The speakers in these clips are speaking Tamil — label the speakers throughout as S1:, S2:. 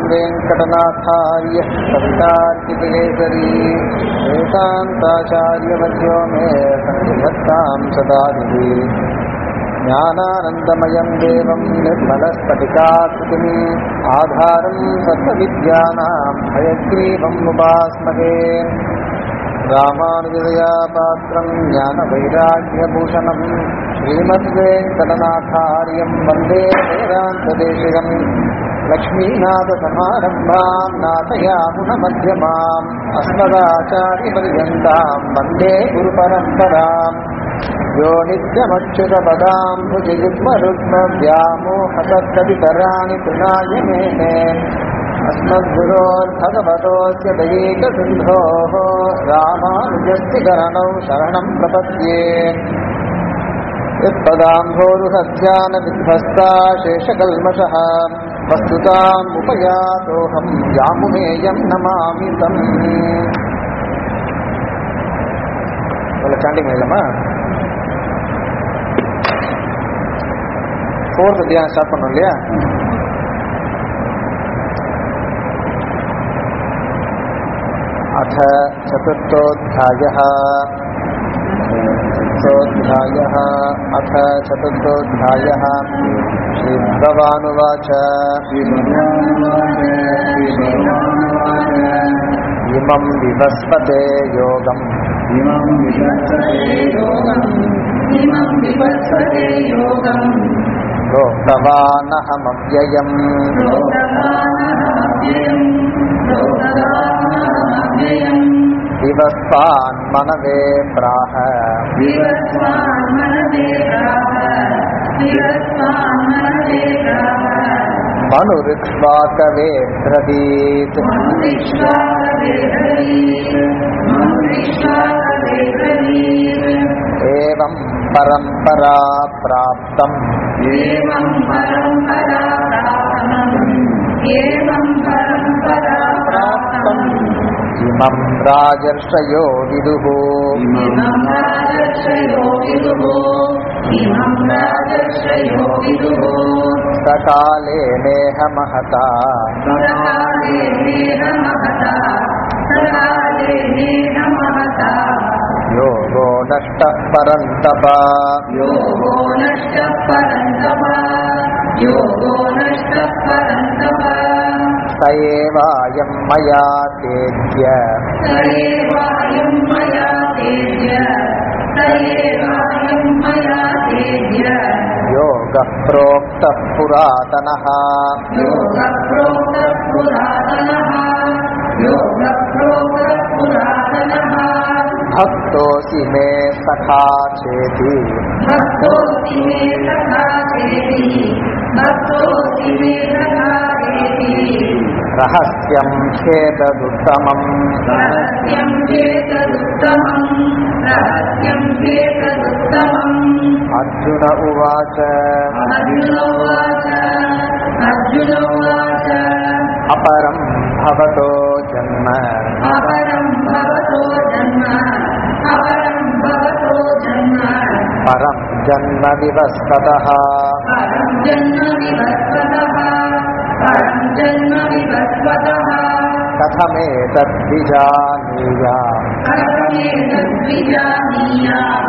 S1: वेङ्कटनाथार्यः कवितार्कितकेसरी वेदान्ताचार्यवर्यो मे सन्निधत्तां सदादिः ज्ञानानन्दमयं देवं निर्मलस्फटिकाकृतिम् आधारं सर्वविद्यानां हयग्रीवम् उपास्महे रामानुजया पात्रं ज्ञानवैराग्यभूषणं श्रीमद्वेङ्कटनाथार्यं वन्दे वेदान्तदेशिकम् लक्ष्मीनाथसमारम्भां नाथयामुनमध्यमाम् अस्मदाचार्यपर्यन्तां वन्दे गुरुपरम्पराम् यो नित्यमच्युतपदाम्बुजयुग्मरुग्मव्यामोहतकवितराणि तृणाय मेने अस्मद्गुरोर्भगवतोऽस्य दयैकसिन्धोः रामानुजस्य करणौ शरणं प्रपद्ये यत्पदाम्भोरुहध्यानविध्वस्ता शेषकल्मषः वस्तुताम् उपयातोऽहं यामुनेयं नमामि तम् இவ்வளோ சாண்டிங் இல்லைம்மா ஃபோர்த் தியானம் ஸ்டார்ட் பண்ணோம் இல்லையா अथ चतुर्थोऽध्यायः चतुर्थोऽध्यायः अथ चतुर्थोऽध्यायः श्रीभगवानुवाच इमं विवस्पते योगम्
S2: इमं विवत्सते योगम् इमं विवत्सते योगम्
S1: प्रोक्तवानहमव्ययम्
S2: प्रोक्तवानहमव्ययम् प्रोक्तवानहमव्ययम्
S1: विवस्वान्मनवे प्राह
S2: विवस्वान्मनसे प्राह विवस्वान्मनसे प्राह
S1: मनुरिक्ष्वाकवे ब्रवीत्
S2: मनुरिक्ष्वाकवेब्रवीत् मनुरिक्ष्वाकवेब्रवीत्
S1: एवं परम्परा प्राप्तम्
S2: एवं परम्परा प्राप्तम् एवं परम्परा प्राप्तम्
S1: इमं राजर्षयो विदुः
S2: इमं राजर्षयो विदुः इमं राजर्षयो विदुः
S1: सकाले नेह महता
S2: सकाले नेह महता सकाले नेह महता
S1: योगो नष्टः परन्तप
S2: योगो नष्टः परन्तप योगो नष्टः परन्तप
S1: स एवायं मया तेद्य
S2: स एवायं मया तेज्य स एवायं मया तेज्य
S1: योगः प्रोक्तः पुरातनः
S2: योगप्रोक्तः पुरातनः योगप्रोक्तः पुरातनः
S1: भक्तोऽसि मे सखा चेति
S2: भक्तोऽसि मे सखा चेति भक्तोऽसि मे सखा चेति
S1: रहस्यं ह्येतदुत्तमम्
S2: रहस्यं चेतदुत्तमम् रहस्यं चेतदुत्तमम्
S1: अर्जुन उवाच
S2: अर्जुन उवाच अर्जुन उवाच
S1: अपरं भवतो जन्म
S2: अपरं भवतो जन्म अपरं भवतो जन्म
S1: परं जन्म विवस्ततः
S2: परं जन्म विवस्वतः परं जन्म विवस्वतः
S1: कथमेतद्विजानीयाम्
S2: कथमेतद्विजानीयाम्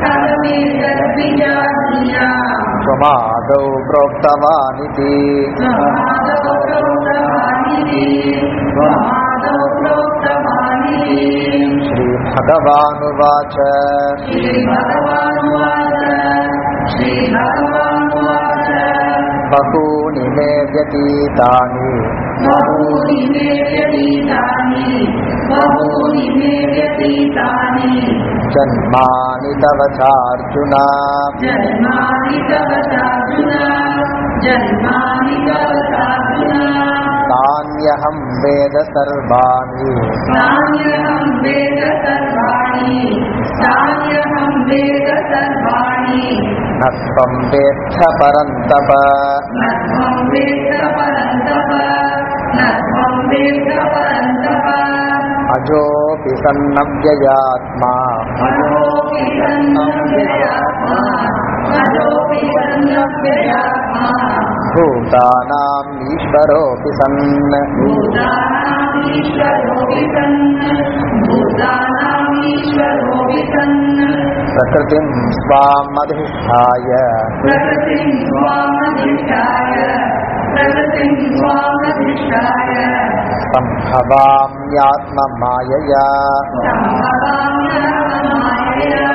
S2: कथमेतद्विजानीयाम्
S1: त्वमादौ प्रोक्तवानिति
S2: त्वमादौ प्रोक्तवानिति त्वमादौ प्रोक्तवानिति
S1: श्रीभगवानुवाच
S2: श्रीभगवानुवाच श्रीभगवानुवाच
S1: बहूनि मे व्यतीतानि
S2: बहूनि मे व्यतीतानि बहूनि मे व्यतीतानि
S1: जन्मानि तव चार्जुन
S2: जन्मानि तव चार्जुन जन्मानि तव चार्जुन
S1: तान्यहं वेद सर्वाणि
S2: तान्यहं वेद सर्वाणि तान्यहं वेद सर्वाणि
S1: न त्वं वेत्थ परन्तप
S2: न त्वं वेद परन्तप न त्वं वेद परन्तप
S1: अजोऽपि सन्नव्ययात्मा
S2: अजोऽपि सन्नव्ययात्मा अजोऽपि सन्नव्ययात्मा
S1: भूतानाम् ईश्वरोऽपि सन्
S2: भूतानामीश्वरोऽपि सन् भूतानामीश्वरोऽपि सन्
S1: प्रकृतिम् स्वामधिष्ठाय
S2: प्रकृतिं स्वामधिष्ठाय प्रकृतिं स्वामधिष्ठाय
S1: सम्भवाम्यात्ममायया
S2: सम्भवाम्यात्ममायया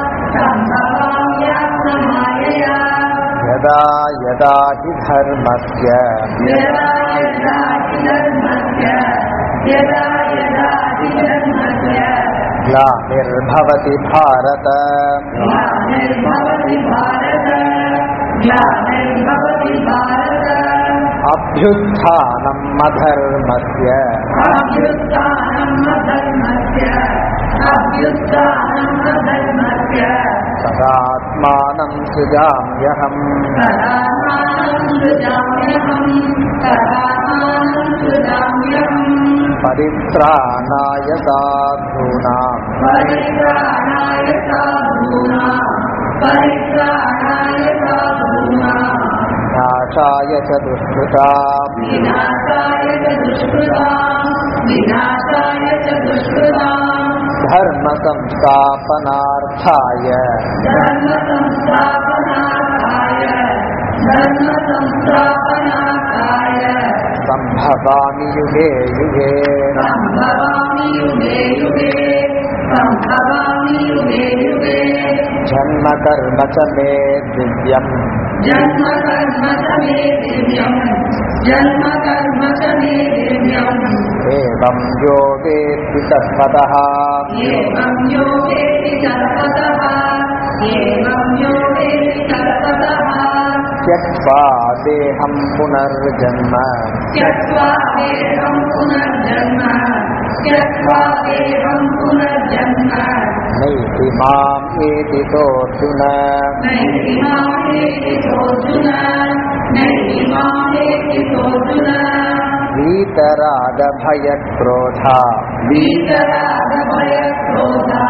S2: सम्भवाम्यात्ममायया
S1: यदा यदा हि धर्मस्य
S2: यदा यदा हि धर्मस्य यदा यदा हि धर्मस्य
S1: ग्लानिर्भवति भारत
S2: ग्लानिर्भवति भारत ग्लानिर्भवति भारत
S1: अभ्युत्थानम् अधर्मस्य
S2: अभ्युत्थानम् अधर्मस्य अभ्युत्थानम् अधर्मस्य
S1: तदात्मानं सृजाम्यहम्
S2: तदात्मानं सृजाम्यहम् तदात्मानं सृजाम्यहम्
S1: परित्राणाय साधूनाम्
S2: परित्राणाय साधूनाम् परित्राणाय साधूनाम्
S1: नाशाय च दुष्कृताम्
S2: विनाशाय च दुष्कृताम् विनाशाय च दुष्कृताम्
S1: धर्मसंस्थापनार्थाय
S2: धर्मसंस्थापनार्थाय धर्मसंस्थापनार्थाय
S1: सम्भवामि युगे युगे
S2: सम्भवामि युगे युगे सम्भवामि युगे युगे
S1: जन्म कर्म च मे दिव्यम्
S2: जन्म कर्म च मे दिव्यम् जन्म कर्म च मे दिव्यम्
S1: एवं यो वेत्ति तत्त्वतः
S2: एवं यो वेति तत्त्वतः एवं यो वेति तत्त्वतः
S1: त्यक्त्वा देहं पुनर्जन्म
S2: त्यक्त्वा देहं पुनर्जन्म त्यक्त्वा देहं पुनर्जन्म
S1: नैति माम् एति सोऽर्जुन
S2: नैति मामेति सोऽर्जुन नैति मामेति सोऽर्जुन
S1: वीतरागभयक्रोधा
S2: वीतरागभयक्रोधा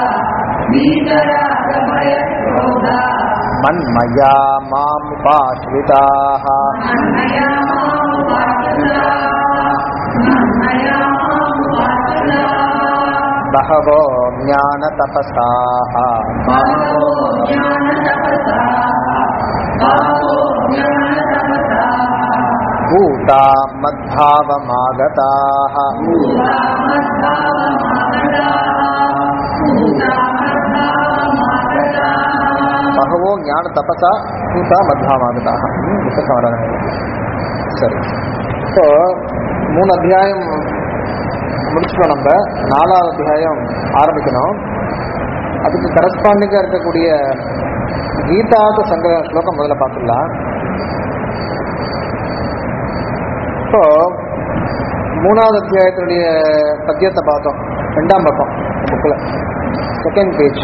S2: वीतरागभयक्रोधा
S1: मन्मया मामुपाश्रिताः
S2: मन्मया मामुपाश्रिताः मन्मया मामुपाश्रिताः
S1: बहवो ज्ञानतपसाः
S2: बहवो ज्ञानतपसाः बहवो ज्ञानतपसाः
S1: भूता मद्भावमागताः बहवो ज्ञान तपसा भूता மத்பாவமாகதாக புத்தகம் வராங்க சரி இப்போ மூணு அத்தியாயம் முடிச்சிட்டோம் நம்ம நாலாவது அத்தியாயம் ஆரம்பிக்கணும் அதுக்கு கரஸ்பாண்டிங்காக இருக்கக்கூடிய கீதாத சங்கிரக ஸ்லோகம் முதல்ல பார்த்துடலாம் இப்போ மூணாவது அத்தியாயத்தினுடைய பத்தியத்தை பார்த்தோம் ரெண்டாம் பக்கம் புக்கில் செகண்ட் பேஜ்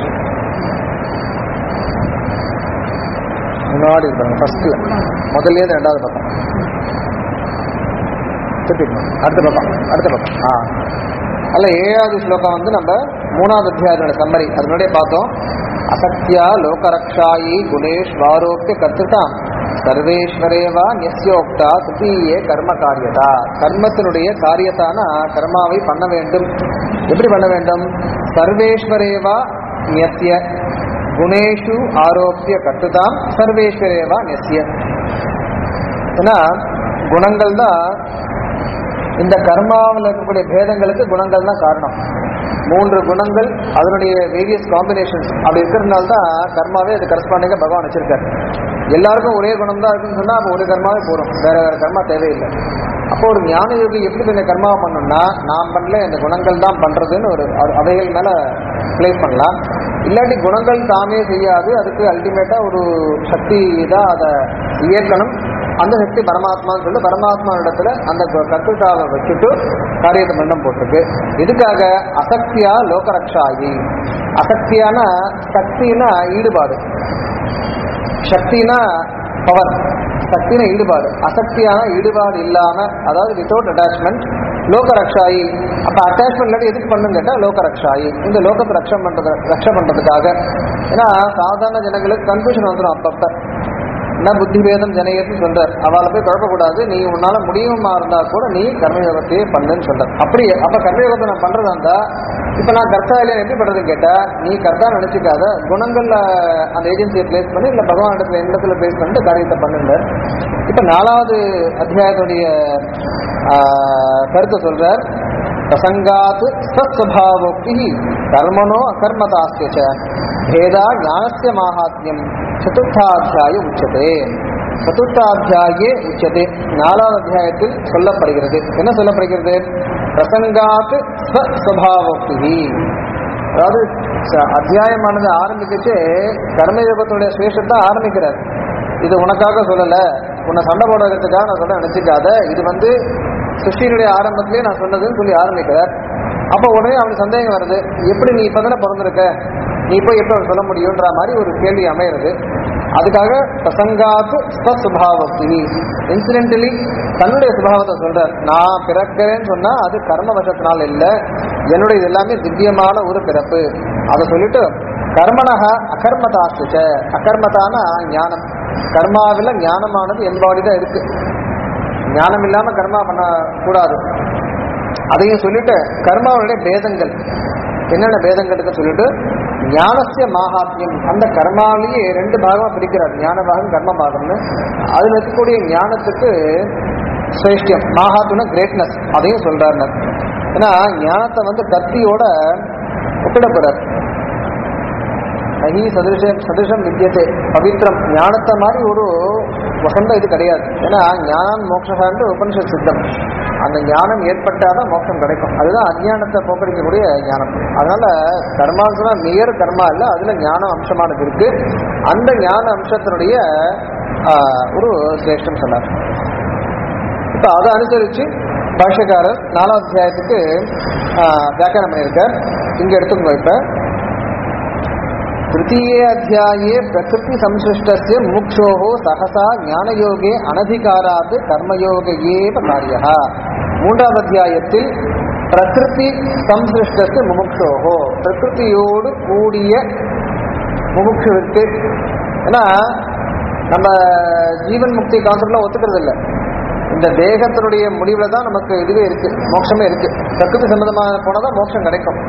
S1: முன்னாடி இருப்பாங்க ஃபர்ஸ்ட்ல முதல்ல இருந்து ரெண்டாவது பக்கம் திருப்பிக்கணும் அடுத்த பக்கம் அடுத்த பக்கம் ஆ அல்ல ஏழாவது ஸ்லோகம் வந்து நம்ம மூணாவது அத்தியாயத்தோட சம்மரி அது முன்னாடியே பார்த்தோம் அசக்தியா லோகரக்ஷாயி குணேஷ் வாரோப்பிய கத்துட்டாம் சர்வேஸ்வரேவா நியஸ்யோக்தா சுத்தியே கர்ம காரியதா கர்மத்தினுடைய காரியத்தான கர்மாவை பண்ண வேண்டும் எப்படி பண்ண வேண்டும் சர்வேஸ்வரேவா நியஸ்ய குணேஷு ஆரோப்பிய கட்டுதாம் சர்வேஸ்வரேவா நெஸ்ய ஏன்னா குணங்கள் தான் இந்த கர்மாவில் இருக்கக்கூடிய பேதங்களுக்கு குணங்கள் தான் காரணம் மூன்று குணங்கள் அதனுடைய வேரியஸ் காம்பினேஷன்ஸ் அப்படி இருக்கிறதுனால தான் கர்மாவே அது கரஸ்பாண்டிங்காக பகவான் வச்சிருக்காரு எல்லாருக்கும் ஒரே குணம் தான் இருக்குன்னு சொன்னால் அப்போ ஒரு கர்மாவே போதும் வேற வேற கர்மா தேவையில்லை அப்போ ஒரு ஞான யோகி எப்படி கொஞ்சம் கர்மாவை பண்ணணும்னா நான் பண்ணல இந்த குணங்கள் தான் பண்றதுன்னு ஒரு அ- அவைகள் மேல பிளேஸ் பண்ணலாம் இல்லாட்டி குணங்கள் தாமே செய்யாது அதுக்கு அல்டிமேட்டா ஒரு சக்தி தான் அதை இயக்கணும் அந்த சக்தி பரமாத்மான்னு சொல்லி பரமாத்மா இடத்துல அந்த க- கர்த்திருத்தாவை வச்சுட்டு காரியத்தை மண்டம் போட்டிருக்கு இதுக்காக அசக்தியா லோகரக்ஷாயி அசக்தியான சக்தினா ஈடுபாடு சக்தினா பவர் சக்தினா ஈடுபாடு அசக்தியான ஈடுபாடு இல்லாம அதாவது வித்தவுட் அட்டாச்மெண்ட் லோக ரக்ஷாயி அப்ப அட்டாச்மெண்ட் இல்லாட்டி எதுக்கு பண்ணுன்னு கேட்டா லோக ரக்ஷாயி இந்த லோகத்தை ரக்ஷம் பண்றது ரக்ஷ பண்றதுக்காக ஏன்னா சாதாரண ஜனங்களுக்கு கன்ஃபியூஷன் வந்துடும் அப்பப்ப ந புத்தி பேதம் ஜனயத்துன்னு சொல்றார் அவளை போய் குழப்பக்கூடாது நீ உன்னால முடியுமா இருந்தா கூட நீ கர்மயோகத்தையே பண்ணுன்னு சொல்றார் அப்படி அப்ப கர்மயோகத்தை நான் பண்றதா இருந்தா இப்ப நான் கர்த்தா இல்லையா எப்படி பண்றதுன்னு கேட்டா நீ கர்த்தா நினைச்சுக்காத குணங்கள்ல அந்த ஏஜென்சியை பிளேஸ் பண்ணி இல்ல பகவான் இடத்துல இடத்துல பிளேஸ் பண்ணிட்டு காரியத்தை பண்ணுங்க இப்ப நாலாவது அத்தியாயத்துடைய ஆஹ், கருத்தை சொல்றார் பிரசங்காத் ஸ்வஸ்வபாவோக்தி கர்மனோ அகர்மதாஸ்ய பேதா ஞானஸ்ய மாஹாத்மியம் சதுர்த்தாத்தியாய உச்சதே சதுர்த்தாத்தியாயே உச்சதே நாலாவது அத்தியாயத்தில் சொல்லப்படுகிறது என்ன சொல்லப்படுகிறது பிரசங்காத் ஸ்வஸ்வபாவோக்தி அதாவது ச- அத்தியாயமானது ஆரம்பிக்கச்சு கர்மயோகத்துடைய சிரேஷ்டத்தை ஆரம்பிக்கிறார் இது உனக்காக சொல்லல உன்னை சண்டை போடுறதுக்காக நான் சொல்ல நினைச்சுக்காத இது வந்து சிருஷ்டியினுடைய ஆரம்பத்திலே நான் சொன்னதுன்னு சொல்லி ஆரம்பிக்கிறார் அப்போ உடனே அவனுக்கு சந்தேகம் வருது எப்படி நீ இப்பதானே பிறந்திருக்க நீ போய் எப்போ சொல்ல முடியுன்ற மாதிரி ஒரு கேள்வி அமையிறது அதுக்காக பிரசங்காத்து ஸ்வசுபாவத்தி இன்சிடென்டலி தன்னுடைய சுபாவத்தை சொல்றார் நான் பிறக்கிறேன்னு சொன்னா அது கர்ம வசத்தினால் இல்லை என்னுடைய இது எல்லாமே திவ்யமான ஒரு பிறப்பு அதை சொல்லிட்டு கர்மனக அகர்மதாசுச்ச அகர்மதான ஞானம் கர்மாவில் ஞானமானது என்பாடி தான் இருக்கு ஞானம் இல்லாம கர்மா பண்ண கூடாது அதையும் சொல்லிட்டு கர்மாவுடைய பேதங்கள் என்னென்ன பேதங்களுக்கு சொல்லிட்டு ஞானசிய மாகாத்மியம் அந்த கர்மாவிலேயே ரெண்டு பாகமா பிரிக்கிறார் ஞான பாகம் கர்ம பாகம்னு அதுல இருக்கக்கூடிய ஞானத்துக்கு சிரேஷ்டியம் மாகாத்மன கிரேட்னஸ் அதையும் சொல்றாரு ஏன்னா ஞானத்தை வந்து கத்தியோட ஒப்பிடப்படுறார் நகி சதுஷம் சதுஷம் வித்தியத்தை பவித்ரம் ஞானத்தை மாதிரி ஒரு வசந்த இது கிடையாது ஏன்னா ஞானம் மோட்சகாண்டு உபனிஷத் சித்தம் அந்த ஞானம் ஏற்பட்டாதான் மோட்சம் கிடைக்கும் அதுதான் அஜ்ஞானத்தை போக்கடிக்கக்கூடிய ஞானம் அதனால கர்மாசுனா நியர் கர்மா இல்லை அதுல ஞானம் அம்சமானது இருக்கு அந்த ஞான அம்சத்தினுடைய ஆஹ், ஒரு சிரேஷ்டம் சொன்னார் இப்ப அதை அனுசரிச்சு பாஷ்யக்காரர் நாலாவது அத்தியாயத்துக்கு ஆஹ், வியாக்கியானம் பண்ணியிருக்கார் இங்க எடுத்துக்கோ இப்ப तृतीये अध्याये प्रकृतिसंसृष्टस्य मुमुक्षोः सहसा ज्ञानयोगे अनधिकारात् कर्मयोग एव कार्यः மூன்றாவது அத்தியாயத்தில் பிரகிருதி சம்சிருஷ்டத்து முமுக்ஷோகோ பிரகிருதியோடு கூடிய முமுட்சுவிற்கு ஏன்னா நம்ம ஜீவன் முக்தி கான்செப்ட்லாம் ஒத்துக்கிறது இல்லை இந்த தேகத்தினுடைய முடிவுல தான் நமக்கு இதுவே இருக்கு மோட்சமே இருக்கு பிரகிருதி சம்பந்தமான போனதான் மோட்சம் கிடைக்கும்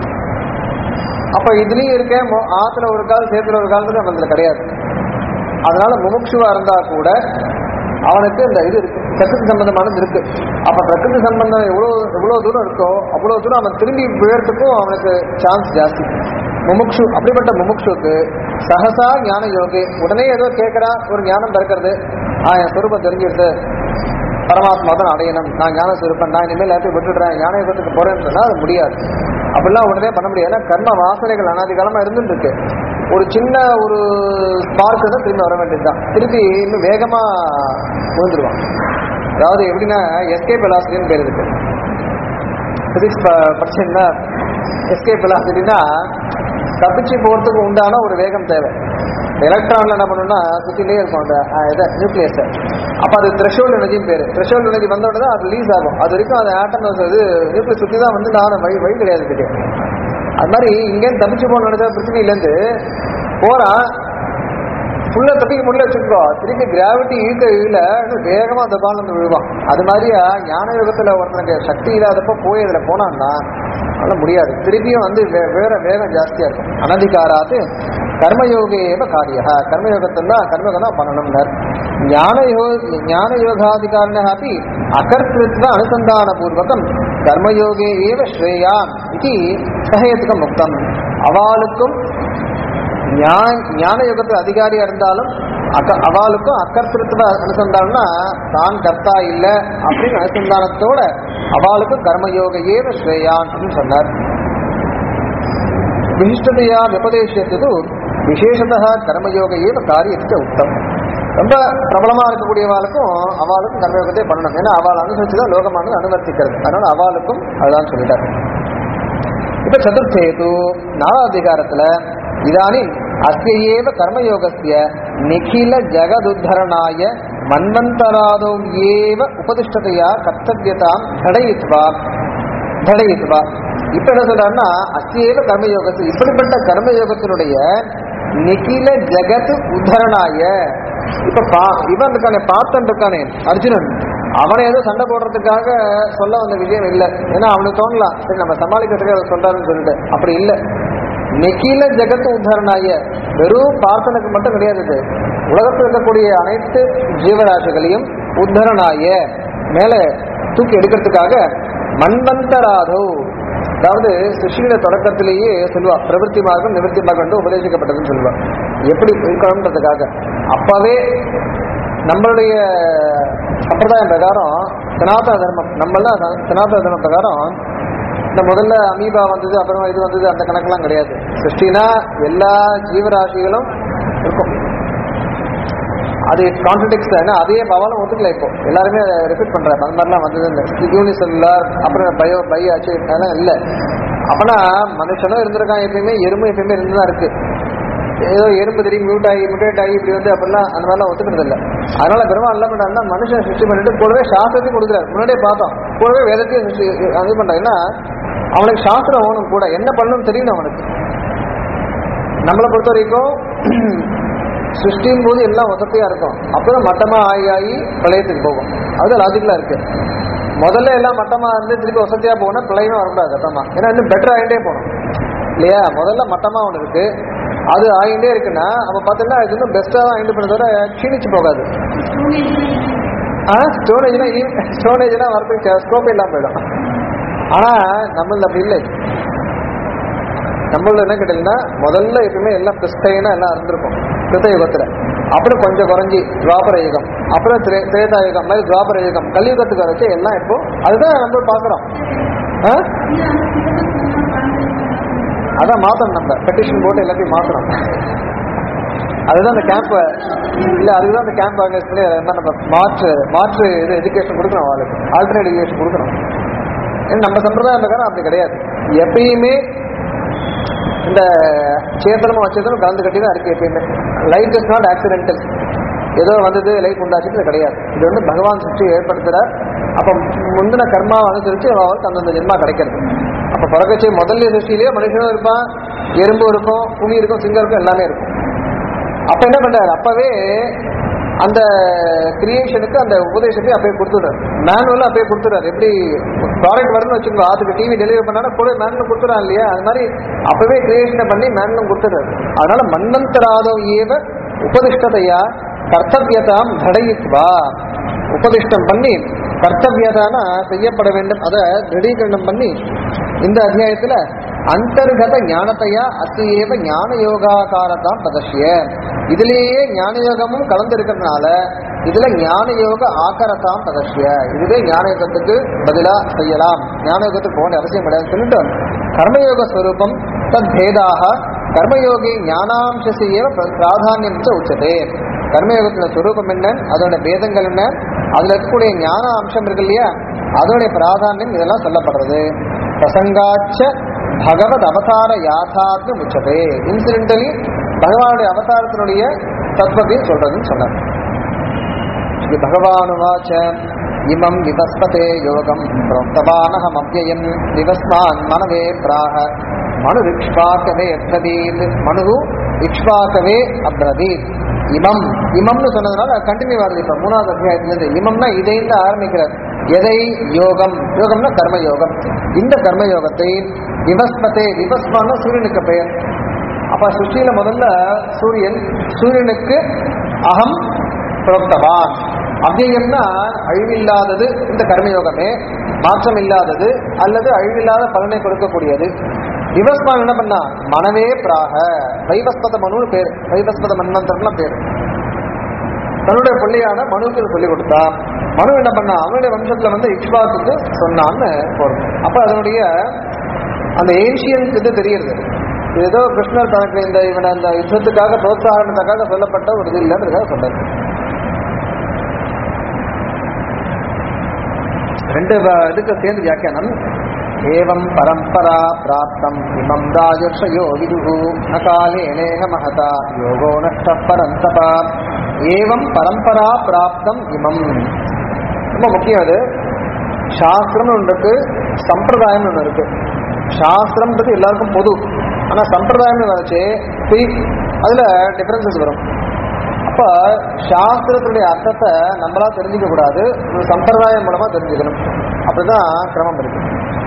S1: அப்ப இதுலயும் இருக்கேன் மோ- ஆத்துல ஒரு கால் சேத்துல ஒரு கால் நம்ம இதுல கிடையாது அதனால முமுட்சுவா இருந்தா கூட அவனுக்கு இந்த இது இருக்கு பிரகிருதி சம்பந்தமானது இருக்கு அப்ப பிரகிருதி சம்பந்தம் எவ்வளவு எவ்வளவு தூரம் இருக்கோ அவ்வளவு தூரம் அவன் திரும்பி விழறதுக்கும் அவனுக்கு சான்ஸ் ஜாஸ்தி முமுக்ஷு அப்படிப்பட்ட முமுக்ஷுக்கு சகசா ஞான யோகி உடனே ஏதோ கேட்கறா ஒரு ஞானம் பிறக்கிறது ஆ என் சொரூபம் தெரிஞ்சிருது பரமாத்மா தான் அடையணும் நான் ஞான சுருப்பன் நான் இனிமேல் எல்லாத்தையும் விட்டுடுறேன் ஞான யுகத்துக்கு போறேன்னு சொன்னா அது முடியாது அப்படிலாம் உடனே பண்ண முடியாது ஏன்னா கர்ம வாசனைகள் அனாதி காலமா இருந்துட்டு இருக்கு ஒரு சின்ன ஒரு ஸ்பார்க் தான் திரும்பி வர வேண்டியதுதான் திருப்பி இன்னும் வேகமா விழுந்துருவான் அதாவது எப்படின்னா எஸ்கேப் வெலாசிட்டின்னு பேர் இருக்கு பிசிக்ஸ் படிச்சீங்கன்னா எஸ்கேப் வெலாசிட்டினா தப்பிச்சு போறதுக்கு உண்டான ஒரு வேகம் தேவை எலக்ட்ரான்ல என்ன பண்ணணும்னா சுத்திலே இருக்கும் அந்த அஹ், இதை நியூக்ளியஸ் அப்ப அது த்ரெஷோல்ட் எனர்ஜின்னு பேரு த்ரெஷோல்ட் எனர்ஜி வந்த உடனே அது ரிலீஸ் ஆகும் அது வரைக்கும் அது ஆட்டம் இது நியூக்ளியஸ் சுத்தி தான் வந்து நான் வழி வழி கிடையாது இதுக்கு அது மாதிரி இங்கேருந்து தப்பிச்சு போன நினைச்சா பிருத்திவிலேருந்து போறான் ஃபுல்லா தப்பிக்க முடியல வச்சுக்கோ திருப்பி கிராவிட்டி இழுக்க இழுல இன்னும் வேகமா அந்த பால் வந்து விழுவான் அது மாதிரியா ஞான யுகத்துல ஒருத்தனுக்கு சக்தி இல்லாதப்ப போய் அதுல போனான்னா அதனால முடியாது திருப்பியும் வந்து வே- வேற வேகம் ஜாஸ்தியா இருக்கும் அனதிகாராத்து கர்மயோகேவ காரியா கர்மயோகத்தில் தான் கர்மயோகம் தான் பண்ணணும்னார் ஞானயோ ஞானயோகாதிகாரிண அப்படி அகர்த்திருத்வ அனுசந்தான பூர்வகம் கர்மயோகே ஏவ ஸ்ரேயான் இது சகயத்துக்கு முக்தம் அவளுக்கும் ஞா- ஞான யுகத்தில் அதிகாரியா இருந்தாலும் அக்க அவளுக்கும் அக்கர்த்திருத்துவ அனுசந்தானம்னா தான் கர்த்தா இல்ல அப்படின்னு அனுசந்தானத்தோட அவளுக்கும் கர்மயோக ஏவ ஸ்ரேயான் அப்படின்னு சொன்னார் விசிஷ்டதையா விபதேசத்து விசேஷதா கர்மயோக ஏவ காரியத்துக்கு உத்தம் ரொம்ப பிரபலமா இருக்கக்கூடியவாளுக்கும் அவளுக்கும் கர்மயோகத்தை பண்ணணும் ஏன்னா அவள் அனுசரிச்சு தான் லோகமானது அனுவர்த்திக்கிறது அதனால அவளுக்கும் அதுதான் சொல்லிட்டார் இப்ப சதுர்த்தேது நாலாவது அதிகாரத்துல இதானி அஸ்யேவ கர்மயோகஸ்ய நிகில ஜகதுத்தரணாய மன்வந்தராதோ ஏவ உபதிஷ்டதையா கர்த்தவியதாம் தடயித்வா தடயித்வா இப்ப என்ன சொல்றாருன்னா அஸ்யேவ கர்மயோகத்து இப்படிப்பட்ட கர்மயோகத்தினுடைய நிகில ஜகத் உத்தரணாய இப்ப பா- இவன் இருக்கானே பார்த்தன் இருக்கானே அர்ஜுனன் அவனை ஏதோ சண்டை போடுறதுக்காக சொல்ல வந்த விஷயம் இல்லை ஏன்னா அவனுக்கு தோணலாம் சரி நம்ம சமாளிக்கிறதுக்கு அவர் சொல்றாருன்னு சொல்லிட்டு அப்படி இல்லை நெக்கில ஜெகத் உத்தாரணாய வெறும் பார்த்தனுக்கு மட்டும் கிடையாது இது உலகத்தில் இருக்கக்கூடிய அனைத்து ஜீவராசிகளையும் உத்தரணாய மேல தூக்கி எடுக்கிறதுக்காக மண்வந்தராதோ அதாவது சிருஷ்டியில தொடக்கத்திலேயே சொல்லுவா பிரவൃத்தி மார்க்கம் நிவர்த்தி மார்க்கம் என்று உபதேசிக்கப்பட்டதுன்னு சொல்லுவா எப்படி இருக்கணுன்றதுக்காக அப்பவே நம்மளுடைய சம்பிரதாயம் பிரகாரம் சனாதன தர்மம் நம்மளாம் ச- சனாதன தர்மம் பிரகாரம் இந்த முதல்ல அமீபா வந்தது அப்புறம் இது வந்தது அந்த கணக்கெல்லாம் கிடையாது சிருஷ்டினா எல்லா ஜீவராசிகளும் இருக்கும் அது கான்ட்ரடிக்ஸ் ஏன்னா அதே பவாலும் ஒத்துக்கல இப்போ எல்லாருமே அதை ரிப்பீட் பண்றாங்க அந்த மாதிரிலாம் வந்தது இந்த யூனிசெல்லுலார் அப்புறம் பயோ பை ஆச்சு அதெல்லாம் இல்லை அப்பனா மனுஷனும் இருந்திருக்கான் எப்பயுமே எறும்பு எப்பயுமே இருந்துதான் இருக்கு ஏதோ எறும்பு தெரியும் மியூட் ஆகி மியூட்டேட் ஆகி இப்படி வந்து அப்படிலாம் அந்த மாதிரிலாம் ஒத்துக்கிறது இல்லை அதனால பெருமாள் என்ன பண்றாருன்னா மனுஷன் சிருஷ்டி பண்ணிட்டு கூடவே சாஸ்திரத்தையும் கொடுக்குறாரு முன்னாடியே பார்த்தோம் கூடவே வேதத்தையும் சிருஷ்டி இது பண்றாருன்னா அவனுக்கு சாஸ்திரம் ஓணும் கூட என்ன பண்ணணும்னு தெரியணும் அவனுக்கு நம்மளை பொறுத்த வரைக்கும் சிருஷ்டியும் போது எல்லாம் வசதியா இருக்கும் அப்புறம் மட்டமா ஆகி ஆகி பிரளயத்துக்கு போகும் அது லாஜிக்கலா இருக்கு முதல்ல எல்லாம் மட்டமா இருந்து திருப்பி வசதியா போகணும் பிரளயமே வரக்கூடாது கட்டமா ஏன்னா இன்னும் பெட்டர் ஆகிட்டே போகணும் இல்லையா முதல்ல மட்டமா ஒன்று இருக்கு அது ஆகிட்டே இருக்குன்னா அப்ப பார்த்தீங்கன்னா இது இன்னும் பெஸ்டா தான் ஆகிட்டு பண்ண தவிர க்ஷீணிச்சு போகாது ஆ ஸ்டோரேஜ்னா ஸ்டோரேஜ்னா வரதுக்கு ஸ்கோப் இல்லாம போயிடும் ஆனா நம்மள அப்படி இல்லை நம்மள என்ன கேட்டீங்கன்னா முதல்ல எப்பவுமே எல்லாம் பிஸ்டைனா எல்லாம் இருந்திருக்கும் கிருத்த யுகத்துல அப்புறம் கொஞ்சம் குறைஞ்சி துவாபர யுகம் அப்புறம் திரே- திரேதா யுகம் மாதிரி துவாபர யுகம் கலியுகத்துக்கு வரைச்சு எல்லாம் இப்போ அதுதான் நம்ம பாக்குறோம் ஆ? அதான் மாத்தணும் நம்ம பெட்டிஷன் போட்டு எல்லாத்தையும் மாத்தணும் அதுதான் அந்த கேம்ப் இல்ல அதுதான் அந்த கேம்ப் ஆர்கனைஸ் பண்ணி என்ன நம்ம மாற்று மாற்று இது எஜுகேஷன் கொடுக்கணும் அவளுக்கு ஆல்டர்னேட் எஜுகேஷன் கொடுக்கணும் ஏன்னா நம்ம சம்பிரதாயம் பிரகாரம் அப்படி கிடையாது எப்பயுமே இந்த சேத்தனமும் வச்சதும் கலந்து கட்டி தான் இருக்கு எப்பயுமே லைஃப் இஸ் நாட் ஆக்சிடென்டல் ஏதோ வந்தது லைஃப் உண்டாச்சுட்டு கிடையாது இது வந்து பகவான் சிருஷ்டி ஏற்படுத்துறார் அப்ப முந்தின கர்மா அனுசரிச்சு அவருக்கு அந்தந்த ஜென்மா கிடைக்கிறது அப்ப பிறக்கச்சி முதல்ல சிருஷ்டிலேயே மனுஷனும் இருப்பான் எறும்பு இருக்கும் புலி இருக்கும் சிங்கம் இருக்கும் எல்லாமே இருக்கும் அப்ப என்ன பண்றாரு அப்பவே அந்த கிரியேஷனுக்கு அந்த உபதேசத்தை அப்பயே கொடுத்துடுறாரு மேனுவல் அப்பயே கொடுத்துறாரு எப்படி ப்ராடக்ட் வரும்னு வச்சுக்கோ அதுக்கு டிவி டெலிவரி பண்ணா கூட மேனுவல் கொடுத்துறான் இல்லையா அது மாதிரி அப்பவே கிரியேஷனை பண்ணி மேனுவலும் கொடுத்துறாரு அதனால மன்வந்தராதோ ஏவ உபதிஷ்டதையா கர்த்தவியதாம் தடயித்வா உபதிஷ்டம் பண்ணி கர்த்தவியதானா செய்யப்பட வேண்டும் அதை திருடீகரணம் பண்ணி இந்த அத்தியாயத்துல அந்தர்கத ஞானத்தையா அத்தியேவ ஞான யோகாகாரதாம் பிரதர்ஷிய இதுலேயே ஞான யோகமும் கலந்து இருக்கிறதுனால இதுல ஞான யோக ஆக்கரத்தாம் பிரதர்ஷிய இதுவே ஞான யோகத்துக்கு பதிலா செய்யலாம் ஞான யோகத்துக்கு போக வேண்டிய அவசியம் கிடையாது சொல்லிட்டு கர்மயோக ஸ்வரூபம் தத் பேதாக கர்மயோகி ஞானாம்சசையேவ பிர- பிராதானியம் ச உச்சதே கர்மயோகத்துல ஸ்வரூபம் என்ன அதோட பேதங்கள் என்ன அதுல இருக்கக்கூடிய ஞான அம்சம் இருக்கு இல்லையா அதோடைய பிராதானியம் இதெல்லாம் சொல்லப்படுறது பிரசங்காச்ச பகவத் அவதார யாதாத்ம உச்சதே இன்சிடென்டலி பகவானுடைய அவதாரத்தினுடைய தத்துவத்தையும் சொல்றதுன்னு சொன்னார் இது பகவானுவாச்ச இமம் விவஸ்பதே யோகம் புரோக்தவானஹமவ்யயம் விவஸ்மான் மனவே பிராக மனு விக்ஷ்வாக்கவே அப்ரதீத் மனு விக்ஷ்வாக்கவே அப்ரதீத் இமம் இமம்னு சொன்னதுனால கண்டினியூ வருது இப்ப மூணாவது அத்தியாயத்திலிருந்து இமம்னா இதைந்து ஆரம்பிக்கிறார் எதை யோகம் யோகம்னா கர்ம யோகம் இந்த கர்ம யோகத்தை விவஸ்பதே விவஸ்மான சூரியனுக்கு பெயர் அப்ப சுஷ்டியில முதல்ல சூரியன் சூரியனுக்கு அகம் புரோக்தவான் அவ்வியம்னா அழிவில்லாதது இந்த கர்மயோகமே மாற்றம் இல்லாதது அல்லது அழிவில்லாத பலனை கொடுக்கக்கூடியது விவஸ்மான் என்ன பண்ணா மனவே பிராக வைவஸ்பத மனுன்னு பேர் வைவஸ்பத மன்வந்தரம்லாம் பேர் தன்னுடைய பிள்ளையான மனுவுக்கு இதை சொல்லிக் கொடுத்தா மனு என்ன பண்ணா அவனுடைய வம்சத்துல வந்து இக்ஷ்வாக்குக்கு சொன்னான்னு போறோம் அப்ப அதனுடைய அந்த ஏன்ஷியன்ஸ் இது தெரியுது இது ஏதோ கிருஷ்ணர் தனக்கு இந்த இவனை அந்த யுத்தத்துக்காக புரோத்சாகனத்துக்காக சொல்லப்பட்ட ஒரு இது இல்லைன்றதுக்காக சொல்றாரு ரெண்டு வ- இதுக்கு சேர்ந்து வியாக்கியானம் ஏவம் பரம்பரா பிராப்தம் இமம் ராஜர்ஷயோ விதுகு நகாலேனேக மகதா யோகோ நஷ்ட பரந்தபா ஏவம் பரம்பரா பிராப்தம் இமம் ரொம்ப முக்கியம் அது சாஸ்திரம்னு ஒன்று இருக்கு சம்பிரதாயம்னு ஒன்று இருக்கு சாஸ்திரம்ன்றது எல்லாருக்கும் பொது ஆனா சம்பிரதாயம்னு வச்சு அதுல டிஃபரன்சஸ் வரும் அப்ப சாஸ்திரத்துடைய அர்த்தத்தை நம்மளா தெரிஞ்சுக்க கூடாது ஒரு சம்பிரதாயம் மூலமா தெரிஞ்சுக்கணும் அப்படிதான் கிரமம் இருக்கு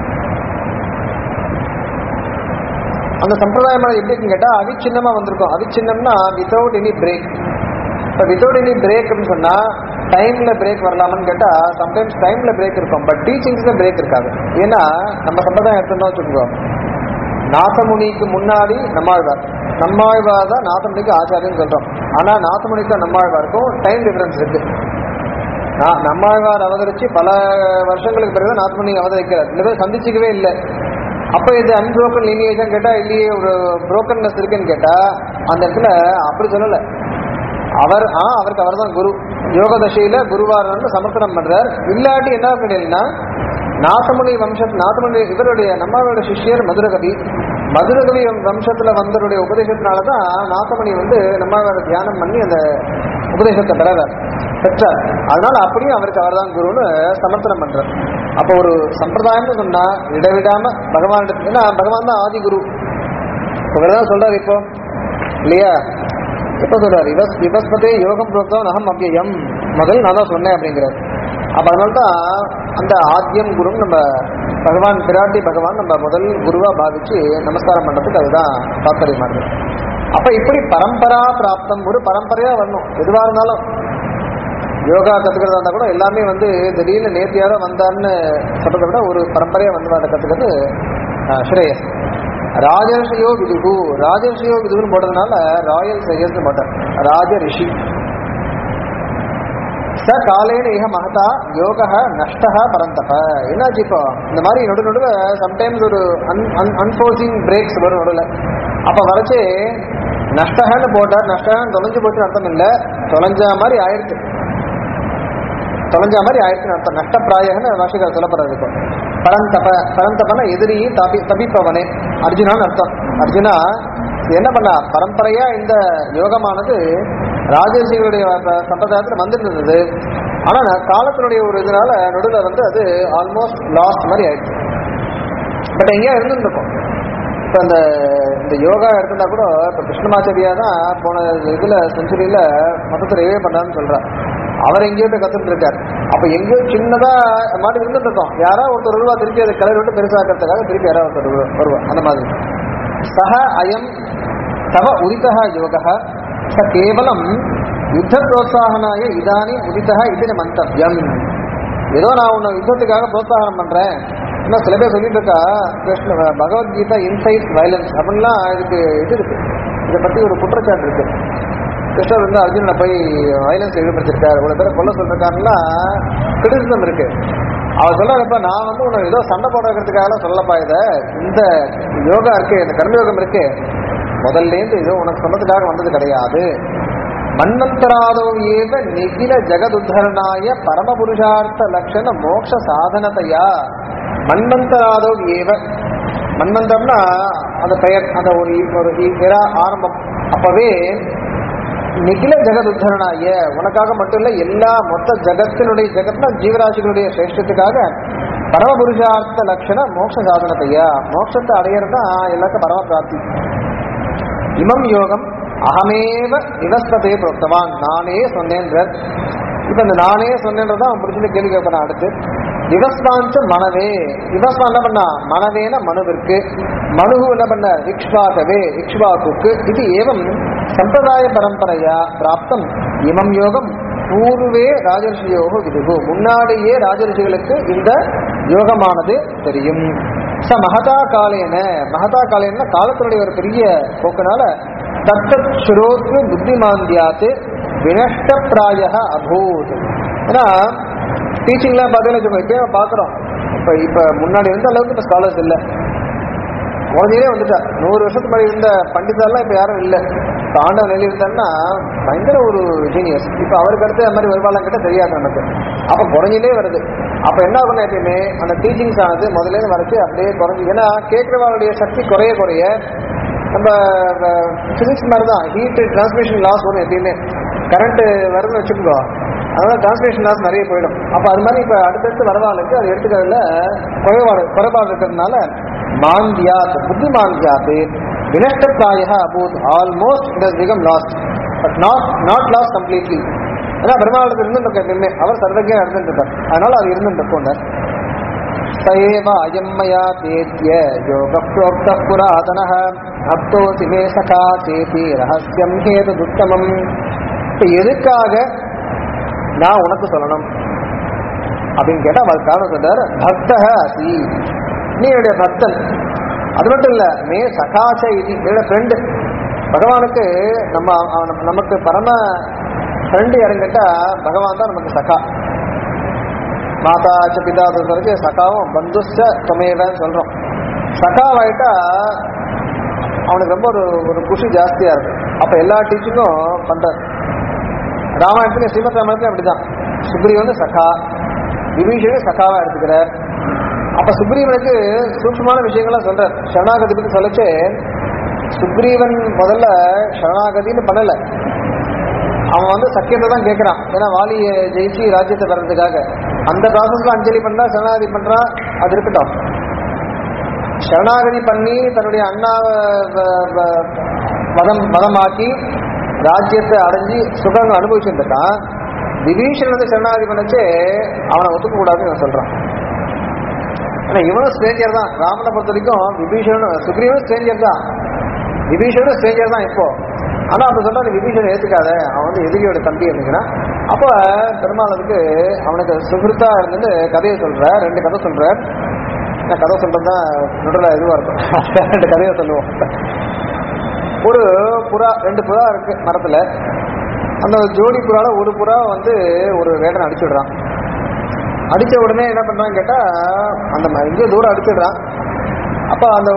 S1: அந்த சம்பிரதாயம் எப்படி இருக்குன்னு கேட்டா அவிச்சின்னமா வந்திருக்கும் அவிச்சின்னம்னா வித்தவுட் எனி பிரேக் இப்போ வித்தவுட் எனி பிரேக் அப்படின்னு சொன்னா டைம்ல பிரேக் வரலாமான்னு கேட்டா சம்டைம்ஸ் டைம்ல பிரேக் இருக்கும் பட் டீச்சிங்ஸ்ல பிரேக் இருக்காது ஏன்னா நம்ம சம்பிரதாயம் எடுத்துட்டோம் வச்சுக்கோ நாதமுனிக்கு முன்னாடி நம்மாழ்வார் நம்மாழ்வார் தான் நாதமுனிக்கு ஆச்சாரியன்னு சொல்றோம் ஆனா நாதமுனிக்கும் நம்மாழ்வாருக்கும் டைம் டிஃபரன்ஸ் இருக்கு நான் நம்மாழ்வார் அவதரிச்சு பல வருஷங்களுக்கு பிறகு நாதமுனி அவதரிக்கிறார் ரெண்டு பேரும் சந்திச்சுக்கவே இல்லை அப்ப இது அன்பிரோக்கன் லீனியேஜ் கேட்டா இல்லையே ஒரு புரோக்கன்னஸ் இருக்குன்னு கேட்டா அந்த இடத்துல அப்படி சொல்லல அவர் ஆ அவருக்கு அவர் தான் குரு யோக தசையில குருவாரன்னு சமர்ப்பணம் பண்றார் இல்லாட்டி என்ன கிடையாதுன்னா நாதமுனி வம்சத் நாதமுனி இவருடைய நம்மளோட சிஷ்யர் மதுரகவி மதுரகவி வம்சத்துல வந்தவருடைய உபதேசத்தினாலதான் நாதமுனி வந்து நம்மளோட தியானம் பண்ணி அந்த உபதேசத்தை பெறார் பெற்றார் அதனால அப்படியும் அவருக்கு அவர் தான் குருன்னு சமர்ப்பணம் பண்றார் அப்போ ஒரு சம்பிரதாயம்னு சொன்னா இடைவிடாம பகவான் ஏன்னா பகவான் தான் ஆதி குரு இவர்தான் சொல்றாரு இப்போ இல்லையா எப்ப சொல்றாரு விவஸ் விவஸ்பதே யோகம் புரோக்தம் அகம் அவ்யயம் முதல் நான் தான் சொன்னேன் அப்படிங்கிறார் அப்ப அதனால தான் அந்த ஆத்தியம் குரு நம்ம பகவான் பிராட்டி பகவான் நம்ம முதல் குருவா பாவிச்சு நமஸ்காரம் பண்றதுக்கு அதுதான் தாத்பரியமா இருக்கு அப்ப இப்படி பரம்பரா பிராப்தம் ஒரு பரம்பரையா வரணும் எதுவா இருந்தாலும் யோகா கத்துக்கிறதா இருந்தா கூட எல்லாமே வந்து திடீர்னு நேர்த்தியார வந்தான்னு சொல்றதை விட ஒரு பரம்பரையா வந்து அதை கத்துக்கிறது ஆஹ், ஸ்ரேயஸ் ராஜர்ஷியோ விதுகு ராஜர்ஷியோ விதுகுன்னு போட்டதுனால ராயல் சையர்ஸ் போட்டார் ராஜ ரிஷி ச காலேன இக மகதா யோக நஷ்ட பரந்தப என்னாச்சு இப்போ இந்த மாதிரி நடு நடுவ சம்டைம்ஸ் ஒரு அன் அன் அன்ஃபோர்சிங் பிரேக்ஸ் வரும் நடுவில் அப்போ வரைச்சு நஷ்டகன்னு போட்டார் நஷ்டகன்னு தொலைஞ்சு போச்சுன்னு அர்த்தம் இல்லை தொலைஞ்ச மாதிரி ஆயிடுச்சு தொலைஞ்ச மாதிரி ஆயிடுச்சுன்னு அர்த்தம் நஷ்டப்பிராயகன்னு வாசிகர் சொல்லப்படுறது இப்போ பரந்தப பரந்தபன எதிரி தபி தபிப்பவனே அர்ஜுனான்னு அர்த்தம் அர்ஜுனா என்ன பண்ணா பரம்பரையா இந்த யோகமானது ராஜர்ஷிகளுடைய ப- சம்பிரதாயத்துல வந்துட்டு இருந்தது ஆனா நான் காலத்தினுடைய ஒரு இதனால நடுவில் வந்து அது ஆல்மோஸ்ட் லாஸ்ட் மாதிரி ஆயிடுச்சு பட் எங்கேயா இருந்துருக்கும் இப்போ இந்த இந்த யோகா எடுத்துட்டா கூட இப்போ கிருஷ்ணமாச்சாரியா தான் போன இதுல செஞ்சுரியில மொத்தத்தை ரிவே பண்ணான்னு சொல்றா அவர் எங்கேயோ போய் கத்துட்டு இருக்காரு அப்ப எங்கேயோ சின்னதா மாட்டு இருந்துட்டு இருக்கோம் யாரோ ஒருத்தர் வருவா திருப்பி அதை கலர் விட்டு பெருசாக்கிறதுக்காக திருப்பி யாரோ ஒருத்தர் வருவா- வருவா அந்த மாதிரி சக அயம் தவ உதிதா யோக ச கேவலம் யுத்த புரோத்சாகனாய இதானி உதிதா இது மந்தவியம் ஏதோ நான் உன்னை யுத்தத்துக்காக புரோத்சாகனம் பண்றேன் இன்னும் சில பேர் சொல்லிட்டு இருக்கா கிருஷ்ண பகவத்கீதா இன்சைட் வயலன்ஸ் அப்படின்லாம் இதுக்கு இது இருக்கு இதை பத்தி ஒரு குற்றச்சாட்டு இருக்கு கிருஷ்ணர் வந்து அர்ஜுனனை போய் வயலன்ஸ் ஈடுபடுத்திருக்காரு இவ்வளவு பேரை கொல்ல சொல்லிருக்காருலாம் கிரிட்டிசிசம் இருக்கு அவர் சொல்றாருப்பா நான் வந்து உன்னை ஏதோ சண்டை போடுறதுக்காக சொல்லப்பா இத இந்த யோகா இருக்கு இந்த கர்மயோகம் இருக்கு முதல்ல இருந்து இது உனக்கு சொன்னதுக்காக வந்தது கிடையாது மன்னந்தராதோ ஏவ நிகில ஜெகதுத்தரணாய பரமபுருஷார்த்த லட்சண மோட்ச சாதனத்தையா மன்வந்தராதோ ஏவ மன்வந்தம்னா அந்த பெயர் அந்த ஒரு ஒரு எரா ஆரம்பம் அப்பவே நிகில ஜெகதுத்தரணாய உனக்காக மட்டும் இல்ல எல்லா மொத்த ஜகத்தினுடைய ஜெகத்னா ஜீவராசிகளுடைய சிரேஷ்டத்துக்காக பரமபுருஷார்த்த லட்சண மோட்ச சாதனத்தையா மோட்சத்தை அடையிறது தான் எல்லாருக்கும் பரம பிராப்தி இமம் யோகம் அகமேவ நிவஸ்ததே புரோக்தவான் நானே சொன்னேன்றார் இப்ப இந்த நானே சொன்னேன்றத அவன் பிடிச்சிட்டு கேள்வி கேட்பான் அடுத்து விவஸ்வாஞ்ச மனவே விவஸ்வா என்ன பண்ணா மனவேன மனுவிற்கு மனுகு என்ன பண்ண இக்ஷ்வாகவே இக்ஷ்வாக்குக்கு இது ஏவம் சம்பிரதாய பரம்பரையா பிராப்தம் இமம் யோகம் பூர்வே ராஜர்ஷியோக விதுகு முன்னாடியே ராஜர்ஷிகளுக்கு இந்த யோகமானது தெரியும் ச மகதா காலேன மகதா காலேன காலத்தினுடைய ஒரு பெரிய போக்குனால தத்தத் ஸ்ரோத்ரு புத்திமாந்தியாத்து வினஷ்ட பிராய அபூத் ஏன்னா டீச்சிங்லாம் பார்த்தீங்கன்னு வச்சுக்கோங்க இப்பயே பார்க்குறோம் இப்போ இப்போ முன்னாடி இருந்த அளவுக்கு இப்போ ஸ்காலர்ஸ் இல்லை குழந்தையிலே வந்துட்டா நூறு வருஷத்துக்கு முன்னாடி இருந்த பண்டிதர்லாம் இப்போ யாரும் இல்லை இப்போ ஆண்டவன் வெளியே இருந்தாருன்னா பயங்கர ஒரு ஜீனியஸ் இப்போ அவருக்கு அடுத்து அந்த மாதிரி வருவாளம் கிட்ட தெரியாது நமக்கு அப்போ குறைஞ்சிலே வருது அப்போ என்ன ஆகும்னா எப்பயுமே அந்த டீச்சிங்ஸ் ஆனது முதல்ல இருந்து வரைச்சு அப்படியே குறைஞ்சி ஏன்னா கேட்குறவாளுடைய சக்தி குறைய குறைய நம்ம ஃபிசிக்ஸ் மாதிரி தான் ஹீட் டிரான்ஸ்மிஷன் லாஸ் வரும் எப்பயுமே கரண்ட் வருதுன்னு வச்சுக்கோ அதனால டிரான்ஸ்மிஷன் லாஸ் நிறைய போயிடும் அப்போ அது மாதிரி இப்போ அடுத்தடுத்து வரவாளுக்கு அது எடுத்துக்கிறதுல குறைபாடு குறைபாடு இருக்கிறதுனால மாந்தியாத் புத்தி மாந்தியாத் வினஷ்டப்பிராய அபூத் almost it has become lost but not not lost completely ஏன்னா பெருமாளுக்கு இருந்துட்டு எப்பயுமே அவர் சர்வஜா இருந்துட்டு அதனால அது இருந்துட்டு இருக்கும் சயேவ அயம் மயா தேத்ய யோக புரோக்த புராதனः அப்தோசி மே சகா சேதி ரகசியம் ஹேது துத்தமம் இப்ப எதுக்காக நான் உனக்கு சொல்லணும் அப்படின்னு கேட்டா அவர் காரணம் சொல்றார் பக்தக அசி நீ என்னுடைய பக்தன் அது மட்டும் இல்ல மே சகாச்ச இது என்னோட ஃப்ரெண்டு பகவானுக்கு நம்ம அவன- நமக்கு பரம ஃப்ரெண்டு இறங்கிட்டா பகவான் தான் நமக்கு சகா மாதாச்ச பிதா சொல்றது சகாவும் பந்துச்ச துமையவன்னு சொல்றோம் சகாவாயிட்டா அவனுக்கு ரொம்ப ஒரு ஒரு குஷி ஜாஸ்தியா இருக்கு அப்ப எல்லா டீச்சிங்கும் பண்றார் ராமாயணத்துல ஸ்ரீமத் ராமாயணத்துல அப்படிதான் சுக்ரீவன் சகா விபீஷணன் சகாவா எடுத்துக்கிறார் அப்ப சுக்ரீவனுக்கு சூக்ஷ்மமான விஷயங்கள்லாம் சொல்றார் சரணாகதி பத்தி சொல்லச்சு சுக்ரீவன் முதல்ல சரணாகதின்னு பண்ணல அவன் வந்து சக்கியத்தை தான் கேட்கறான் ஏன்னா வாலியை ஜெயிச்சு ராஜ்யத்தை பெறதுக்காக அந்த ப்ராசஸ்ல அஞ்சலி பண்றா சரணாகதி பண்றா அது இருக்கட்டும் சரணாகதி பண்ணி தன்னுடைய அண்ணாவை வ- வ- மதம் மதமாக்கி ராஜ்யத்தை அடைஞ்சு சுகம் அனுபவிச்சுட்டு இருக்கான் விபீஷன் வந்து சரணாகதி பண்ணச்சு அவனை ஒத்துக்க கூடாதுன்னு இவன் சொல்றான் ஆனா இவனும் ஸ்ட்ரேஞ்சர் தான் ராமனை பொறுத்த வரைக்கும் விபீஷனும் சுக்ரீவனும் ஸ்ட்ரேஞ்சர் தான் விபீஷனும் ஸ்ட்ரேஞ்சர் தான் இப்போ ஆனா அப்ப சொல்ற அந்த விபீஷன் ஏத்துக்காத அவன் வந்து எதிரியோட தம்பி அப்படிங்கிறான் அப்ப பெருமாள் அதுக்கு அவனுக்கு சுகிருத்தா இருந்துட்டு கதையை சொல்ற ரெண்டு கதை சொல்ற நான் கதை சொல்றதுதான் நடுவில் இதுவா இருக்கும் ரெண்டு கதையை சொல்லுவோம் ஒரு புறா ரெண்டு புறா இருக்கு மரத்துல அந்த ஜோடி புறால ஒரு புறா வந்து ஒரு வேடனை அடிச்சுடுறான் அடிச்ச உடனே என்ன பண்றான்னு கேட்டா அந்த ம- எங்கேயோ தூரம் அடிச்சிடுறான் அப்ப அந்த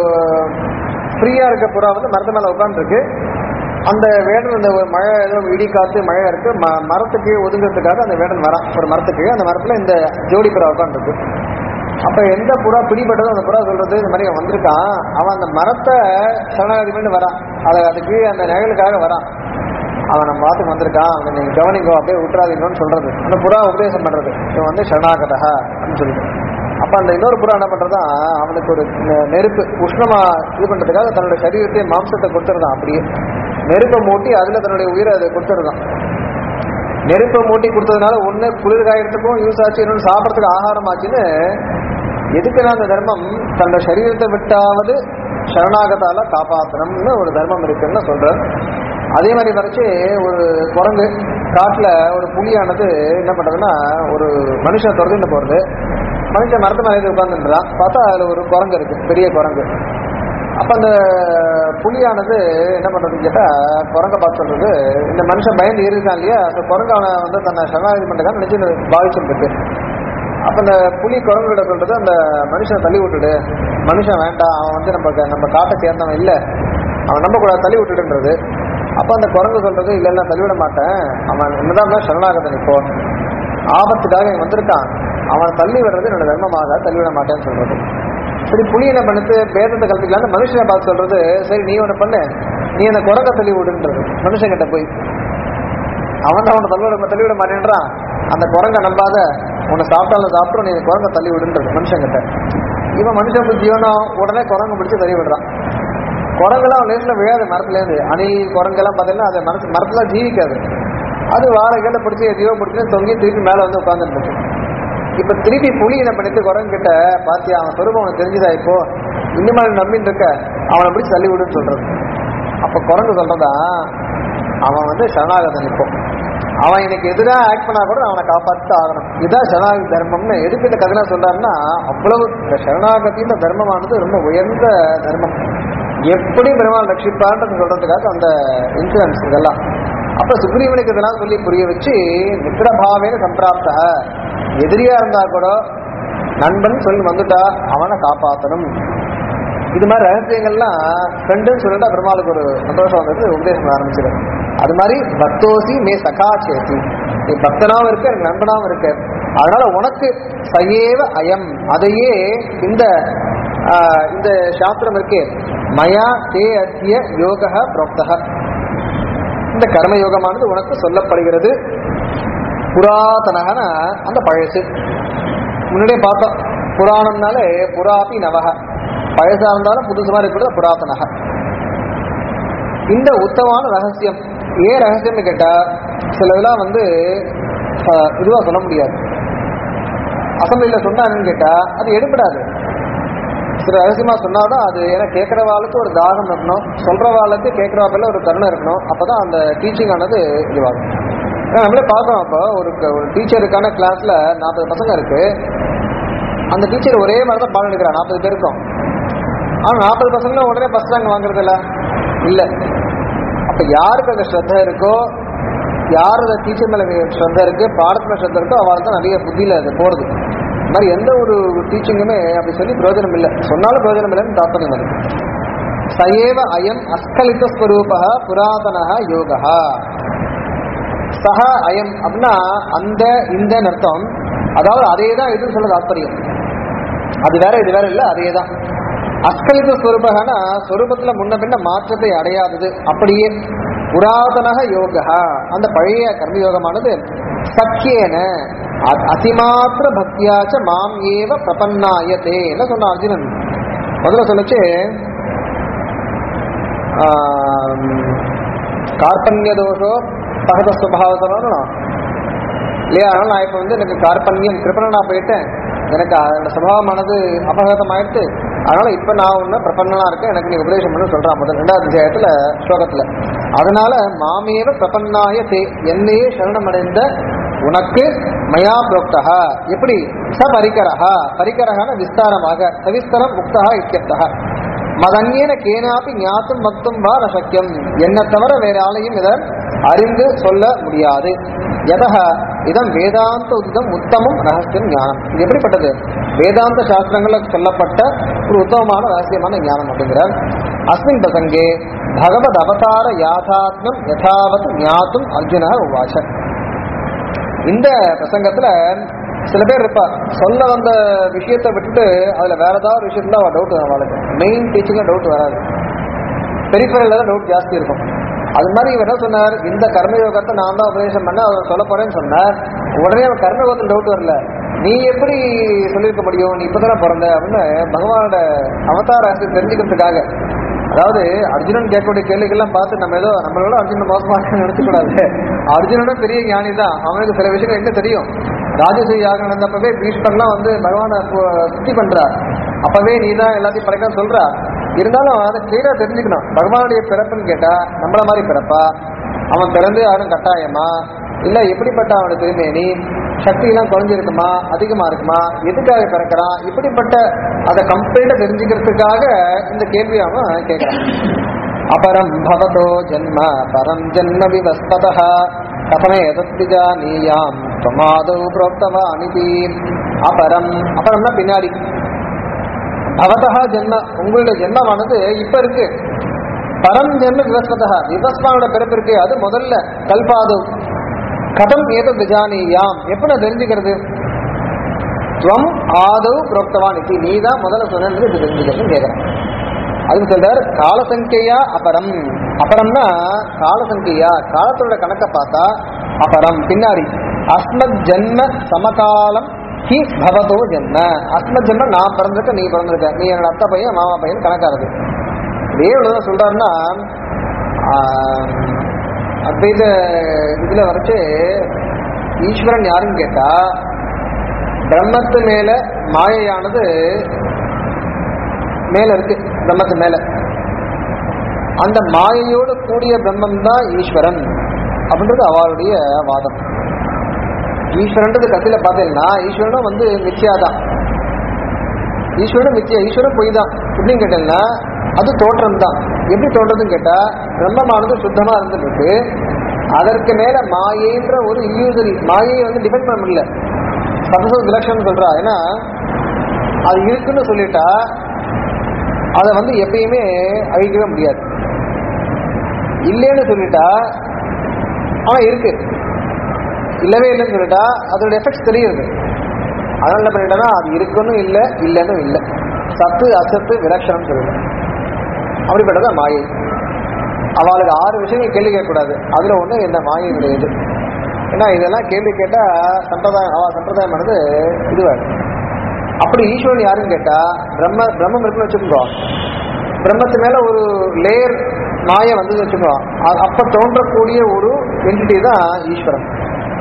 S1: ஃப்ரீயா இருக்க புறா வந்து மரத்து மேல உட்காந்துருக்கு அந்த வேடன் அந்த ஒரு மழை ஏதோ இடி காத்து மழை இருக்கு ம- மரத்துக்கு ஒதுங்கிறதுக்காக அந்த வேடன் வரான் ஒரு மரத்துக்கு அந்த மரத்துல இந்த ஜோடி புறா உட்காந்துருக்கு அப்ப எந்த புறா பிடிபட்டதோ அந்த புறா சொல்றது இந்த மாதிரி அவன் வந்திருக்கான் அவன் அந்த மரத்தை சரணாகதி பண்ணி வரான் அது அதுக்கு அந்த நிழலுக்காக வரான் அவன் நம்ம வாத்துக்கு வந்திருக்கான் அவனை நீங்க கவனிக்கோ அப்படியே விட்டுறாதீங்கன்னு சொல்றது அந்த புறா உபதேசம் பண்றது இவன் வந்து சரணாகதா அப்படின்னு சொல்லிட்டு அப்ப அந்த இன்னொரு புறா என்ன பண்றதா அவனுக்கு ஒரு நெ- நெருப்பு உஷ்ணமா இது பண்றதுக்காக தன்னுடைய சரீரத்தை மாம்சத்தை கொடுத்துருதான் அப்படியே நெருப்பை மூட்டி அதுல தன்னுடைய உயிரை அதை கொடுத்துருதான் நெருப்பை மூட்டி கொடுத்ததுனால ஒண்ணு குளிர் காயறதுக்கும் யூஸ் ஆச்சு இன்னொன்று சாப்பிட்றதுக்கு ஆகாரம் ஆச்சுன்னு எதுக்குன்னா அந்த தர்மம் தன்னோட சரீரத்தை விட்டாவது சரணாகதால காப்பாற்றணும்னு ஒரு தர்மம் இருக்குன்னு சொல்றார் அதே மாதிரி வரைச்சு ஒரு குரங்கு காட்டுல ஒரு புலியானது என்ன பண்றதுன்னா ஒரு மனுஷன் தொடர்ந்து போறது மனுஷன் மரத்து மேலே உட்காந்துன்றான் பார்த்தா அதுல ஒரு குரங்கு இருக்கு பெரிய குரங்கு அப்ப அந்த புலியானது என்ன பண்றதுன்னு கேட்டா குரங்க பார்த்து சொல்றது இந்த மனுஷன் பயந்து ஏறிருக்கான் இல்லையா அந்த குரங்கு அவனை வந்து தன்னை சரணாகதி பண்றதுக்காக நினைச்சு பாவிச்சுருக்கு அப்ப அந்த புலி குரங்குகிட்ட சொல்றது அந்த மனுஷனை தள்ளி விட்டுடு மனுஷன் வேண்டாம் அவன் வந்து நம்ம நம்ம காட்டை சேர்ந்தவன் இல்ல அவன் நம்ப கூடாது தள்ளி விட்டுடுன்றது அப்ப அந்த குரங்கு சொல்றது இல்ல இல்ல தள்ளி விட மாட்டேன் அவன் என்னதான் இருந்தாலும் சரணாகதன் இப்போ ஆபத்துக்காக இவன் வந்திருக்கான் அவன் தள்ளி விடுறது என்னோட தர்மமாக தள்ளி விட மாட்டேன்னு சொல்றது சரி புலி என்ன பண்ணுது பேதத்தை கலந்துக்கலாம்னு மனுஷனை பார்த்து சொல்றது சரி நீ ஒண்ணு பண்ணு நீ அந்த குரங்க தள்ளி விடுன்றது மனுஷன் கிட்ட போய் அவன் தான் அவனை தள்ளி விட தள்ளி விட மாட்டேன்றான் அந்த குரங்க நம்பாத உன்னை சாப்பிட்டாலும் சாப்பிட்றோம் நீ இந்த குரங்க தள்ளி விடுன்றது மனுஷங்கிட்ட இவன் மனுஷன் ஜீவனம் உடனே குரங்கு பிடிச்சு தள்ளி விடுறான் குரங்கெல்லாம் அவன் லேசில் விழாது மரத்துலேருந்து அணி குரங்கெல்லாம் பார்த்தீங்கன்னா அது மரத்து மரத்துல ஜீவிக்காது அது வாழைகளை பிடிச்சி எதையோ பிடிச்சி தொங்கி திருப்பி மேலே வந்து உட்காந்துட்டு இருக்கு இப்ப திருப்பி புலி என்ன பண்ணிட்டு குரங்கு கிட்ட பாத்தியா அவன் சொருபம் அவனுக்கு தெரிஞ்சுதா இப்போ இன்னும் அவன் நம்பின்னு இருக்க அவனை பிடிச்சி தள்ளி விடுன்னு சொல்றது அப்ப குரங்கு சொல்றதா அவன் வந்து சரணாகதன் இப்போ அவன் எனக்கு எதிராக ஆக்ட் பண்ணா கூட அவனை காப்பாத்து ஆகணும் இதுதான் சரணாகதி தர்மம்னு எதுக்கு இந்த கதைலாம் சொல்றாருன்னா அவ்வளவு இந்த சரணாகதின்ற தர்மமானது ரொம்ப உயர்ந்த தர்மம் எப்படி பெருமாள் ரட்சிப்பான்றது சொல்றதுக்காக அந்த இன்சூரன்ஸ் இதெல்லாம் அப்ப சுக்ரீவனுக்கு இதெல்லாம் சொல்லி புரிய வச்சு மித்திரபாவேன சம்பிராப்த எதிரியா இருந்தா கூட நண்பன் சொல்லி வந்துட்டா அவனை காப்பாத்தணும் இது மாதிரி ரகசியங்கள்லாம் ஃப்ரெண்டுன்னு சொல்லிட்டு பெருமாளுக்கு ஒரு சந்தோஷம் வந்தது உபதேசம் ஆரம்பிச்சிரு அது மாதிரி பக்தோசி மே சகா சேசி நீ பக்தனாவும் இருக்க எனக்கு நண்பனாவும் இருக்க அதனால உனக்கு சயேவ அயம் அதையே இந்த ஆஹ், இந்த சாஸ்திரம் இருக்கே மயா தே அத்திய யோக புரோக்தக இந்த கர்ம யோகமானது உனக்கு சொல்லப்படுகிறது புராதனகன அந்த பழசு முன்னாடியே பார்த்தோம் புராணம்னாலே புராபி நவக பழசா இருந்தாலும் புதுசு மாதிரி இருக்கிறது புராதனக இந்த உத்தமான ரகசியம் ஏன் ரகசியம்னு கேட்டா சில இதெல்லாம் வந்து அஹ், இதுவா சொல்ல முடியாது அசம்பிளியில் சொன்னாங்கன்னு கேட்டா அது எடுபடாது சில ரகசியமா சொன்னாதான் அது ஏன்னா கேட்கறவாளுக்கு ஒரு தாகம் இருக்கணும் சொல்றவாளுக்கு கேட்கறவாப்பில் ஒரு கருணை இருக்கணும் அப்பதான் அந்த டீச்சிங் ஆனது இதுவாகும் ஏன்னா நம்மளே பார்க்கறோம் அப்போ ஒரு க- ஒரு டீச்சருக்கான கிளாஸ்ல நாற்பது பசங்க இருக்கு அந்த டீச்சர் ஒரே மாதிரி தான் பாடம் எடுக்கிறா நாற்பது பேருக்கும் ஆனா நாற்பது பசங்களும் உடனே ஃபர்ஸ்ட் ரேங்க் வாங்குறது இல்ல இல்ல அப்ப யாருக்கு அந்த ஸ்ரத்த இருக்கோ யார் அந்த டீச்சர் மேல ஸ்ரத்த இருக்கு பாடத்துல ஸ்ரத்த இருக்கோ அவளுக்கு தான் நிறைய புத்தியில அது போறது இந்த மாதிரி எந்த ஒரு டீச்சிங்குமே அப்படி சொல்லி பிரயோஜனம் இல்லை சொன்னாலும் பிரயோஜனம் இல்லைன்னு தாற்பயம் அது சயேவ அயம் அஸ்கலித ஸ்வரூப புராதன யோகா சஹ அயம் அப்படின்னா அந்த இந்த அர்த்தம் அதாவது அதே தான் இதுன்னு சொல்ல தாற்பயம் அது வேற இது வேற இல்ல அதே தான் அஸ்கலித ஸ்வரூபகனா ஸ்வரூபத்துல முன்ன பின்ன மாற்றத்தை அடையாதது அப்படியே புராதனக யோகா அந்த பழைய கர்மயோகமானது சக்கியேன அ- அதிமாத்திர பக்தியாச்ச மாம் ஏவ பிரபன்னாயத்தே என்ன சொன்ன அர்ஜுனன் முதல்ல சொல்லுச்சு ஆம், கார்பண்ய தோஷோ பகத சுபாவத்தனும் இல்லையா அதனால நான் இப்போ வந்து எனக்கு கார்பண்யம் கிருப்பணனா போயிட்டேன் எனக்கு அதோட சுபாவமானது அபகதம் ஆயிடுத்து அதனால இப்ப நான் ஒண்ணு பிரபன்னனா இருக்கேன் எனக்கு நீ உபதேசம் பண்ணு சொல்றான் முதல் ரெண்டாவது அத்தியாயத்துல ஸ்லோகத்துல அதனால மாமேவ பிரபன்னாய தே என்னையே சரணமடைந்த உனக்கு மயா புரோக்தா எப்படி ச பரிகரஹா பரிகரஹான விஸ்தாரமாக சவிஸ்தரம் முக்தா இத்தியர்த்தா மதன்யேன கேனாப்பி ஞாத்தும் மக்தும் வா நசக்கியம் என்ன தவிர வேற ஆளையும் இதை அறிந்து சொல்ல முடியாது எதக இதம் வேதாந்த உத்தம் உத்தமம் ரகசியம் ஞானம் இது எப்படிப்பட்டது வேதாந்த சாஸ்திரங்களில் சொல்லப்பட்ட ஒரு உத்தமமான ரகசியமான ஞானம் அப்படிங்கிறார் அஸ்மின் பிரசங்கே பகவத் அவதார யாதாத்மம் யதாவத் ஞாத்தும் அர்ஜுன உவாச்ச இந்த பிரசங்கத்துல சில பேர் இருப்பா சொல்ல வந்த விஷயத்தை விட்டுட்டு அதுல வேற ஏதாவது ஒரு விஷயத்துல அவள் டவுட் வரும் அவளுக்கு மெயின் டீச்சிங்ல டவுட் வராது பெரிஃபரல்ல தான் டவுட் ஜாஸ்தி இருக்கும் அது மாதிரி இவர் என்ன சொன்னார் இந்த கர்மயோகத்தை நான் தான் உபதேசம் பண்ண அவர் சொல்ல போறேன்னு சொன்னார் உடனே அவன் கர்மயோகத்தில் டவுட் வரல நீ எப்படி சொல்லியிருக்க முடியும் நீ இப்பதானே பிறந்த அப்படின்னு பகவானோட அவதார ரகசியம் தெரிஞ்சுக்கிறதுக்காக அதாவது அர்ஜுனன் கேட்கக்கூடிய கேள்விகள்லாம் பார்த்து நம்ம ஏதோ நம்மளோட அர்ஜுனன் மோசமாக நினைச்சக்கூடாது அர்ஜுனனோட பெரிய ஞானி தான் அவனுக்கு சில விஷயங்கள் எங்க தெரியும் ராஜசூய யாகம் நடந்தப்பவே பீஷ்மர்லாம் வந்து பகவானை சுத்தி பண்றார் அப்பவே நீ தான் எல்லாத்தையும் படைக்க சொல்றா இருந்தாலும் அதை கிளியரா தெரிஞ்சுக்கணும் பகவானுடைய பிறப்புன்னு கேட்டா நம்மள மாதிரி பிறப்பா அவன் பிறந்து யாரும் கட்டாயமா இல்ல எப்படிப்பட்ட அவனுடைய திருமேனி சக்தி எல்லாம் குறைஞ்சிருக்குமா அதிகமா இருக்குமா எதுக்காக பிறக்கிறான் இப்படிப்பட்ட அதை கம்ப்ளீட்டா தெரிஞ்சுக்கிறதுக்காக இந்த கேள்வி அவன் கேட்கறான் அபரம் பவதோ ஜன்ம பரம் ஜன்ம விவஸ்பத கதமே தத்விஜானீயாம் பிரமாதௌ புரோக்தவானிதி அபரம் அபரம்னா பின்னாடி பவதா ஜென்ம உங்களுடைய ஜென்மமானது இப்ப இருக்கு பரம் ஜென்ம விவஸ்வதா விவஸ்வானோட பிறப்பு இருக்கு அது முதல்ல கல்பாது கதம் ஏதோ விஜானியாம் எப்படி நான் தெரிஞ்சுக்கிறது துவம் ஆதவ் புரோக்தவான் இது நீ தான் முதல்ல சொன்னது இது தெரிஞ்சுக்கிறதுன்னு கேட்கிறேன் அதுக்கு சொல்றாரு காலசங்கையா அபரம் அபரம்னா காலசங்கையா காலத்தோட கணக்கை பார்த்தா அபரம் பின்னாடி அஸ்மத் ஜன்ம சமகாலம் ஹி பவதோ ஜென்ம அஸ்மத் ஜென்ம நான் பிறந்திருக்க நீ பிறந்திருக்க நீ என்னோட அத்தை பையன் மாமா பையன் கணக்காருது இதே இவ்வளவுதான் சொல்றாருன்னா ஆஹ், அத்வைத இதுல வரைச்சு ஈஸ்வரன் யாருன்னு கேட்டா பிரம்மத்து மேல மாயையானது மேல இருக்கு பிரம்மத்து மேல அந்த மாயையோடு கூடிய பிரம்மம் தான் ஈஸ்வரன் அப்படின்றது அவளுடைய வாதம் ஈஸ்வரன்றது கத்தில பார்த்தீங்கன்னா ஈஸ்வரனும் வந்து மித்யாதான் ஈஸ்வரனும் மித்யா ஈஸ்வரன் பொய் தான் எப்படின்னு கேட்டீங்கன்னா அது தோற்றம் தான் எப்படி தோன்றதுன்னு கேட்டா பிரம்மமானது சுத்தமா இருந்துட்டு இருக்கு அதற்கு மேல மாயைன்ற ஒரு இல்லியூசரி மாயையை வந்து டிபெண்ட் பண்ண முடியல சதச விலட்சணம் சொல்றா ஏன்னா அது இருக்குன்னு சொல்லிட்டா அதை வந்து எப்பயுமே அழிக்கவே முடியாது இல்லைன்னு சொல்லிட்டா ஆனா இருக்கு இல்லவே இல்லைன்னு சொல்லிட்டா அதோட எஃபெக்ட்ஸ் தெரியுது அதனால என்ன பண்ணிட்டா அது இருக்குன்னு இல்லை இல்லைன்னு இல்லை சத்து அசத்து விலட்சணம் சொல்லல அப்படிப்பட்டதா மாயை அவளுக்கு ஆறு விஷயங்கள் கேள்வி கேட்கக்கூடாது அதுல ஒண்ணு இந்த மாயையினுடைய இது ஏன்னா இதெல்லாம் கேள்வி கேட்டா சம்பிரதாயம் அவ சம்பிரதாயமானது இதுவாயிடும் அப்படி ஈஸ்வரன் யாருன்னு கேட்டா பிரம்ம பிரம்மம் இருக்குன்னு வச்சுக்கோ பிரம்மத்து மேல ஒரு லேயர் மாயை வந்து வச்சுக்கோ அ- அப்ப தோன்றக்கூடிய ஒரு என்டிட்டி தான் ஈஸ்வரன்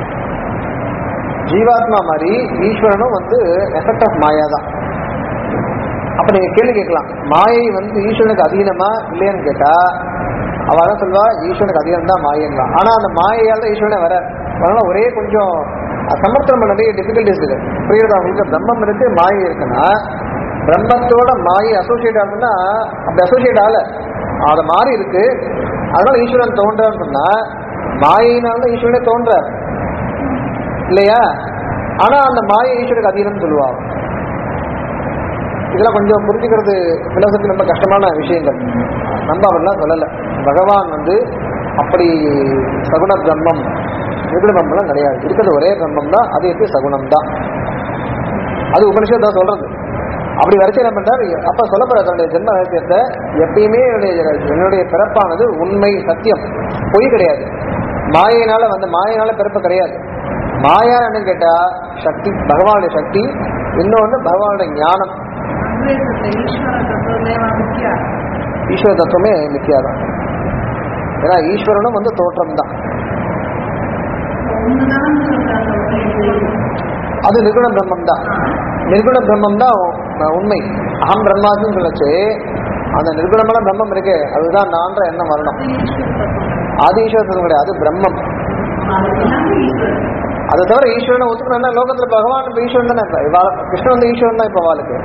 S1: ஜீவாத்மா மாதிரி ஈஸ்வரனும் வந்து எஃபெக்ட் ஆஃப் மாயா தான் அப்ப நீங்க கேள்வி கேட்கலாம் மாயை வந்து ஈஸ்வரனுக்கு அதீனமா இல்லையான்னு கேட்டா அவ தான் சொல்வா ஈஸ்வரனுக்கு அதீனம் தான் மாயன் தான் ஆனா அந்த மாயையால தான் ஈஸ்வரனே வர அதனால ஒரே கொஞ்சம் சமர்த்தனம் பண்ண நிறைய டிஃபிகல்டிஸ் இருக்கு புரியுதா உங்களுக்கு பிரம்மம் இருக்கு மாயை இருக்குன்னா பிரம்மத்தோட மாயை அசோசியேட் ஆகுதுன்னா அப்படி அசோசியேட் ஆகல அது மாதிரி இருக்கு அதனால ஈஸ்வரன் தோன்றான்னு சொன்னா மாயினால தான் ஈஸ்வரனே தோன்றார் இல்லையா ஆனா அந்த மாயை ஈஸ்வரனுக்கு அதீனம் சொல்லுவாங்க இதெல்லாம் கொஞ்சம் புரிஞ்சுக்கிறது பிலோசபி ரொம்ப கஷ்டமான விஷயங்கள் நம்ம அவர்லாம் சொல்லலை பகவான் வந்து அப்படி சகுண பிரம்மம் நிர்குண பிரம்மம்லாம் கிடையாது இருக்கிறது ஒரே பிரம்மம் தான் அது எப்படி சகுணம் தான் அது உபனிஷத் தான் சொல்றது அப்படி வரைக்கும் என்ன பண்றாரு அப்ப சொல்லப்படுற தன்னுடைய ஜென்ம ரகசியத்தை எப்பயுமே என்னுடைய என்னுடைய பிறப்பானது உண்மை சத்தியம் பொய் கிடையாது மாயினால வந்து மாயினால பிறப்பு கிடையாது மாயா என்னன்னு கேட்டா சக்தி பகவானுடைய சக்தி இன்னொன்று பகவானுடைய ஞானம்
S2: அத்வைதத்தை ஈஸ்வர தத்துவமேவா முக்கிய
S1: ஈஸ்வர தத்துவமே மித்தியாதான் ஏன்னா ஈஸ்வரனும் வந்து தோற்றம் தான்
S2: ஒண்ணுதான் சொல்றாங்க உண்மை.
S1: அது நிர்குண பிரம்மம் தான் நிர்குண பிரம்மம் தான் உ- உண்மை அகம் பிரம்மாசுன்னு சொல்லச்சு அந்த நிர்குணமான பிரம்மம் இருக்கு அதுதான் நான்ற எண்ணம் வரணும்
S2: அது ஈஸ்வர தத்துவம்
S1: அது ஈஸ்வர தத்துவம் கிடையாது அது பிரம்மம்
S2: அது எல்லாமே ஈஸ்வரன்
S1: அதை தவிர ஈஸ்வரனை ஒத்துக்கணும்னா லோகத்துல பகவான் இப்ப ஈஸ்வரன் தானே இப்ப இவாள கிருஷ்ணன் வந்து ஈஸ்வரன் தான் இப்ப வாளுக்கு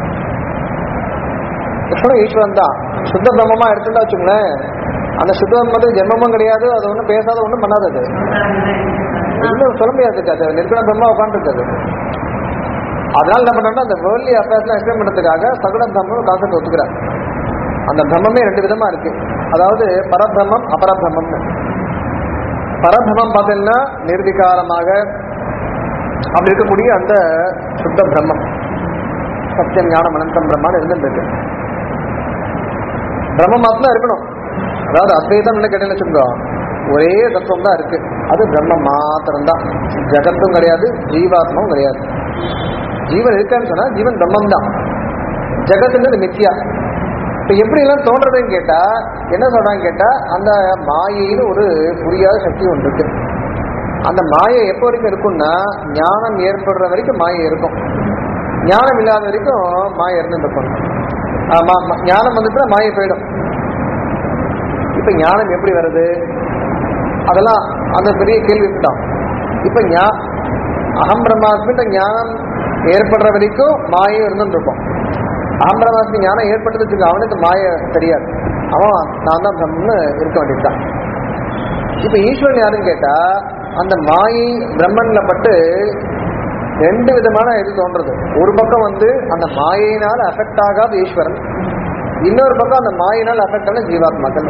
S1: கிருஷ்ணன் ஈஸ்வரன் தான் சுத்த பிரம்மமா எடுத்துட்டா வச்சுங்களேன் அந்த சுத்தம் வந்து ஜென்மமும் கிடையாது அது ஒன்றும் பேசாத ஒன்றும் பண்ணாதது இன்னும் சொல்ல முடியாது அது நிர்குண பிரம்மா உட்காந்துருக்காது அதனால என்ன பண்ணோம்னா அந்த வேர்லி அஃபேர்ஸ்லாம் எக்ஸ்பிளைன் பண்ணுறதுக்காக சகுண பிரம்மம் கான்செப்ட் ஒத்துக்கிறார் அந்த பிரம்மமே ரெண்டு விதமா இருக்கு அதாவது பரபிரம்மம் அபரபிரம்மம்னு பரபிரம்மம் பார்த்தீங்கன்னா நிர்விகாரமாக அப்படி இருக்கக்கூடிய அந்த சுத்த பிரம்மம் சத்தியம் ஞானம் அனந்தம் பிரம்மான்னு இருந்துட்டு இருக்கு பிரம்ம மாத்திரம் இருக்கணும் அதாவது அத்வைதம் என்ன கேட்டேன்னு வச்சுக்கோ ஒரே தத்துவம் தான் இருக்கு அது பிரம்ம மாத்திரம் தான் ஜகத்தும் கிடையாது ஜீவாத்மாவும் கிடையாது ஜீவன் இருக்கான்னு சொன்னா ஜீவன் பிரம்மம் தான் ஜெகத்துங்கிறது மித்தியா இப்ப எப்படி எல்லாம் தோன்றதுன்னு கேட்டா என்ன சொல்றாங்க கேட்டா அந்த மாயைன்னு ஒரு புரியாத சக்தி ஒன்று இருக்கு அந்த மாயை எப்போ வரைக்கும் இருக்கும்னா ஞானம் ஏற்படுற வரைக்கும் மாயை இருக்கும் ஞானம் இல்லாத வரைக்கும் மாயை இருந்துட்டு இருக்கும் ஆ, மா- மா- ஞானம் வந்துட்டுனா மாயை போயிடும் இப்ப ஞானம் எப்படி வருது அதெல்லாம் அந்த பெரிய கேள்வி விட்டுட்டோம் இப்ப ஞா அகம் பிரம்மாஸ்மின்ற ஞானம் ஏற்படுற வரைக்கும் மாயை இருந்துட்டு இருக்கும் அகம் பிரம்மாஸ்மி ஞானம் ஏற்பட்டதுக்கு அவனுக்கு மாய தெரியாது அவன் நான் தான் பிரம்மன்னு இருக்க வேண்டியதுதான் இப்ப ஈஸ்வரன் யாருன்னு கேட்டா அந்த மாயை பிரம்மன்ல பட்டு ரெண்டு விதமான இது தோன்றது ஒரு பக்கம் வந்து அந்த மாயினால் அஃபெக்ட் ஆகாத ஈஸ்வரன் இன்னொரு பக்கம் அந்த மாயினால் அஃபெக்ட் ஆன ஜீவாத்மாக்கள்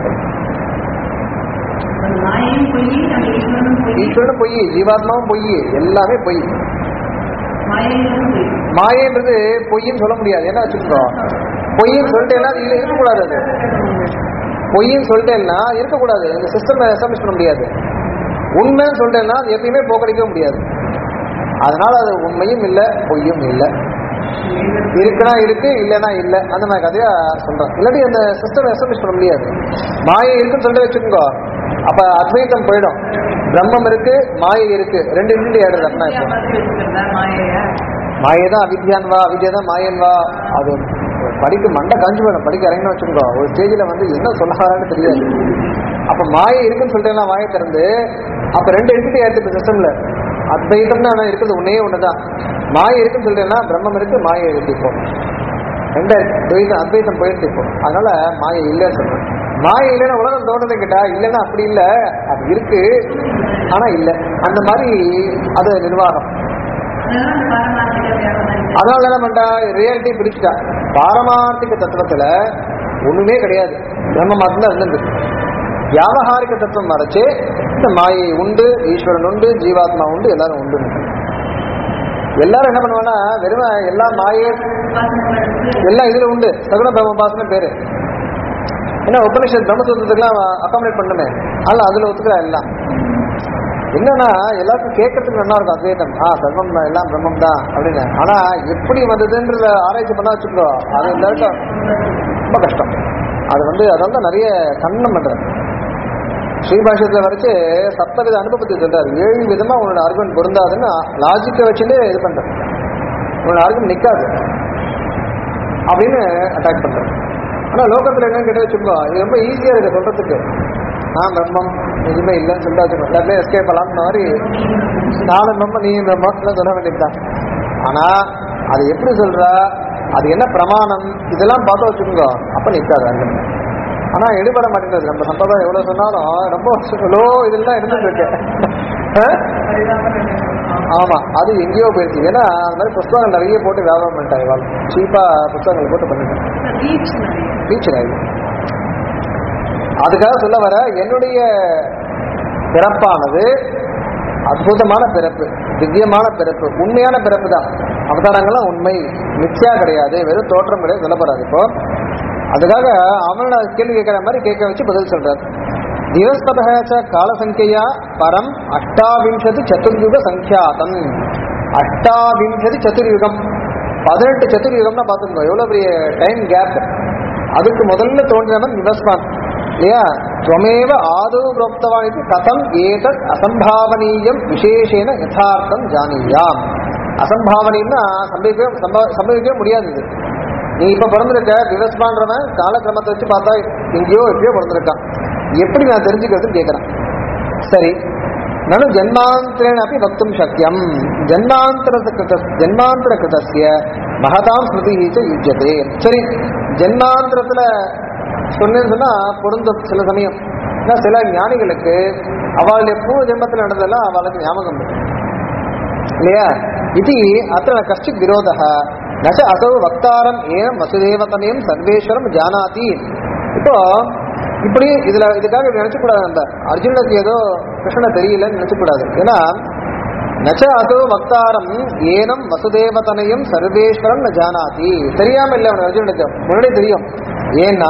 S2: அந்த மாயையும் பொய் அந்த ஈஸ்வரனும் பொய்
S1: ஈஸ்வரனும் பொய் ஜீவாத்மாவும் பொய் எல்லாமே பொய்
S2: மாயையும் பொய்
S1: மாயன்றது பொய்ன்னு சொல்ல முடியாது என்ன வச்சுக்கோ பொய்ன்னு சொல்லிட்டேன்னா இது இருக்கக்கூடாது அது பொய்ன்னு சொல்லிட்டேன்னா இருக்கக்கூடாது இந்த சிஸ்டம் எஸ்டாப்ளிஷ் பண்ண முடியாது உண்மைன்னு சொல்லிட்டேன்னா அது எப்பயுமே போக்கடிக்க முடியாது அதனால அது உண்மையும் இல்லை பொய்யும் இல்லை இருக்குன்னா இருக்கு இல்லைன்னா இல்லை அந்த மாதிரி கதையா சொல்றேன் இல்லாட்டி அந்த சிஸ்டம் எஸ்டாப்ளிஷ் பண்ண முடியாது மாயை இருக்குன்னு சொல்லிட்டு வச்சுக்கோங்க அப்ப அத்வைத்தம் போயிடும் பிரம்மம் இருக்கு மாயை இருக்கு ரெண்டு ரெண்டு ஆயிடுது அப்படின்னா இப்போ
S2: பார்த்து வச்சுக்கிறதா மாயையா
S1: மாயை தான் அவித்யான் வா அவித்யா தான் மாயன் வா அது படிக்க மண்டை காஞ்சு போயிடும் படிக்க இறங்கணும் வச்சுக்கோ ஒரு ஸ்டேஜில் வந்து என்ன சொல்லாரான்னு தெரியாது அப்ப மாயை இருக்குன்னு சொல்லிட்டு வாயை திறந்து அப்ப ரெண்டு என்டிட்டி ஆயிடுச்சு சிஸ்டம்ல அத்வைதம்னு ஆனா இருக்குது ஒன்னே ஒண்ணுதான் மாயை இருக்குன்னு சொல்லிட்டேன்னா பிரம்மம் இருக்கு மாயை இருக்கு இப்போ ரெண்டு துவைதம் அத்வைதம் போயிடுச்சு இப்போ அதனால மாயை இல்லைன்னு சொல்றேன் மாயை இல்லைன்னா உலகம் தோன்றதை கேட்டா இல்லைன்னா அப்படி இல்லை அது இருக்கு ஆனா இல்லை அந்த மாதிரி அது நிர்வாகம்
S2: அதெல்லாம் அந்த பாரமார்த்திக வியாபாரம்
S1: அதனால என்ன பண்ணிட்டா ரியாலிட்டி பிரிச்சுட்டா பாரமார்த்திக தத்துவத்துல ஒண்ணுமே கிடையாது பிரம்ம மட்டும்தான் இருந்தது வியாபகாரிக தத்துவம் மறைச்சு இந்த மாயை உண்டு ஈஸ்வரன் உண்டு ஜீவாத்மா உண்டு எல்லாரும் உண்டு எல்லாரும் என்ன பண்ணுவாங்கன்னா வெறும் எல்லா மாயை
S2: உபாசனை எடுத்து
S1: எல்லாம் இதுல உண்டு சகுன பிரம்மபாசன பேரு ஏன்னா உபனிஷத் பிரம்மசூத்திரத்துக்குலாம் அகாமடேட் பண்ணுமே அதனால அதுல ஒத்துக்கிறா எல்லாம் என்னன்னா எல்லாருக்கும் கேட்கறதுக்கு நல்லா இருக்கும் அத்வைதம் ஆ சர்வம் தான், எல்லாம் பிரம்மம் தான் அப்படின்னு ஆனா எப்படி வந்ததுன்றத ஆராய்ச்சி பண்ணா வச்சுக்கோ அது எல்லாருக்கும் ரொம்ப கஷ்டம் அது வந்து அதான் தான் நிறைய கண்ணம் பண்றது ஸ்ரீபாஷ்யத்துல வரைச்சு சப்தவித அனுபவத்தை சொல்றாரு ஏழு விதமா உன்னோட ஆர்குமெண்ட் பொருந்தாதுன்னு லாஜிக்கை வச்சுட்டு இது பண்றது உன்னோட ஆர்குமெண்ட் நிக்காது அப்படின்னு அட்டாக் பண்றது ஆனா லோகத்துல என்னன்னு கேட்டு வச்சுக்கோ இது ரொம்ப ஈஸியா இருக்கு சொல்றதுக்கு நான் பிரம்மம் எதுவுமே இல்லைன்னு சொல்லிட்டு வச்சுக்கோ எல்லாத்தையும் எஸ்கேப் பண்ணலாம்னு மாதிரி நானும் பிரம்மம் நீ பிரம்மம் சொல்ல வேண்டியதுதான் ஆனா அது எப்படி சொல்றா அது என்ன பிரமாணம் இதெல்லாம் பார்த்து வச்சுக்கோங்க அப்ப நிக்காது அங்க ஆனா எடுபட மாட்டேங்குது நம்ம சம்பிரதாயம் எவ்வளவு சொன்னாலும் ரொம்ப லோ இதெல்லாம் இருந்துட்டு இருக்கு அஹ்? ஆமா அது எங்கேயோ போயிடுச்சு ஏன்னா அந்த மாதிரி புஸ்தகங்கள் நிறைய போட்டு வியாபாரம் பண்ணிட்டாங்க இவாள் சீப்பா புஸ்தகங்கள் போட்டு பண்ணிட்டாங்க டீச்சர் ஆகி அதுக்காக சொல்ல வர என்னுடைய பிறப்பானது அற்புதமான பிறப்பு திவ்யமான பிறப்பு உண்மையான பிறப்பு தான் அவதாரங்கள்லாம் உண்மை மித்யா கிடையாது வெறும் தோற்றம் கிடையாது சொல்லப்படாது இப்போ அதுக்காக அவனோட கேள்வி கேட்கிற மாதிரி கேட்க வச்சு பதில் சொல்றாரு திவஸ்பதச்ச காலசங்கையா பரம் அஷ்டாவிம்சதி சதுர்யுக சங்கியாதம் அஷ்டாவிம்சதி சதுர்யுகம் பதினெட்டு சதுர்யுகம்னா பார்த்துக்கோ எவ்வளவு பெரிய டைம் கேப் அதுக்கு முதல்ல தோன்றினவன் விவஸ்வான் இல்லையா துவமேவ ஆதோ புரோக்தவான் இது கதம் ஏதத் அசம்பாவனீயம் விசேஷேன யதார்த்தம் ஜானியாம் அசம்பாவனீயம்னா சம்பவிக்கவே சம்பவ- சம்பவிக்கவே முடியாது இது நீ இப்ப பிறந்திருக்க விவஸ்வான்றவன் காலக்கிரமத்தை வச்சு பார்த்தா எங்கேயோ எப்படியோ பிறந்திருக்கான் எப்படி நான் தெரிஞ்சுக்கிறதுன்னு கேட்கிறேன் சரி நனு ஜன்மாந்தரேன அப்படி வக்தும் சக்கியம் ஜன்மாந்தர கிருத ஜன்மாந்தர கிருதஸ்ய மகதாம் ஸ்மிருதி ச யுஜ்யதே சரி ஜன்மாந்தரத்துல சொன்னேன்னு சொன்னா பொருந்தும் சில சமயம் ஏன்னா சில ஞானிகளுக்கு அவளுடைய பூர்வ ஜென்மத்தில் நடந்ததெல்லாம் அவளுக்கு ஞாபகம் இருக்கு இல்லையா இது அத்த கஷ்டித் விரோத நச அசௌ வக்தாரம் ஏனம் வசுதேவதனையும் சர்வேஸ்வரம் ஜானாதி இப்போ இப்படி இதுல இதுக்காக நினைச்சு கூடாது நம்ம அர்ஜுனுக்கு ஏதோ கிருஷ்ணனை தெரியலன்னு நினைச்சு கூடாது ஏன்னா நச்ச அதோ வக்தாரம் ஏனம் வசுதேவதனையும் சர்வேஸ்வரம் ந ஜானாதி தெரியாம இல்லை அவன் அர்ஜுனுக்கு முன்னாடி தெரியும் ஏன்னா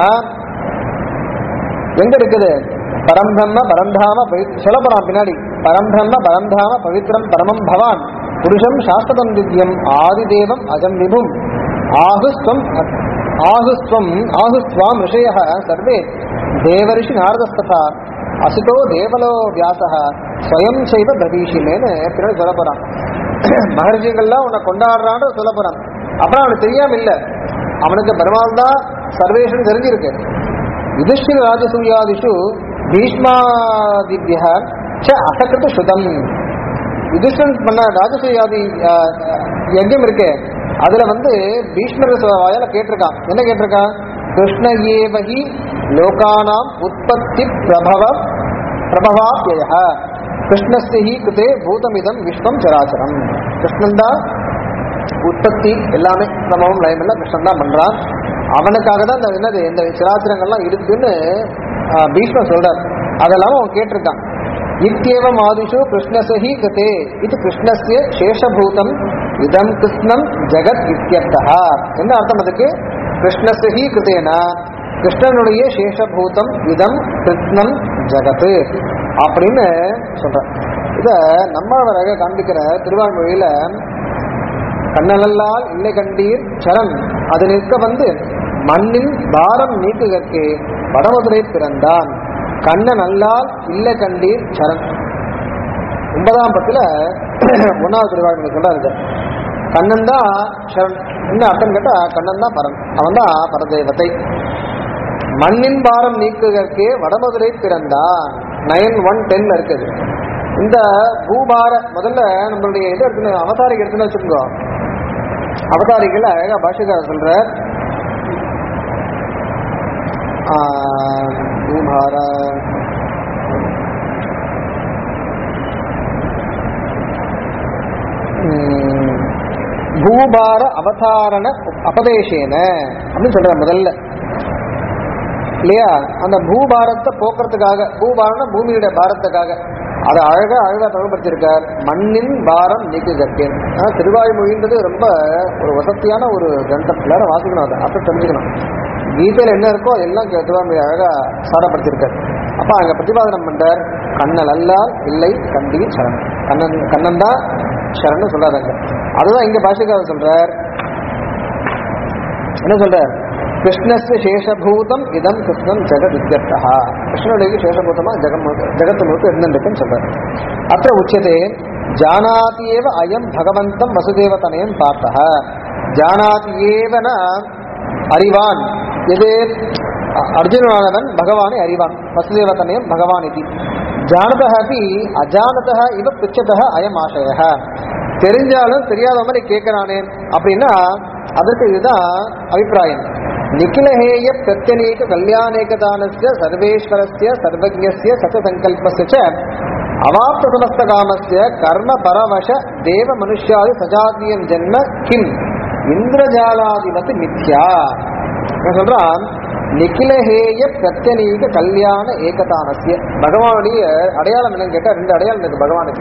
S1: எங்க இருக்குது பரம்பிரம்ம பரந்தாம பவி- சொல்ல போறான் பின்னாடி பரம்பிரம்ம பரந்தாம பவித்ரம் பரமம் பவான் புருஷம் சாஸ்வதம் திவ்யம் ஆதிதேவம் அஜம் விபும் ஆகுஸ்வம் ஆகுஸ்வம் ஆகுஸ்வாம் ரிஷய சர்வே தேவரிஷி நாரதஸ்ததா அசிதோ தேவலோ வியாச ஸ்வயம் செய்வ பிரதீஷிமேன்னு பின்னாடி சொல்ல போறான் மகர்ஷிகள்லாம் உன்னை கொண்டாடுறான்னு சொல்ல போறான் அப்புறம் அவனுக்கு தெரியாம இல்ல அவனுக்கு பெருமாள் தான் சர்வேஷன் தெரிஞ்சிருக்கு யுதிஷ்டிர ராஜசூயாதிஷு பீஷ்மாதிபிய ச அசகிருத சுதம் யுதிஷ்டன் பண்ண ராஜசூயாதி அஹ், யஜ்யம் இருக்கே அதுல வந்து பீஷ்மர் வாயால கேட்டிருக்கான் என்ன கேட்டிருக்கான் கிருஷ்ண ஏவகி லோகானாம் உற்பத்தி பிரபவ பிரபவாப்யய கிருஷ்ணஸ்ய ஹி கிருதே பூதமிதம் விஸ்வம் சராச்சரம் கிருஷ்ணன் தான் உற்பத்தி எல்லாமே பிரமமும் லயம் எல்லாம் கிருஷ்ணன் தான் பண்றான் அவனுக்காக தான் இந்த என்னது இந்த சிராத்திரங்கள்லாம் இருக்குன்னு ஆஹ், பீஷ்மர் சொல்றார் அதெல்லாம் அவன் கேட்டிருக்கான் இத்தியவம் ஆதிஷு கிருஷ்ணசஹி கதே இது கிருஷ்ணஸ்ய சேஷபூதம் இதம் கிருஷ்ணம் ஜெகத் இத்தியர்த்தா என்ன அர்த்தம் அதுக்கு கிருஷ்ணசஹி கிருதேனா கிருஷ்ணனுடைய சேஷபூதம் இதம் கிருஷ்ணம் ஜெகத் அப்படின்னு சொல்றான் இத நம்மளவராக காண்பிக்கிற திருவான்மொழியில கண்ணலல்லால் இல்லை கண்டீர் சரண் அது நிற்க வந்து மண்ணின் பாரம் நீக்குகற்கே வடமதுரை பிறந்தான் கண்ணன் அல்லால் இல்லை கண்டீர் சரண் ஒன்பதாம் பத்துல ஒன்னாவது திருவாரூர் சொல்றாரு கண்ணன் தான் சரண் என்ன அர்த்தம் கேட்டா கண்ணன் தான் பரன் அவன் தான் பரதேவத்தை மண்ணின் பாரம் நீக்குவதற்கே வடமதுரை பிறந்தான் நைன் ஒன் டென்ல இருக்குது இந்த பூபார முதல்ல நம்மளுடைய இது எடுத்துன்னு அவதாரிக்கு எடுத்துன்னு வச்சுக்கோ அவதாரிகள் அழகா பாஷக்காரர் சொல்றார் ஆஹ், பூபார உம், பூபார அவதாரண அபதேசேன அப்படின்னு சொல்ற முதல்ல இல்லையா அந்த பூபாரத்தை போக்குறதுக்காக பூபாரம்னா பூமியுடைய பாரத்துக்காக அதை அழகா அழகா தொடர்படுத்தியிருக்கார் மண்ணின் பாரம் நீக்குகற்கேன் ஆனா திருவாய்மொழின்றது ரொம்ப ஒரு வசதியான ஒரு கிரந்தம் எல்லாரும் வாசிக்கணும் அதை அப்ப தெரிஞ்சுக்கணும் கீதையில என்ன இருக்கோ அதெல்லாம் திருவாய்மொழி அழகா சாரப்படுத்தியிருக்கார் அப்ப அங்க பிரதிபாதனம் பண்றார் கண்ணன் அல்லால் இல்லை கண்டீர் சரணம் கண்ணன் கண்ணன் தான் சரணம் சொல்றாருங்க அதுதான் இங்க பாஷிகாவர் சொல்றார் என்ன சொல்றார் கிருஷ்ணஸ்ய சேஷபூதம் இதம் கிருஷ்ணன் ஜெகத் இத்தியர்த்தா கிருஷ்ணனுடைய சேஷபூதமா ஜெகம் முழுக்க- ஜெகத்து முழுக்க இருந்துருக்குன்னு சொல்றார் அத்த உச்சதே ஜானாதி ஏவ அயம் பகவந்தம் வசுதேவதனயம் பார்த்தः ஜானாதி ஏவன அறிவான் எது அ- அர்ஜுனனானவன் பகவானை அறிவான் வசுதேவதனயம் பகவான் இது ஜானதः அப்படி அஜானதः இவ பிச்சதः அயம் ஆசயः தெரிஞ்சாலும் தெரியாத மாதிரி கேட்கிறானே அப்படின்னா அதற்கு இதுதான் அபிப்பிராயம் நிகிலஹேய பிரத்யநேக கல்யாணேகதானஸ்ய சர்வேஸ்வரஸ்ய சர்வஜ்ஞஸ்ய சச்சசங்கல்பஸ்ய ச அவாப்த சமஸ்த காமஸ்ய கர்ம பரவச தேவ மனுஷ்யாதி சஜாத்தியம் ஜென்ம கிம் இந்திரஜாலாதிபத்து மித்யா இவன் சொல்றான் நிகிலஹேய பிரத்யநீக கல்யாண ஏகதானஸ்ய பகவானுடைய அடையாளம் என்னன்னு கேட்டா ரெண்டு அடையாளம் இருக்கு பகவானுக்கு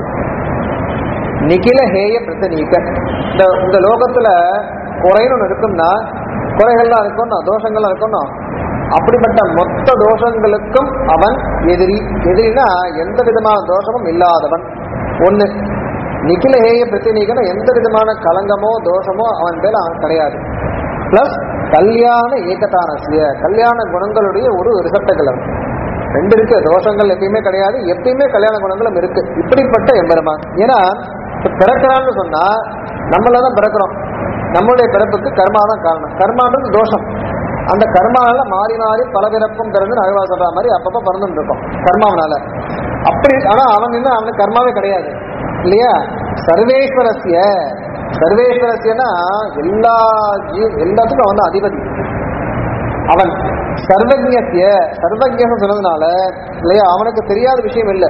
S1: நிகில ஹேய பிரத்தனீக இந்த இந்த லோகத்துல குறைன்னு ஒண்ணு இருக்கும்னா குறைகள்லாம் இருக்கணும் தோஷங்கள்லாம் இருக்கணும் அப்படிப்பட்ட மொத்த தோஷங்களுக்கும் அவன் எதிரி எதிரினா எந்த விதமான தோஷமும் இல்லாதவன் ஒண்ணு நிகில ஹேய பிரத்தினீகன எந்த விதமான களங்கமோ தோஷமோ அவன் பேர்ல அவன் கிடையாது பிளஸ் கல்யாண ஏகதானசிய கல்யாண குணங்களுடைய ஒரு ரிசப்டங்கள் அவன் ரெண்டு இருக்கு தோஷங்கள் எப்பயுமே கிடையாது எப்பயுமே கல்யாண குணங்களும் இருக்கு இப்படிப்பட்ட எம்பெருமான் ஏன்னா இப்ப பிறக்கிறான்னு சொன்னா நம்மள தான் பிறக்கிறோம் நம்மளுடைய பிறப்புக்கு கர்மா தான் காரணம் கர்மான்றது தோஷம் அந்த கர்மானால மாறி மாறி பல பிறப்பும் பிறந்து அழுவா சொல்ற மாதிரி அப்பப்ப பிறந்துட்டு இருக்கோம் கர்மாவனால அப்படி ஆனா அவன் இன்னும் அவனுக்கு கர்மாவே கிடையாது இல்லையா சர்வேஸ்வரஸ்ய சர்வேஸ்வரஸ்யனா எல்லா ஜீ- எல்லாத்துக்கும் அவன் தான் அதிபதி அவன் சர்வஜ்ஞத்திய சர்வஜ்ஞன்னு சொன்னதுனால இல்லையா அவனுக்கு தெரியாத விஷயம் இல்லை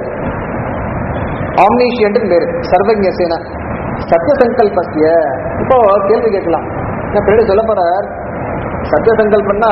S1: ஆம்னீஷியன்ட் பேரு சர்வஜ்ஞசேன சத்திய சங்கல்பஸ்ய இப்போ கேள்வி கேட்கலாம் நான் பின்னாடி சொல்ல போறார் சத்திய சங்கல்பம்னா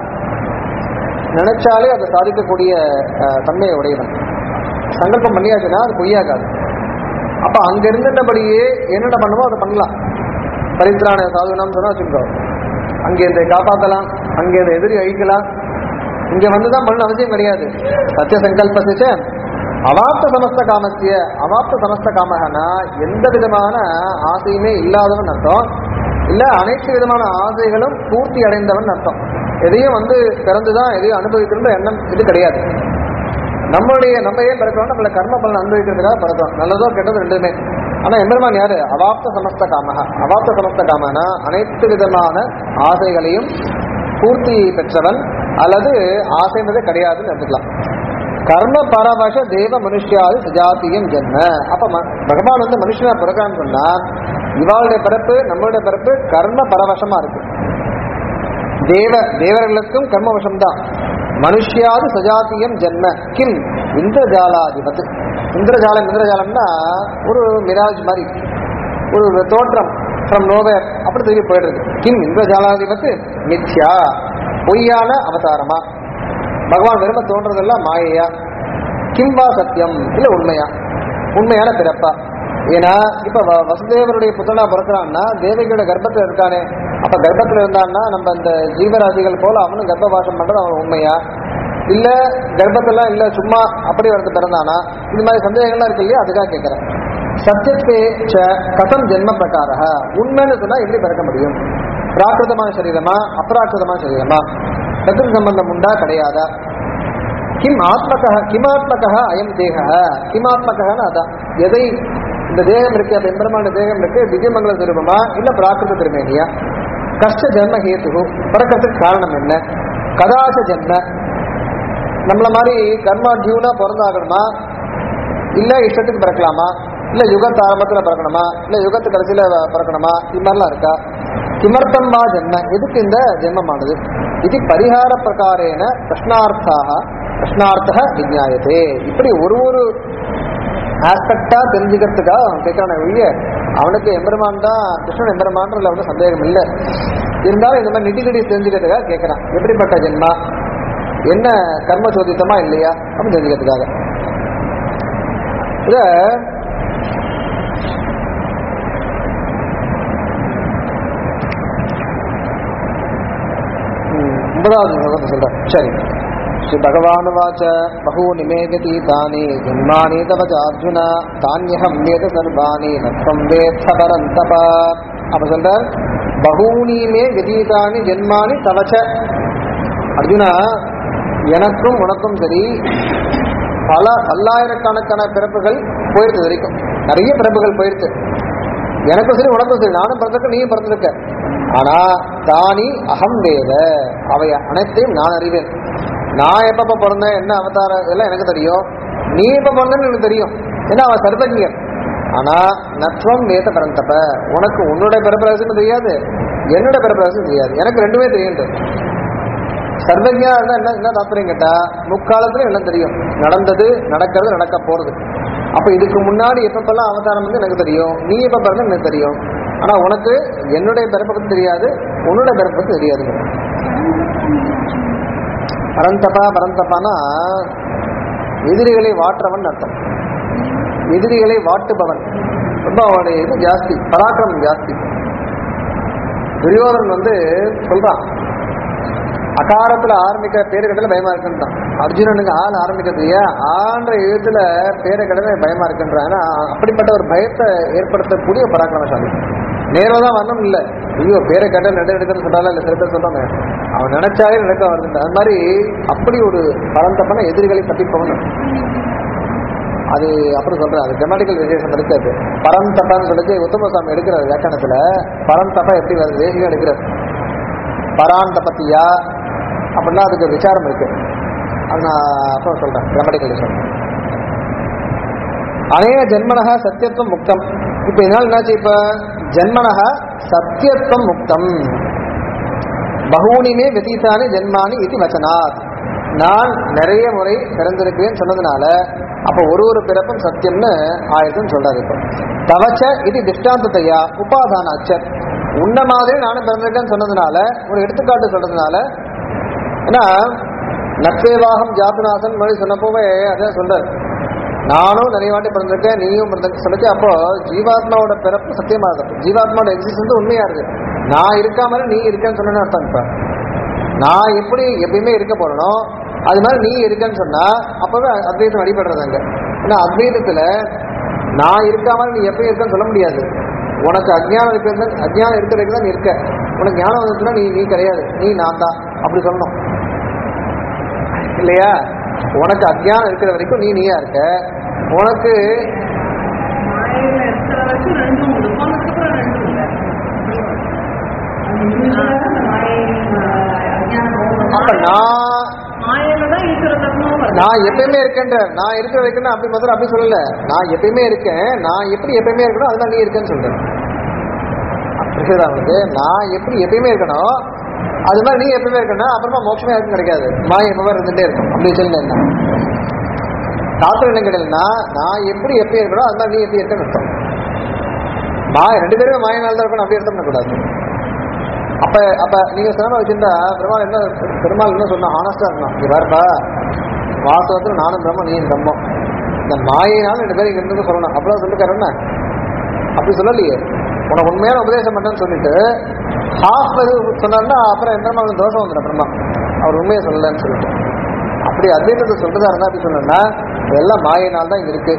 S1: நினைச்சாலே அதை சாதிக்கக்கூடிய அஹ், தன்மையை உடையவன் சங்கல்பம் பண்ணியாச்சுன்னா அது பொய்யாகாது அப்ப அங்க இருந்தபடியே என்னென்ன பண்ணுமோ அதை பண்ணலாம் பரித்ராண சாதுனம் சொன்னா வச்சுக்கோ அங்கே இதை காப்பாற்றலாம் அங்கே இதை எதிரி அழிக்கலாம் இங்க வந்துதான் பண்ண அவசியம் கிடையாது சத்திய சங்கல்பசிச்ச அவாப்த சமஸ்த காமத்திய அவாப்த சமஸ்த காமகனா எந்த விதமான ஆசையுமே இல்லாதவன் அர்த்தம் இல்ல அனைத்து விதமான ஆசைகளும் பூர்த்தி அடைந்தவன் அர்த்தம் எதையும் வந்து பிறந்துதான் எதையும் அனுபவிக்கணுன்ற எண்ணம் இது கிடையாது நம்மளுடைய நம்ம ஏன் பிறக்கிறோம் நம்மள கர்ம பலன் அனுபவிக்கிறதுக்காக பிறக்கிறோம் நல்லதோ கெட்டதோ ரெண்டுமே ஆனா எம்பெருமான் யாரு அவாப்த சமஸ்த காமக அவாப்த சமஸ்த காமனா அனைத்து விதமான ஆசைகளையும் பூர்த்தி பெற்றவன் அல்லது ஆசைன்றதே கிடையாதுன்னு எடுத்துக்கலாம் கர்ம பரவச தேவ மனுஷியாது சுஜாத்தியம் ஜென்ம அப்ப ம- பகவான் வந்து மனுஷனா பிறக்கான்னு சொன்னா இவாளுடைய பிறப்பு நம்மளுடைய பிறப்பு கர்ம பரவசமா இருக்கு தேவ தேவர்களுக்கும் கர்மவசம் தான் மனுஷியாது சஜாத்தியம் ஜென்ம கிம் இந்திரஜாலாதிபத் இந்திரஜாலம் இந்திரஜாலம்னா ஒரு மிராஜ் மாதிரி ஒரு தோற்றம் ஃப்ரம் நோவேர் அப்படி திரும்பி போயிடுறது கிம் இந்திரஜாலாதிபத்து மித்யா பொய்யான அவதாரமா பகவான் வெறும தோன்றதெல்லாம் மாயையா கிம் வா சத்தியம் இல்ல உண்மையா உண்மையான பிறப்பா ஏன்னா இப்ப வ- வசுதேவருடைய புத்தனா பிறக்கிறான்னா தேவகியோட கர்ப்பத்துல இருக்கானே அப்ப கர்ப்பத்துல இருந்தான்னா நம்ம இந்த ஜீவராசிகள் போல அவனும் கர்ப்பவாசம் பண்றது அவன் உண்மையா இல்ல கர்ப்பத்துல இல்ல சும்மா அப்படி வரது பிறந்தானா இது மாதிரி சந்தேகங்கள்லாம் இருக்கு இல்லையா அதுக்காக கேட்கிறேன் சத்தியத்தே ச கதம் ஜென்ம பிரகார உண்மைன்னு சொன்னா எப்படி பிறக்க முடியும் பிராகிருதமான சரீரமா அப்ராகிருதமான சரீரமா பிரகிருதி சம்பந்தம் உண்டா கிடையாதா கிம் ஆத்மக கிமாத்மக அயம் தேக கிமாத்மகன்னு அதான் எதை இந்த தேகம் இருக்கு அந்த எம்பெருமான தேகம் இருக்கு திவ்யமங்கல திருமமா இல்ல பிராகிருத திருமேனியா கஷ்ட ஜென்ம ஹேத்து பிறக்கிறதுக்கு காரணம் என்ன கதாச ஜென்ம நம்மள மாதிரி கர்மா ஜீவனா பிறந்தாகணுமா இல்ல இஷ்டத்துக்கு பிறக்கலாமா இல்ல யுகத்து ஆரம்பத்துல பிறக்கணுமா இல்ல யுகத்து கடைசியில பிறக்கணுமா இது மாதிரிலாம் இருக்கா கிமர்த்தம் வா ஜென்ம எதுக்கு இந்த ஜென்மமானது இது பரிகார பிரகாரேன பிரஷ்னார்த்தாக பிரஷ்னார்த்த விஜாயத்தே இப்படி ஒரு ஒரு ஆஸ்பெக்டா தெரிஞ்சுக்கிறதுக்காக அவன் கேட்கறான ஒழிய அவனுக்கு எம்பெருமான் தான் கிருஷ்ணன் எம்பெருமான்றதுல வந்து சந்தேகம் இல்லை இருந்தாலும் இந்த மாதிரி நிட்டி நிட்டி தெரிஞ்சுக்கிறதுக்காக கேட்கறான் எப்படிப்பட்ட ஜென்மா என்ன கர்ம சோதித்தமா இல்லையா அப்படின்னு தெரிஞ்சுக்கிறதுக்காக இத ம், ஒன்பதாவது ஸ்லோகத்தை சொல்றேன் சரி ஸ்ரீ பகவானுவாச்ச பகூனி மே கதீதானி ஜன்மானி தவ ச அர்ஜுன தானியகம் வேத சர்வாணி நத்வம் வேத்த பரந்தப அப்ப சொல்றார் பகூனி மே கதீதானி ஜென்மானி தவச்ச அர்ஜுனா எனக்கும் உனக்கும் சரி பல பல்லாயிரக்கணக்கான பிறப்புகள் போயிடுது வரைக்கும் நிறைய பிறப்புகள் போயிடுது எனக்கும் சரி உனக்கும் சரி நானும் பிறந்திருக்க நீயும் பிறந்திருக்க ஆனா தானி அகம் வேத அவை அனைத்தையும் நான் அறிவேன் நான் எப்பப்ப பிறந்தேன் என்ன அவதாரம் இதெல்லாம் எனக்கு தெரியும் நீ எப்ப பிறந்தேன்னு எனக்கு தெரியும் ஏன்னா அவன் சர்வஜர் ஆனா நத்வம் வேத பரந்தப்ப உனக்கு உன்னோட பிறப்பு தெரியாது என்னோட பிறப்பு தெரியாது எனக்கு ரெண்டுமே தெரியும் சர்வஜா இருந்தா என்ன என்ன தாத்பரியம் கேட்டா முக்காலத்துல எல்லாம் தெரியும் நடந்தது நடக்கிறது நடக்க போறது அப்ப இதுக்கு முன்னாடி எப்பப்பெல்லாம் அவதாரம் வந்து எனக்கு தெரியும் நீ எப்ப பிறந்த எனக்கு தெரியும் ஆனா உனக்கு என்னுடைய பிறப்பை பத்தி தெரியாது உன்னோட பிறப்பை பத்தி தெரியாது பரந்தபா பரந்தபானா எதிரிகளை வாற்றவன் அர்த்தம் எதிரிகளை வாட்டுபவன் ரொம்ப அவனுடைய இது ஜாஸ்தி பராக்கிரமம் ஜாஸ்தி துரியோதனன் வந்து சொல்றான் அகாரத்துல ஆரம்பிக்கிற பேரு கடல பயமா இருக்குன்றான் அர்ஜுனனுக்கு ஆள் ஆரம்பிக்கிறது ஏன் ஆன்ற எழுத்துல பேரை கடல பயமா இருக்குன்றான் ஏன்னா அப்படிப்பட்ட ஒரு பயத்தை ஏற்படுத்தக்கூடிய ஒரு பராக்கிரமசாலி நேரா தான் வரணும் இல்ல ஐயோ பேரை கடல் நடு எடுக்கணும்னு சொன்னாலும் இல்ல சில பேர் சொல்றாங்க அவன் நினைச்சாலே நடக்க வருது அது மாதிரி அப்படி ஒரு பரந்தப்பன எதிரிகளை தப்பிப்பவன் அது அப்புறம் சொல்றேன் அது கிராமட்டிக்கல் விசேஷம் இருக்காது பரந்தப்பான்னு சொல்லிட்டு உத்தமசாமி எடுக்கிறார் வியாக்கியானத்துல பரந்தப்பா எப்படி வருது தேசிகம் எடுக்கிறார் பராந்த பத்தியா அப்படின்னா அதுக்கு விசாரம் இருக்கு அது நான் அப்புறம் சொல்றேன் கிராமட்டிக்கல் விஷயம் அநேக ஜென்மனக சத்தியத்துவம் முக்தம் இப்ப இதனால என்னாச்சு இப்ப ஜென்மனக சத்தியத்துவம் முக்தம் பகூனிமே வெதீத்தானி ஜென்மானி இது வச்சனாத் நான் நிறைய முறை பிறந்திருக்கேன்னு சொன்னதுனால அப்ப ஒரு ஒரு பிறப்பும் சத்தியம்னு ஆயிரத்துன்னு சொல்றாரு இப்போ தவச்ச இது திஷ்டாந்தத்தையா உபாதான அச்சர் உன்ன மாதிரி நானும் பிறந்திருக்கேன்னு சொன்னதுனால ஒரு எடுத்துக்காட்டு சொல்றதுனால ஏன்னா நத்வேவாகம் ஜாத்துநாசன் மொழி சொன்னப்போவே அதான் சொல்றாரு நானும் நிறைய வாட்டி பிறந்திருக்கேன் நீயும் பிறந்திருக்க சொல்லிச்சு அப்போ ஜீவாத்மாவோட பிறப்பு சத்தியமா இருக்கு ஜீவாத்மாவோட எக்ஸிஸ்டன்ஸ் உண்மையா இருக்கு நான் இருக்கா மாதிரி நீ இருக்கேன்னு சொன்னேன்னு அர்த்தம் இப்ப நான் எப்படி எப்பயுமே இருக்க போறனோ அது மாதிரி நீ இருக்கேன்னு சொன்னா அப்பவே அத்வைதம் அடிபடுறது அங்க ஏன்னா அத்வைதத்துல நான் இருக்கா மாதிரி நீ எப்பயும் இருக்கேன்னு சொல்ல முடியாது உனக்கு அஜ்ஞானம் இருக்கிறது அஜ்ஞானம் இருக்கிறதுக்கு தான் நீ இருக்க உனக்கு ஞானம் வந்துச்சுன்னா நீ நீ கிடையாது நீ நான் தான் அப்படி சொல்லணும் இல்லையா உனக்கு அஜ்ஞானம் இருக்கிற வரைக்கும் நீ நீயா இருக்க உனக்கு
S2: மாயையில இருக்கிற வரைக்கும் ரெண்டும் உண்டு போனதுக்கப்புறம் ரெண்டும் இல்லை அது இனிமேல்தான் அந்த மாயை, ஆஹ், அஞ்ஞானம்
S1: அப்ப நான்
S2: மாயையில தான் இருக்கிற தர்மம் வருது.
S1: நான் எப்பயுமே இருக்கேன்ற நான் இருக்கிற வரைக்கும் அப்படி முதல்ல அப்படி சொல்லல நான் எப்பயுமே இருக்கேன் நான் எப்படி எப்பயுமே இருக்கணும் அதுதான் நீ இருக்கேன்னு சொல்றேன் புரியுதா உங்களுக்கு நான் எப்படி எப்பயுமே இருக்கணும் அது மாதிரி நீ எப்பயுமே இருக்கணும் அப்புறமா மோட்சமே யாருக்கும் கிடைக்காது மாய எப்பவே இருந்துட்டே இருக்கும் அப்படி சொல்லல என்ன தாத்திரம் என்ன கிடையாதுன்னா நான் எப்படி எப்பயும் இருக்கணும் அது மாதிரி நீ எப்படி இருக்கன்னு அர்த்தம் மாய ரெண்டு பேருமே மாயினால் தான் இருக்கணும் அப்படி அர்த்தம் பண்ணக்கூடாது அப்ப அப்ப நீங்க சிரமம் வச்சிருந்தா பெருமாள் என்ன பெருமாள் என்ன சொன்னா ஆனஸ்டா இருக்கணும் இங்க பாருப்பா வாசவத்துல நானும் பிரம்மம் நீயும் பிரம்மம் இந்த மாயினால ரெண்டு பேரும் இங்க இருந்து சொல்லணும் அப்படிதான் சொல்லிருக்காரு என்ன அப்படி சொல்லலையே உனக்கு உண்மையான உபதேசம் பண்ணேன்னு சொல்லிட்டு ஹாஃப் இது சொன்னார்னா அப்புறம் எந்த மாதிரி தோஷம் வந்துடும் பிரம்மா அவர் உண்மையை சொல்லலன்னு சொல்லிட்டு அப்படி அத்வைதத்தை சொல்றதா இருந்தா அப்படி சொன்னா எல்லாம் மாயினால் தான் இங்க இருக்கு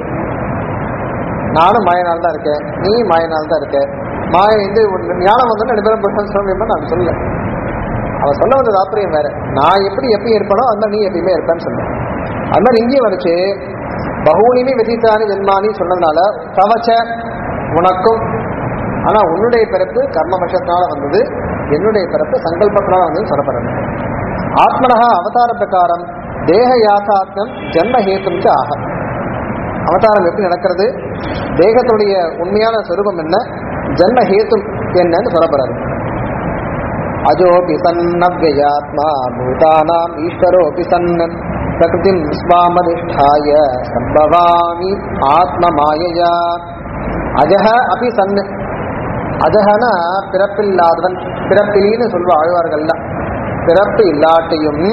S1: நானும் மாயனால் தான் இருக்கேன் நீ மாயனால் தான் இருக்க மாய இது ஒண்ணு ஞானம் வந்தோன்னு ரெண்டு பேரும் புருஷன் சொல்லுவேன் நான் சொல்லல அவன் சொல்ல வந்த தாற்பயம் வேற நான் எப்படி எப்பயும் இருப்பனோ அந்த நீ எப்பயுமே இருப்பேன்னு சொன்னேன் அது மாதிரி இங்கேயும் வந்துச்சு பகுனிமே வெதித்தானி ஜென்மானி சொன்னதுனால தவச்ச உனக்கும் ஆனா உன்னுடைய பிறப்பு கர்மபட்சத்தினால வந்தது என்னுடைய பிறப்பு சங்கல்பத்தினால வந்தது சொல்லப்படுறது ஆத்மனஹா அவதார பிரகாரம் தேக யாத்தாத்மம் ஜென்ம ஹேத்தும் ச ஆக அவதாரம் எப்படி நடக்கிறது தேகத்துடைய உண்மையான சொரூபம் என்ன ஜென்ம ஹேத்து என்னன்னு சொல்லப்படுறது அஜோபி சன்னவ்யாத்மா பூதானாம் ஈஸ்வரோபி சன் பிரகிருதிம் ஸ்வாமதிஷ்டாய சம்பவாமி ஆத்ம மாயையா அஜக அபி சன் அஜகனா பிறப்பில்லாதவன் பிறப்பிலின்னு சொல்வா ஆழ்வார்கள்லாம் பிறப்பு இல்லாட்டியும்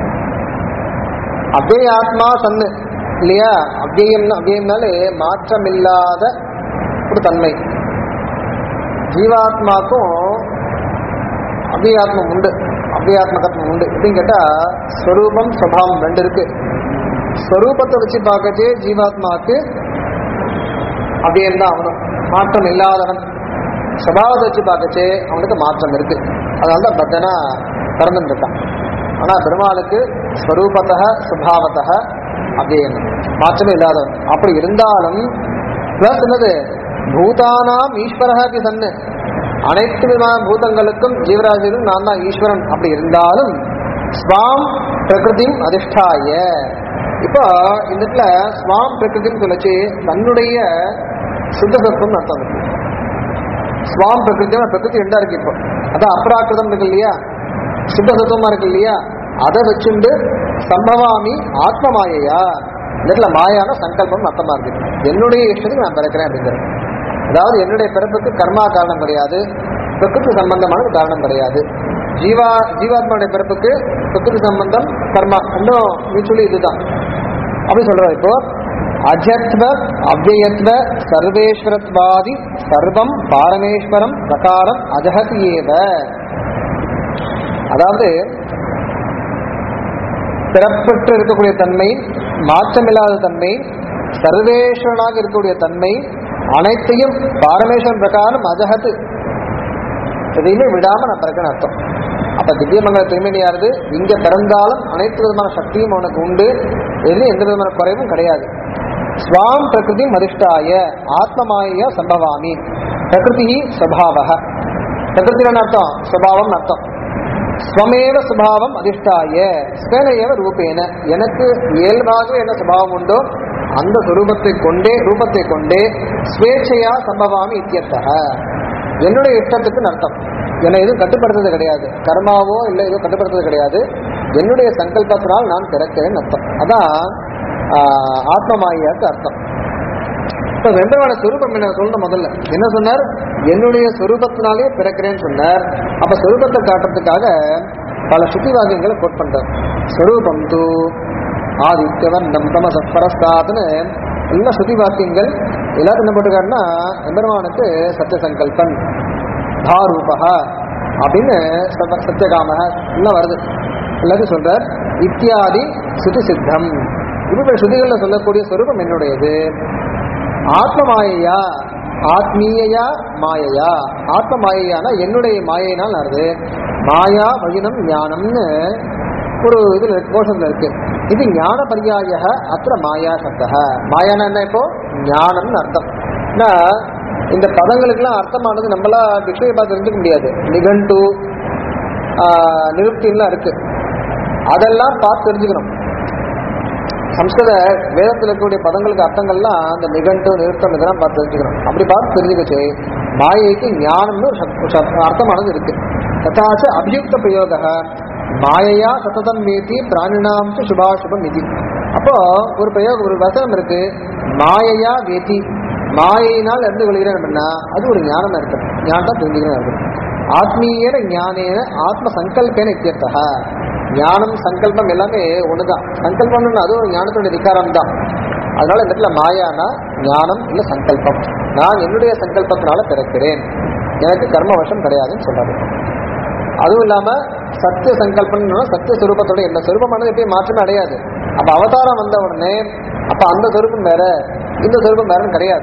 S1: அவ்விய ஆத்மா சன்னு இல்லையா அவ்வியம் அவ்வியம்னாலே மாற்றமில்லாத ஒரு தன்மை ஜீவாத்மாக்கும் அவ்வியாத்மம் உண்டு அவ்வியாத்மகத்துவம் உண்டு எப்படின்னு கேட்டா ஸ்வரூபம் சுவாவம் ரெண்டு இருக்கு ஸ்வரூபத்தை வச்சு பார்க்கச்சே ஜீவாத்மாவுக்கு அவ்வியம் தான் அவனும் மாற்றம் இல்லாதவன் சுபாவத்தை வச்சு பார்க்கச்சே அவனுக்கு மாற்றம் இருக்கு அதனால தான் பத்தனா பிறந்துட்டு இருக்கான் ஆனா பெருமாளுக்கு ஸ்வரூபத்த சுபாவத்த அவ்வியம் மாற்றமே இல்லாதவன் அப்படி இருந்தாலும் பிளஸ் என்னது பூதானாம் ஈஸ்வரஹ அப்படி சன்னு அனைத்து விதமான பூதங்களுக்கும் ஜீவராசிகளும் நான் தான் ஈஸ்வரன் அப்படி இருந்தாலும் ஸ்வாம் பிரகிருதிம் அதிஷ்டாய இப்போ இந்த இடத்துல ஸ்வாம் பிரகிருதின்னு சொல்லச்சு தன்னுடைய சுத்த சத்துவம் அர்த்தம் இருக்கு ஸ்வாம் பிரகிருதி பிரகிருதி ரெண்டா இருக்கு இப்போ அதான் அப்ராக்கிருதம் இருக்கு இல்லையா சுத்த சத்துவமா இருக்கு இல்லையா அதை வச்சுண்டு சம்பவாமி ஆத்ம மாயையா இந்த இடத்துல மாயான சங்கல்பம் அர்த்தமா இருக்கு என்னுடைய இஷ்டத்துக்கு நான் பிறக்கிறேன் அப்படிங்கிறது அதாவது என்னுடைய பிறப்புக்கு கர்மா காரணம் கிடையாது பிரகிருதி சம்பந்தமான காரணம் கிடையாது ஜீவா ஜீவாத்மாவுடைய பிறப்புக்கு பிரகிருதி சம்பந்தம் கர்மா இன்னும் மியூச்சுவலி இதுதான் அப்படி சொல்றாரு இப்போ அஜத்வ அவ்வயத்வ சர்வேஸ்வரத்வாதி சர்வம் பாரமேஸ்வரம் பிரகாரம் அஜகத் ஏவ அதாவது பிறப்பற்று இருக்கக்கூடிய தன்மை மாற்றமில்லாத தன்மை சர்வேஸ்வரனாக இருக்கக்கூடிய தன்மை அனைத்தையும் பாரமேஸ்வரன் பிரகாரம் அஜகத்து எதையுமே விடாம நான் பிறக்கணும் அர்த்தம் அப்ப திவ்யமங்கல திருமணியானது இங்க பிறந்தாலும் அனைத்து விதமான சக்தியும் அவனுக்கு உண்டு எதுவும் எந்த விதமான குறைவும் கிடையாது ஸ்வாம் பிரகிருதி மதிஷ்டாய ஆத்மமாய சம்பவாமி பிரகிருதி ஸ்வபாவக பிரகிருத்தின் அர்த்தம் ஸ்வபாவம் அர்த்தம் ஸ்வமேவ சுபாவம் அதிஷ்டாய ஸ்வேன ஏவ ரூபேன எனக்கு இயல்பாகவே என்ன சுபாவம் உண்டோ அந்த சுரூபத்தை கொண்டே ரூபத்தை கொண்டே ஸ்வேச்சையா சம்பவாமி இத்தியர்த்தக என்னுடைய இஷ்டத்துக்கு அர்த்தம் என்னை எதுவும் கட்டுப்படுத்துறது கிடையாது கர்மாவோ இல்லை எதுவும் கட்டுப்படுத்துறது கிடையாது என்னுடைய சங்கல்பத்தினால் நான் பிறக்கிறேன் அர்த்தம் அதான் ஆஹ், ஆத்மமாயியாக்கு அர்த்தம் இப்ப வெம்பரவான சொரூபம் என்ன சொல்லணும் முதல்ல என்ன சொன்னார் என்னுடைய சொரூபத்தினாலே பிறக்கிறேன்னு சொன்னார் அப்ப சொரூபத்தை காட்டுறதுக்காக பல சுத்தி வாக்கியங்களை கோட் பண்றார் சொரூபம் தூ ஆதித்யவன் நம் தம சத்பரஸ்தாத்னு எல்லா சுத்தி வாக்கியங்கள் எல்லாரும் என்ன போட்டுக்காருன்னா எம்பெருமானுக்கு சத்திய சங்கல்பன் தாரூபா அப்படின்னு சத்த- சத்தியகாமக எல்லாம் வருது எல்லாத்தையும் சொல்றார் இத்தியாதி சுதி சித்தம் இப்படி ஸ்ருதிகள்ல சொல்லக்கூடிய சொரூபம் என்னுடையது ஆத்ம மாயையா ஆத்மீயா மாயையா ஆத்ம மாயையானா என்னுடைய மாயையினால் வருது மாயா வகினம் ஞானம்னு ஒரு இதுல இருக்கு, கோஷத்துல இருக்கு இது ஞான பரியாய அத்த மாயா சப்தக மாயானா என்ன இப்போ ஞானம்னு அர்த்தம் ஏன்னா இந்த பதங்களுக்கெல்லாம் அர்த்தமானது நம்மளா டிக்ஷனரி பார்த்து தெரிஞ்சுக்க முடியாது நிகண்டு ஆஹ், நிருப்தின்லாம் இருக்கு அதெல்லாம் பார்த்து தெரிஞ்சுக்கணும் சம்ஸ்கிருத வேதத்தில் இருக்கக்கூடிய பதங்களுக்கு அர்த்தங்கள்லாம் அந்த நிகண்டு நிறுத்தம் இதெல்லாம் பார்த்து தெரிஞ்சுக்கணும் அப்படி பார்த்து தெரிஞ்சுக்கச்சு மாயைக்கு ஞானம்னு ஒரு சப்- ஒரு சப்- அர்த்தமானது இருக்கு ததாச்ச அபியுக்த பிரயோக மாயையா சததம் மீதி பிராணினாம் ச சுபாசுபம் இது அப்போ ஒரு பிரயோகம் ஒரு வசனம் இருக்கு மாயையா வேதி மாயையினால் இருந்து கொள்கிறேன் அப்படின்னா அது ஒரு ஞானம் இருக்கு ஞானம் தெரிஞ்சுக்கிறேன் இருக்கு ஆத்மீயன ஞானேன ஆத்ம சங்கல்பேன இத்தியர்த்தக ஞானம் சங்கல்பம் எல்லாமே ஒண்ணுதான் சங்கல்பம்னு அது ஒரு ஞானத்தோட விகாரம் தான் அதனால இந்த இடத்துல மாயானா ஞானம் இல்ல சங்கல்பம் நான் என்னுடைய சங்கல்பத்தினால பிறக்கிறேன் எனக்கு கர்ம வசம் கிடையாதுன்னு சொல்றாரு அதுவும் இல்லாம சத்திய சங்கல்பம் சத்திய சுரூபத்தோட இந்த சுரூபமானது எப்பயும் மாற்றமே அடையாது அப்ப அவதாரம் வந்த உடனே அப்ப அந்த சொரூபம் வேற இந்த சொரூபம் வேறன்னு கிடையாது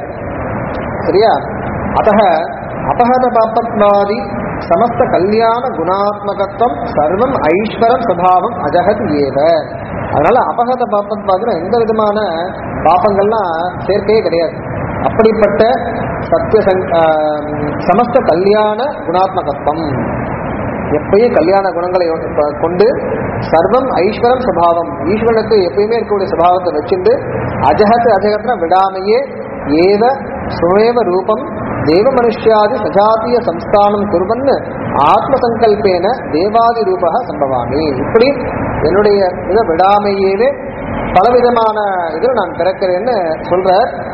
S1: சரியா அத்தக அபகத பாப்பத்வாதி சமஸ்த கல்யாண குணாத்மகத்துவம் சர்வம் ஐஸ்வரம் சுபாவம் அஜகத் ஏவ அதனால அபகத பாப்பத்வாதினா எந்த விதமான பாப்பங்கள்லாம் சேர்க்கையே கிடையாது அப்படிப்பட்ட சத்திய சங்- ஆஹ் சமஸ்த கல்யாண குணாத்மகத்துவம் எப்பயும் கல்யாண குணங்களை கொ- கொண்டு சர்வம் ஐஸ்வரம் சுபாவம் ஈஸ்வரனுக்கு எப்பயுமே இருக்கக்கூடிய சுபாவத்தை வச்சுண்டு அஜகத் அஜகத்னா விடாமையே ஏவ சுவேவ ரூபம் தேவ மனுஷ்யாதி சஜாத்திய சம்ஸ்தானம் குருவன் ஆத்ம சங்கல்பேன தேவாதி ரூபக சம்பவாமி இப்படி என்னுடைய இதை விடாமையேவே பலவிதமான இதில் நான் பிறக்கிறேன்னு சொல்ற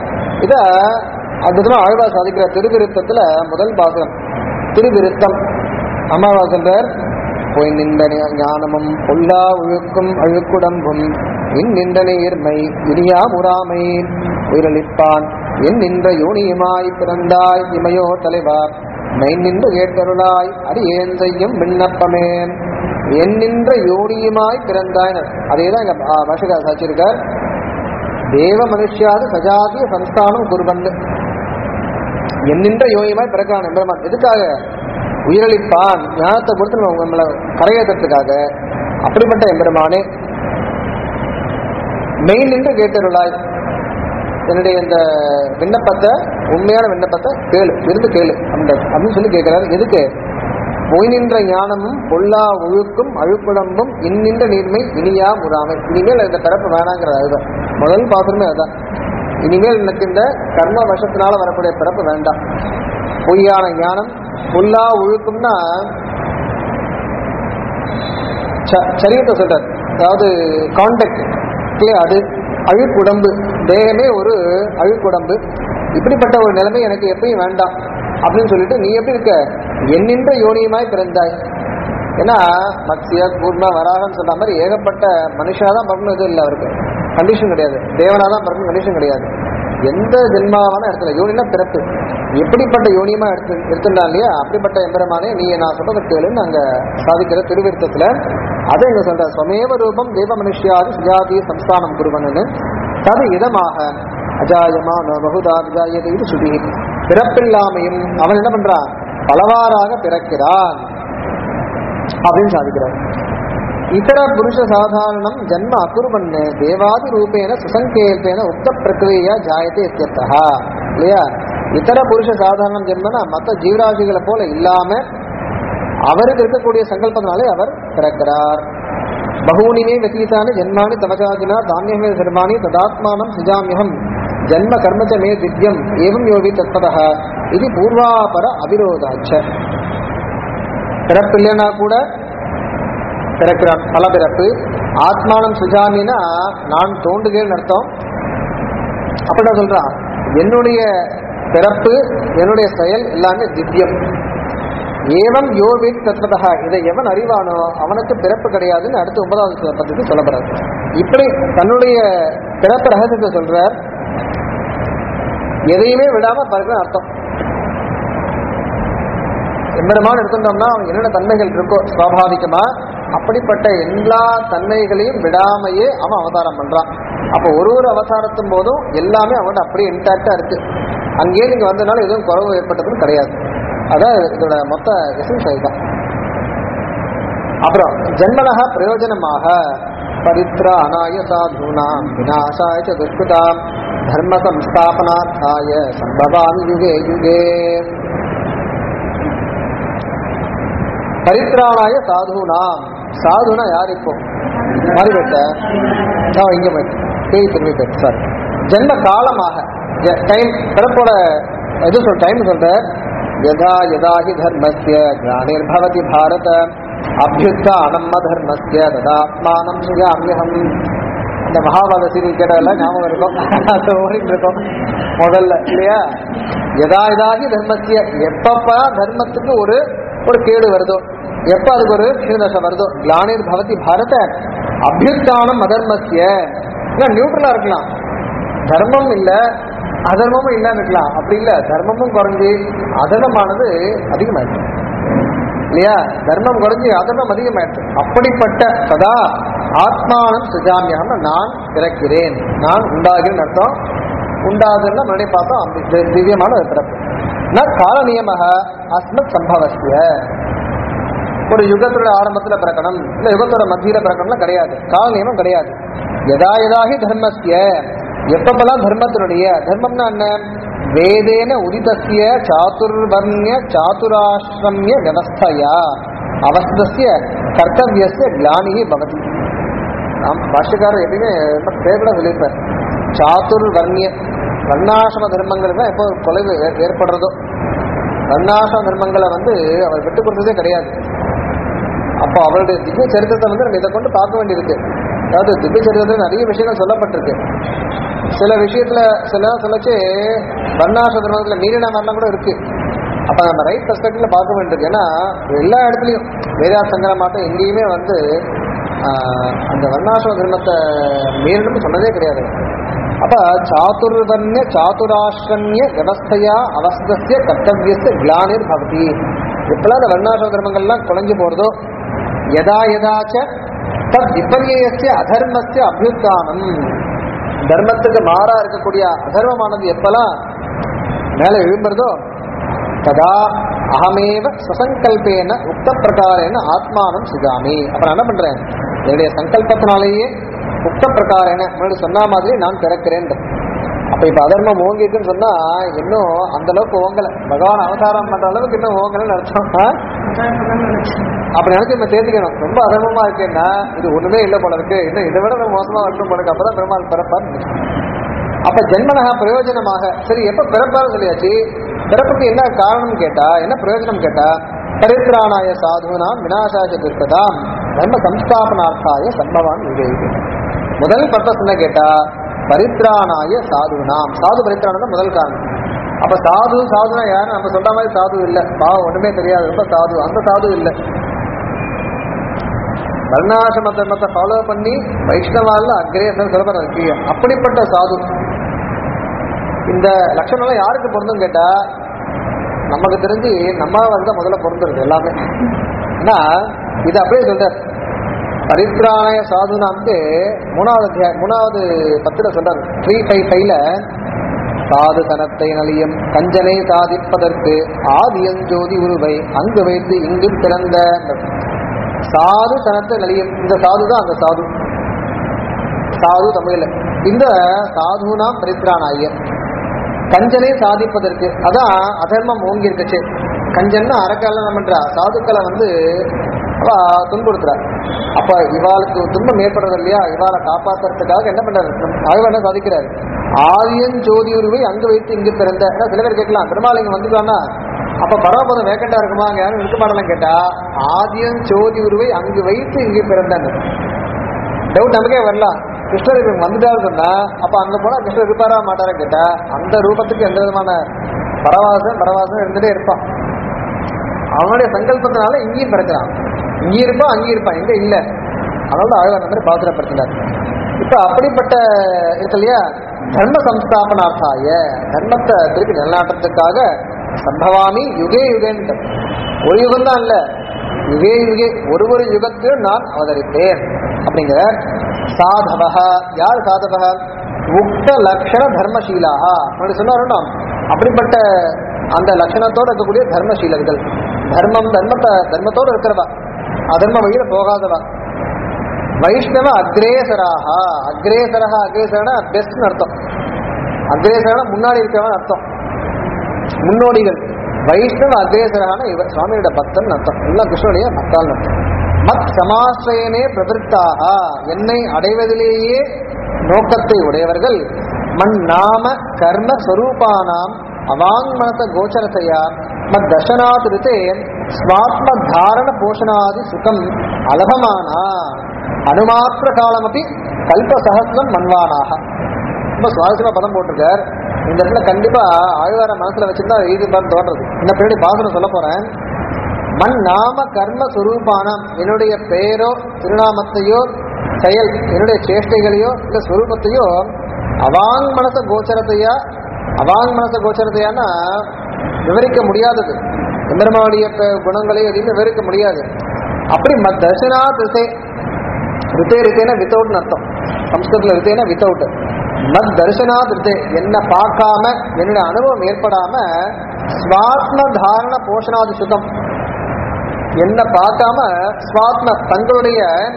S1: இத அதுதான் ஆழ்வா சாதிக்கிற திருவிருத்தத்துல முதல் பாசனம் திருவிருத்தம் அம்மாவா சொல்றார் பொய் நின்ற ஞானமும் பொல்லா ஒழுக்கும் அழுக்குடம்பும் இன் நின்ற நீர்மை இனியா முறாமை உயிரளிப்பான் என் நின்ற யோனியுமாய் பிறந்தாய் இமையோ தலைவா மெய் நின்று கேட்டருளாய் அடியேன் செய்யும் விண்ணப்பமே என்னின்ற யோனியுமாய் பிறந்தாயினர் அதே தான் இங்க பாஷகா சாச்சிருக்கார் தேவ மனுஷியாது சஜாதிய சம்ஸ்தானம் குருவன் என்னின்ற யோனியுமாய் பிறக்கான் எம்பெருமான் எதுக்காக உயிரளிப்பான் ஞானத்தை கொடுத்து நம்ம நம்மளை கரையேற்றத்துக்காக அப்படிப்பட்ட எம்பெருமானே மெயின் நின்று கேட்டருளாய் என்னுடைய இந்த விண்ணப்பத்தை உண்மையான விண்ணப்பத்தை கேளு இருந்து கேளு அந்த அப்படின்னு சொல்லி கேட்கிறாரு எதுக்கு பொய் நின்ற ஞானமும் பொல்லா ஒழுக்கும் அழுக்குடம்பும் இன்னின்ற நீர்மை இனியா முறாமை இனிமேல் இந்த பிறப்பு வேணாங்கிறது அதுதான் முதல் பாத்திரமே அதுதான் இனிமேல் எனக்கு இந்த கர்ம வசத்தினால வரக்கூடிய பிறப்பு வேண்டாம் பொய்யான ஞானம் பொல்லா ஒழுக்கும்னா ச- சரீரத்தை சொல்றார் அதாவது கான்டாக்ட் இல்லையா அது அழுக்குடம்பு தேகமே ஒரு அழுக்குடம்பு இப்படிப்பட்ட ஒரு நிலைமை எனக்கு எப்பயும் வேண்டாம் அப்படின்னு சொல்லிட்டு நீ எப்படி இருக்க என்னின்ற யோனியுமாய் பிறந்தாய் ஏன்னா மத்ஸ்ய கூர்மா வராகன்னு சொன்ன மாதிரி ஏகப்பட்ட மனுஷா தான் பிறக்கணும் இது இல்லை அவருக்கு கண்டிஷன் கிடையாது தேவனா தான் பிறக்கணும் கண்டிஷன் கிடையாது எந்த ஜென்மாவான இடத்துல யோனினா பிறப்பு எப்படிப்பட்ட யோனியமா எடுத்து எடுத்துட்டா இல்லையா அப்படிப்பட்ட எம்பெருமானே நீ நான் சொல்றதை கேளுன்னு அங்க சாதிக்கிற திருவிருத்தத்துல அதை இங்க சொல்ற ஸ்வமேவ ரூபம் தேவ மனுஷியாது சுஜாதி சம்ஸ்தானம் குருவன்னு தது இதமாக அஜாயமான பகுதா விஜாயது இது சுதி பிறப்பில்லாமையும் அவன் என்ன பண்றான் பலவாறாக பிறக்கிறான் அப்படின்னு சாதிக்கிறார் ఇతర పురుష సాధారణం జన్మ అకుర్వన్ దేవాది రూపేణ సుసంకేల్పేన ఉక్త ప్రక్రియ జాయతే ఇత్యర్థ இல்லையா இதர புருஷ சாதாரண ஜென்மனா மற்ற ஜீவராசிகளை போல இல்லாம அவருக்கு இருக்கக்கூடிய சங்கல்பத்தினாலே அவர் பிறக்கிறார் பகூனிமே வெத்தீதானி ஜென்மானி தவசாதினா தானியமே சர்மாணி ததாத்மானம் சுஜாமியம் ஜன்ம கர்மச்ச மே திவ்யம் ஏவம் யோகி தத்பதः இது பூர்வாபர அவிரோதாச்ச பிறப்பு இல்லைன்னா கூட பிறக்கிறான் பல பிறப்பு ஆத்மானம் சுஜாமினா நான் தோண்டுகிறேன்னு அர்த்தம் அப்படின்னா சொல்றான் என்னுடைய பிறப்பு என்னுடைய செயல் எல்லாமே திவ்யம் ஏவம் யோவித் தத்வதா இதை எவன் அறிவானோ அவனுக்கு பிறப்பு கிடையாதுன்னு அடுத்து ஒன்பதாவது பத்துக்கு சொல்லப்படுறாரு இப்படி தன்னுடைய பிறப்பு ரகசியத்தை சொல்றார் எதையுமே விடாம பிறகு அர்த்தம் எம்பெருமான் எடுத்துட்டோம்னா அவன் என்னென்ன தன்மைகள் இருக்கோ சுவாபாவிகமா அப்படிப்பட்ட எல்லா தன்மைகளையும் விடாமையே அவன் அவதாரம் பண்றான் அப்போ ஒரு ஒரு அவதாரத்தும் போதும் எல்லாமே அவன்கிட்ட அப்படியே இன்டாக்டா இருக்கு அங்கேயே நீங்க வந்தனால எதுவும் குறவு ஏற்பட்டதும் கிடையாது அதான் இதோட மொத்த எசன்ஸ் அதுதான் அப்புறம் ஜென்மனக பிரயோஜனமாக பரித்ராணாய சாதுனாம் விநாசாய ச துஷ்கிருதாம் தர்ம சம்ஸ்தாபனார்த்தாய சம்பவாமி யுகே யுகே பரித்ராணாய சாதுனாம் சாதுனா யார் இப்போ மாறி போயிட்ட நான் இங்க போயிட்டு பேய் திரும்பி போயிட்டு சாரி ஜென்ம காலமாக டைம் பிறப்போட எது சொல் டைம் சொல்ற யதா யதா ஹி தர்மஸ்ய கிராணிர்பவதி பாரத அபியுத்தானம் தர்மஸ்ய ததாத்மானம் சுஜாமியகம் இந்த மகாபாரத சீரியல் கேட்டதெல்லாம் ஞாபகம் இருக்கும் அது ஓடிட்டு இருக்கும் முதல்ல இல்லையா யதா யதாகி தர்மஸ்ய எப்பப்ப தர்மத்துக்கு ஒரு ஒரு கேடு வருதோ எப்ப அதுக்கு ஒரு கீழ்நஷம் வருதோ கிளானிர் பவதி பாரத அபியுத்தானம் அதர்மஸ்ய நியூட்ரலா இருக்கலாம் தர்மம் இல்ல அதர்மமும் இல்லைன்னு இருக்கலாம் அப்படி இல்ல தர்மமும் குறைஞ்சி அதர்மமானது அதிகமாயிடுச்சு இல்லையா தர்மம் குறைஞ்சி அதர்மம் அதிகமாயிடுச்சு அப்படிப்பட்ட சதா ஆத்மானம் சுஜாமியம் நான் பிறக்கிறேன் நான் உண்டாகிறேன் அர்த்தம் உண்டாகுதுன்னா முன்னாடி பார்த்தோம் அப்படி தி- திவ்யமான ஒரு பிறப்பு ந கால நியமக அஸ்மத் சம்பவஸ்ய ஒரு யுகத்தோட ஆரம்பத்துல பிறக்கணும் இல்ல யுகத்தோட மத்தியில பிறக்கணும்லாம் கிடையாது கால நியமம் கிடையாது எதா எதாகி தர்மஸ்ய எப்பப்பெல்லாம் தர்மத்தினுடைய தர்மம்னா என்ன வேதேன உதிதஸ்ய சாதுர்வர்ணிய சாதுராசிரமிய வியவஸ்தையா அவஸ்தஸ்ய கர்த்தவியஸ்ய கிளானிகி பவதி நாம் பாஷ்யக்காரர் எப்பயுமே ரொம்ப பேர்ல சொல்லியிருப்பார் சாதுர்வர்ணிய வர்ணாசிரம தர்மங்கள் தான் எப்போ கொலைவு ஏ- ஏற்படுறதோ வர்ணாசிரம தர்மங்களை வந்து அவர் விட்டு கொடுத்ததே கிடையாது அப்போ அவருடைய திவ்ய சரித்திரத்தை வந்து நம்ம இதை கொண்டு பார்க்க வேண்டியிருக்கு அதாவது திவ்ய சரித்திரத்தில் நிறைய விஷயங்கள் சொல்லப்பட்டிருக்கு சில விஷயத்துல சில சொல்லச்சு வர்ணாசிரம தர்மத்துல மீறின மாதிரிலாம் கூட இருக்கு அப்ப நம்ம ரைட் பெர்ஸ்பெக்டிவ்ல பார்க்க வேண்டியிருக்கு ஏன்னா எல்லா இடத்துலையும் வேதா சங்கரமாட்டம் எங்கேயுமே வந்து ஆஹ், அந்த வர்ணாசிரம தர்மத்தை மீறணும்னு சொன்னதே கிடையாது அப்ப சாதுர்வர்ணிய சாதுராஷ்ரமிய விவஸ்தையா அவஸ்தஸ்ய கர்த்தவியஸ்ய கிளானிர் பவதி எப்பெல்லாம் அந்த வர்ணாசிரம தர்மங்கள்லாம் குறைஞ்சு போறதோ யதா யதாச்ச தத் விபர்யஸ்ய அதர்மஸ்ய அபியுத்தானம் தர்மத்துக்கு மாறா இருக்கக்கூடிய அதர்மமானது எப்பெல்லாம் மேல எழும்புறதோ ததா அகமேவ சசங்கல்பேன உக்த பிரகாரேன ஆத்மானம் சுஜாமி அப்ப நான் என்ன பண்றேன் என்னுடைய சங்கல்பத்தினாலேயே உக்த பிரகாரேன முன்னாடி சொன்ன மாதிரி நான் பிறக்கிறேன் அப்ப இப்ப அதர்மம் ஓங்கிட்டுன்னு சொன்னா இன்னும் அந்த அளவுக்கு ஓங்கல பகவான் அவதாரம் பண்ற அளவுக்கு இன்னும் ஓங்கலன்னு அர்த்தம் ஆ?
S2: அதான் சொல்லணும்னு நினைச்சேன்.
S1: அப்படி நினைச்சு நம்ம தேர்த்திக்கணும் ரொம்ப அதர்மமா இருக்கேன்னா இது ஒண்ணுமே இல்லை போல இருக்கு இன்னும் இதை விட ரொம்ப மோசமா வரணும் போல இருக்கு அப்பதான் பெருமாள் பிறப்பார் அப்ப ஜென்மனக பிரயோஜனமாக சரி எப்ப பிறப்பாரு சொல்லியாச்சு பிறப்புக்கு என்ன காரணம் கேட்டா என்ன பிரயோஜனம் கேட்டா பரித்ராணாய சாதுனாம் விநாசாய துர்கதாம் தர்ம சம்ஸ்தாபனார்த்தாய சம்பவான் விவேகி முதல் பர்பஸ் என்ன கேட்டா பரித்ராணாய சாதுனாம் சாது பரித்ராணம் தான் முதல் காரணம் அப்ப சாது சாதுனா யாரு நம்ம சொல்ற மாதிரி சாது இல்ல பாவம் ஒண்ணுமே தெரியாது ரொம்ப சாது அந்த சாது இல்ல வர்ணாசிரம தர்மத்தை ஃபாலோ பண்ணி வைஷ்ணவால அக்ரேசன் சொல்ல இருக்கு அப்படிப்பட்ட சாது இந்த லட்சணம்லாம் யாருக்கு பொருந்தும் கேட்டா நமக்கு தெரிஞ்சு நம்ம வந்து முதல்ல பொருந்துருது எல்லாமே ஏன்னா இது அப்படியே சொல்றார் பரித்ராணய சாதுனா வந்து மூணாவது அத்தியாயம் மூணாவது பத்துல சொல்றாரு த்ரீ ஃபைவ் ஃபைவ்ல சாது தனத்தை நலியம் கஞ்சனை சாதிப்பதற்கு ஆதியஞ்சோதி உருவை அங்கு வைத்து இங்கு பிறந்த சாது தனத்தை நலியம் இந்த சாது தான் அந்த சாது சாது தமிழ்ல இந்த சாதுனாம் பரித்ராணாய கஞ்சனை சாதிப்பதற்கு அதான் அதர்மம் ஓங்கி இருக்குச்சு கஞ்சன்னா அறக்கால என்ன பண்றா சாதுக்களை வந்து அவ துன்புறுத்துறா அப்ப இவாளுக்கு துன்பம் ஏற்படுறது இல்லையா இவாளை காப்பாத்துறதுக்காக என்ன பண்றாரு ஆய்வு என்ன சாதிக்கிறாரு ஆதியன் ஜோதி உருவை அங்கு வைத்து இங்கு பிறந்த ஏன்னா சில பேர் கேட்கலாம் பெருமாள் இங்க வந்துட்டான்னா அப்ப பரமபதம் வேக்கண்டா இருக்குமா அங்க யாரும் இருக்க மாட்டலாம் கேட்டா ஆதியன் ஜோதி உருவை அங்கு வைத்து இங்கு பிறந்தான்னு டவுட் நமக்கே வரலாம் கிருஷ்ணர் இவங்க வந்துட்டாரு சொன்னா அப்ப அங்க போனா கிருஷ்ணர் இருப்பாரா மாட்டாரா கேட்டா அந்த ரூபத்துக்கு எந்த விதமான பரவாசம் பரவாசம் இருந்துட்டே இருப்பான் அவனுடைய சங்கல்பத்தினால இங்கேயும் பிறக்கிறான் இங்கேயும் இருப்பான் அங்கேயும் இருப்பான் எங்க இல்ல அதனால தான் ஆழ்வார் வந்து பாத்திரப்படுத்தினார் இப்ப அப்படிப்பட்ட இருக்கு இல்லையா தர்ம சம்ஸ்தாபனார்த்தாய தர்மத்தை திருப்பி நிலநாட்டத்துக்காக சம்பவாமி யுகே யுகேன்ற ஒரு யுகம் தான் இல்ல யுகே யுகே ஒரு ஒரு யுகத்திலும் நான் அவதரித்தேன் அப்படிங்கிற சாதவக யார் சாதவக உக்த லக்ஷண தர்மசீலாக அப்படி சொன்னாருன்னா அப்படிப்பட்ட அந்த லட்சணத்தோட இருக்கக்கூடிய தர்மசீலர்கள் தர்மம் தர்மத்தை தர்மத்தோட இருக்கிறவா அதர்ம வழியில போகாதவா வைஷ்ணவ அக்ரேசராக அக்ரேசரக அக்ரேசரனா பெஸ்ட்னு அர்த்தம் அக்ரேசரனா முன்னாடி இருக்கிறவன் அர்த்தம் முன்னோடிகள் வைஷ்ணவ அக்ரேசரான இவர் சுவாமியோட பக்தன் அர்த்தம் எல்லாம் கிருஷ்ணனுடைய பக்தால் அர்த்தம் மத் சமாசிரயனே பிரதிருத்தாக என்னை அடைவதிலேயே நோக்கத்தை உடையவர்கள் மண் நாம கர்ம ஸ்வரூபானாம் அவாங்மனத கோச்சரத்தையா மத் தர்ஷனாதிருத்தே ஸ்வாத்ம தாரண போஷணாதி சுகம் அலபமானா அனுமாத்திர காலமபி கல்பசகசிரம் மன்வானாக ரொம்ப சுவாரஸ்யமா பதம் போட்டிருக்கார் இந்த இடத்துல கண்டிப்பா ஆழ்வார மனசுல வச்சிருந்தா இது தான் தோன்றது இன்னும் பின்னாடி பாசனம் சொல்ல போறேன் மண் நாம கர்ம சுரூபானம் என்னுடைய பெயரோ திருநாமத்தையோ செயல் என்னுடைய சேஷ்டைகளையோ இல்ல ஸ்வரூபத்தையோ அவாங் மனச கோச்சரத்தையா அவாங் மனச கோச்சரத்தையானா விவரிக்க முடியாதது எம்பெருமானுடைய ப- குணங்களையும் எதையும் விவரிக்க முடியாது அப்படி மத் தர்சனா திசை ரித்தே ரித்தேனா வித்தவுட்னு அர்த்தம் சம்ஸ்கிருதத்தில் ரித்தேனா வித்தவுட் மத் தர்சனா ரித்தே என்ன பார்க்காம என்னுடைய அனுபவம் ஏற்படாம ஸ்வாத்ம தாரண போஷணாதி சுகம் என்ன பார்க்காம ஸ்வாத்ம தங்களுடைய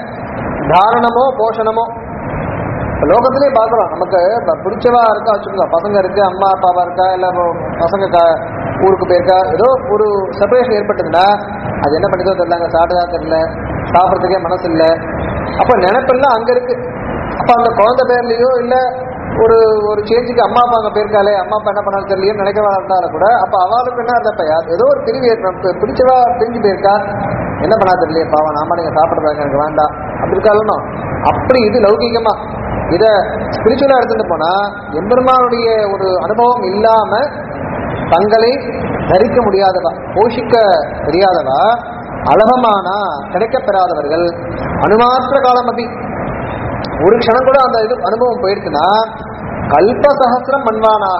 S1: தாரணமோ போஷணமோ இப்ப லோகத்திலே பார்க்கலாம் நமக்கு இப்ப பிடிச்சவா இருக்கா வச்சுக்கோங்க பசங்க இருக்கு அம்மா அப்பாவா இருக்கா இல்ல இப்போ பசங்க க- ஊருக்கு போயிருக்கா ஏதோ ஒரு செப்பரேஷன் ஏற்பட்டதுன்னா அது என்ன பண்ணிதோ தெரியல சாப்பிட்டதா தெரியல சாப்பிட்றதுக்கே மனசு இல்லை அப்ப நினைப்பெல்லாம் அங்க இருக்கு அப்ப அந்த குழந்தை பேர்லயோ இல்ல ஒரு ஒரு சேஞ்சுக்கு அம்மா அப்பா அங்க போயிருக்காளே அம்மா அப்பா என்ன பண்ணாலும் தெரியலையே நினைக்கவா இருந்தாலும் கூட அப்ப அவளுக்கு என்ன இருந்தப்ப ஏதோ ஒரு பிரிவு ஏற்படும் பிடிச்சவா பிரிஞ்சு போயிருக்கா என்ன பண்ணா தெரியலையே பாவம் நாம நீங்க சாப்பிடுறாங்க எனக்கு வேண்டாம் அப்படி இருக்காலும் அப்படி இது லௌகிகமா இத ஸ்பிரிச்சுவலா எடுத்துட்டு போனா எம்பெருமானுடைய ஒரு அனுபவம் இல்லாம தங்களை தரிக்க முடியாதவா போஷிக்க தெரியாதவா அழகமானா கிடைக்கப் பெறாதவர்கள் அனுமாத்திர காலம் அப்படி ஒரு க்ஷணம் கூட அந்த இது அனுபவம் போயிடுச்சுன்னா கல்பசகசிரம் மண்வானாக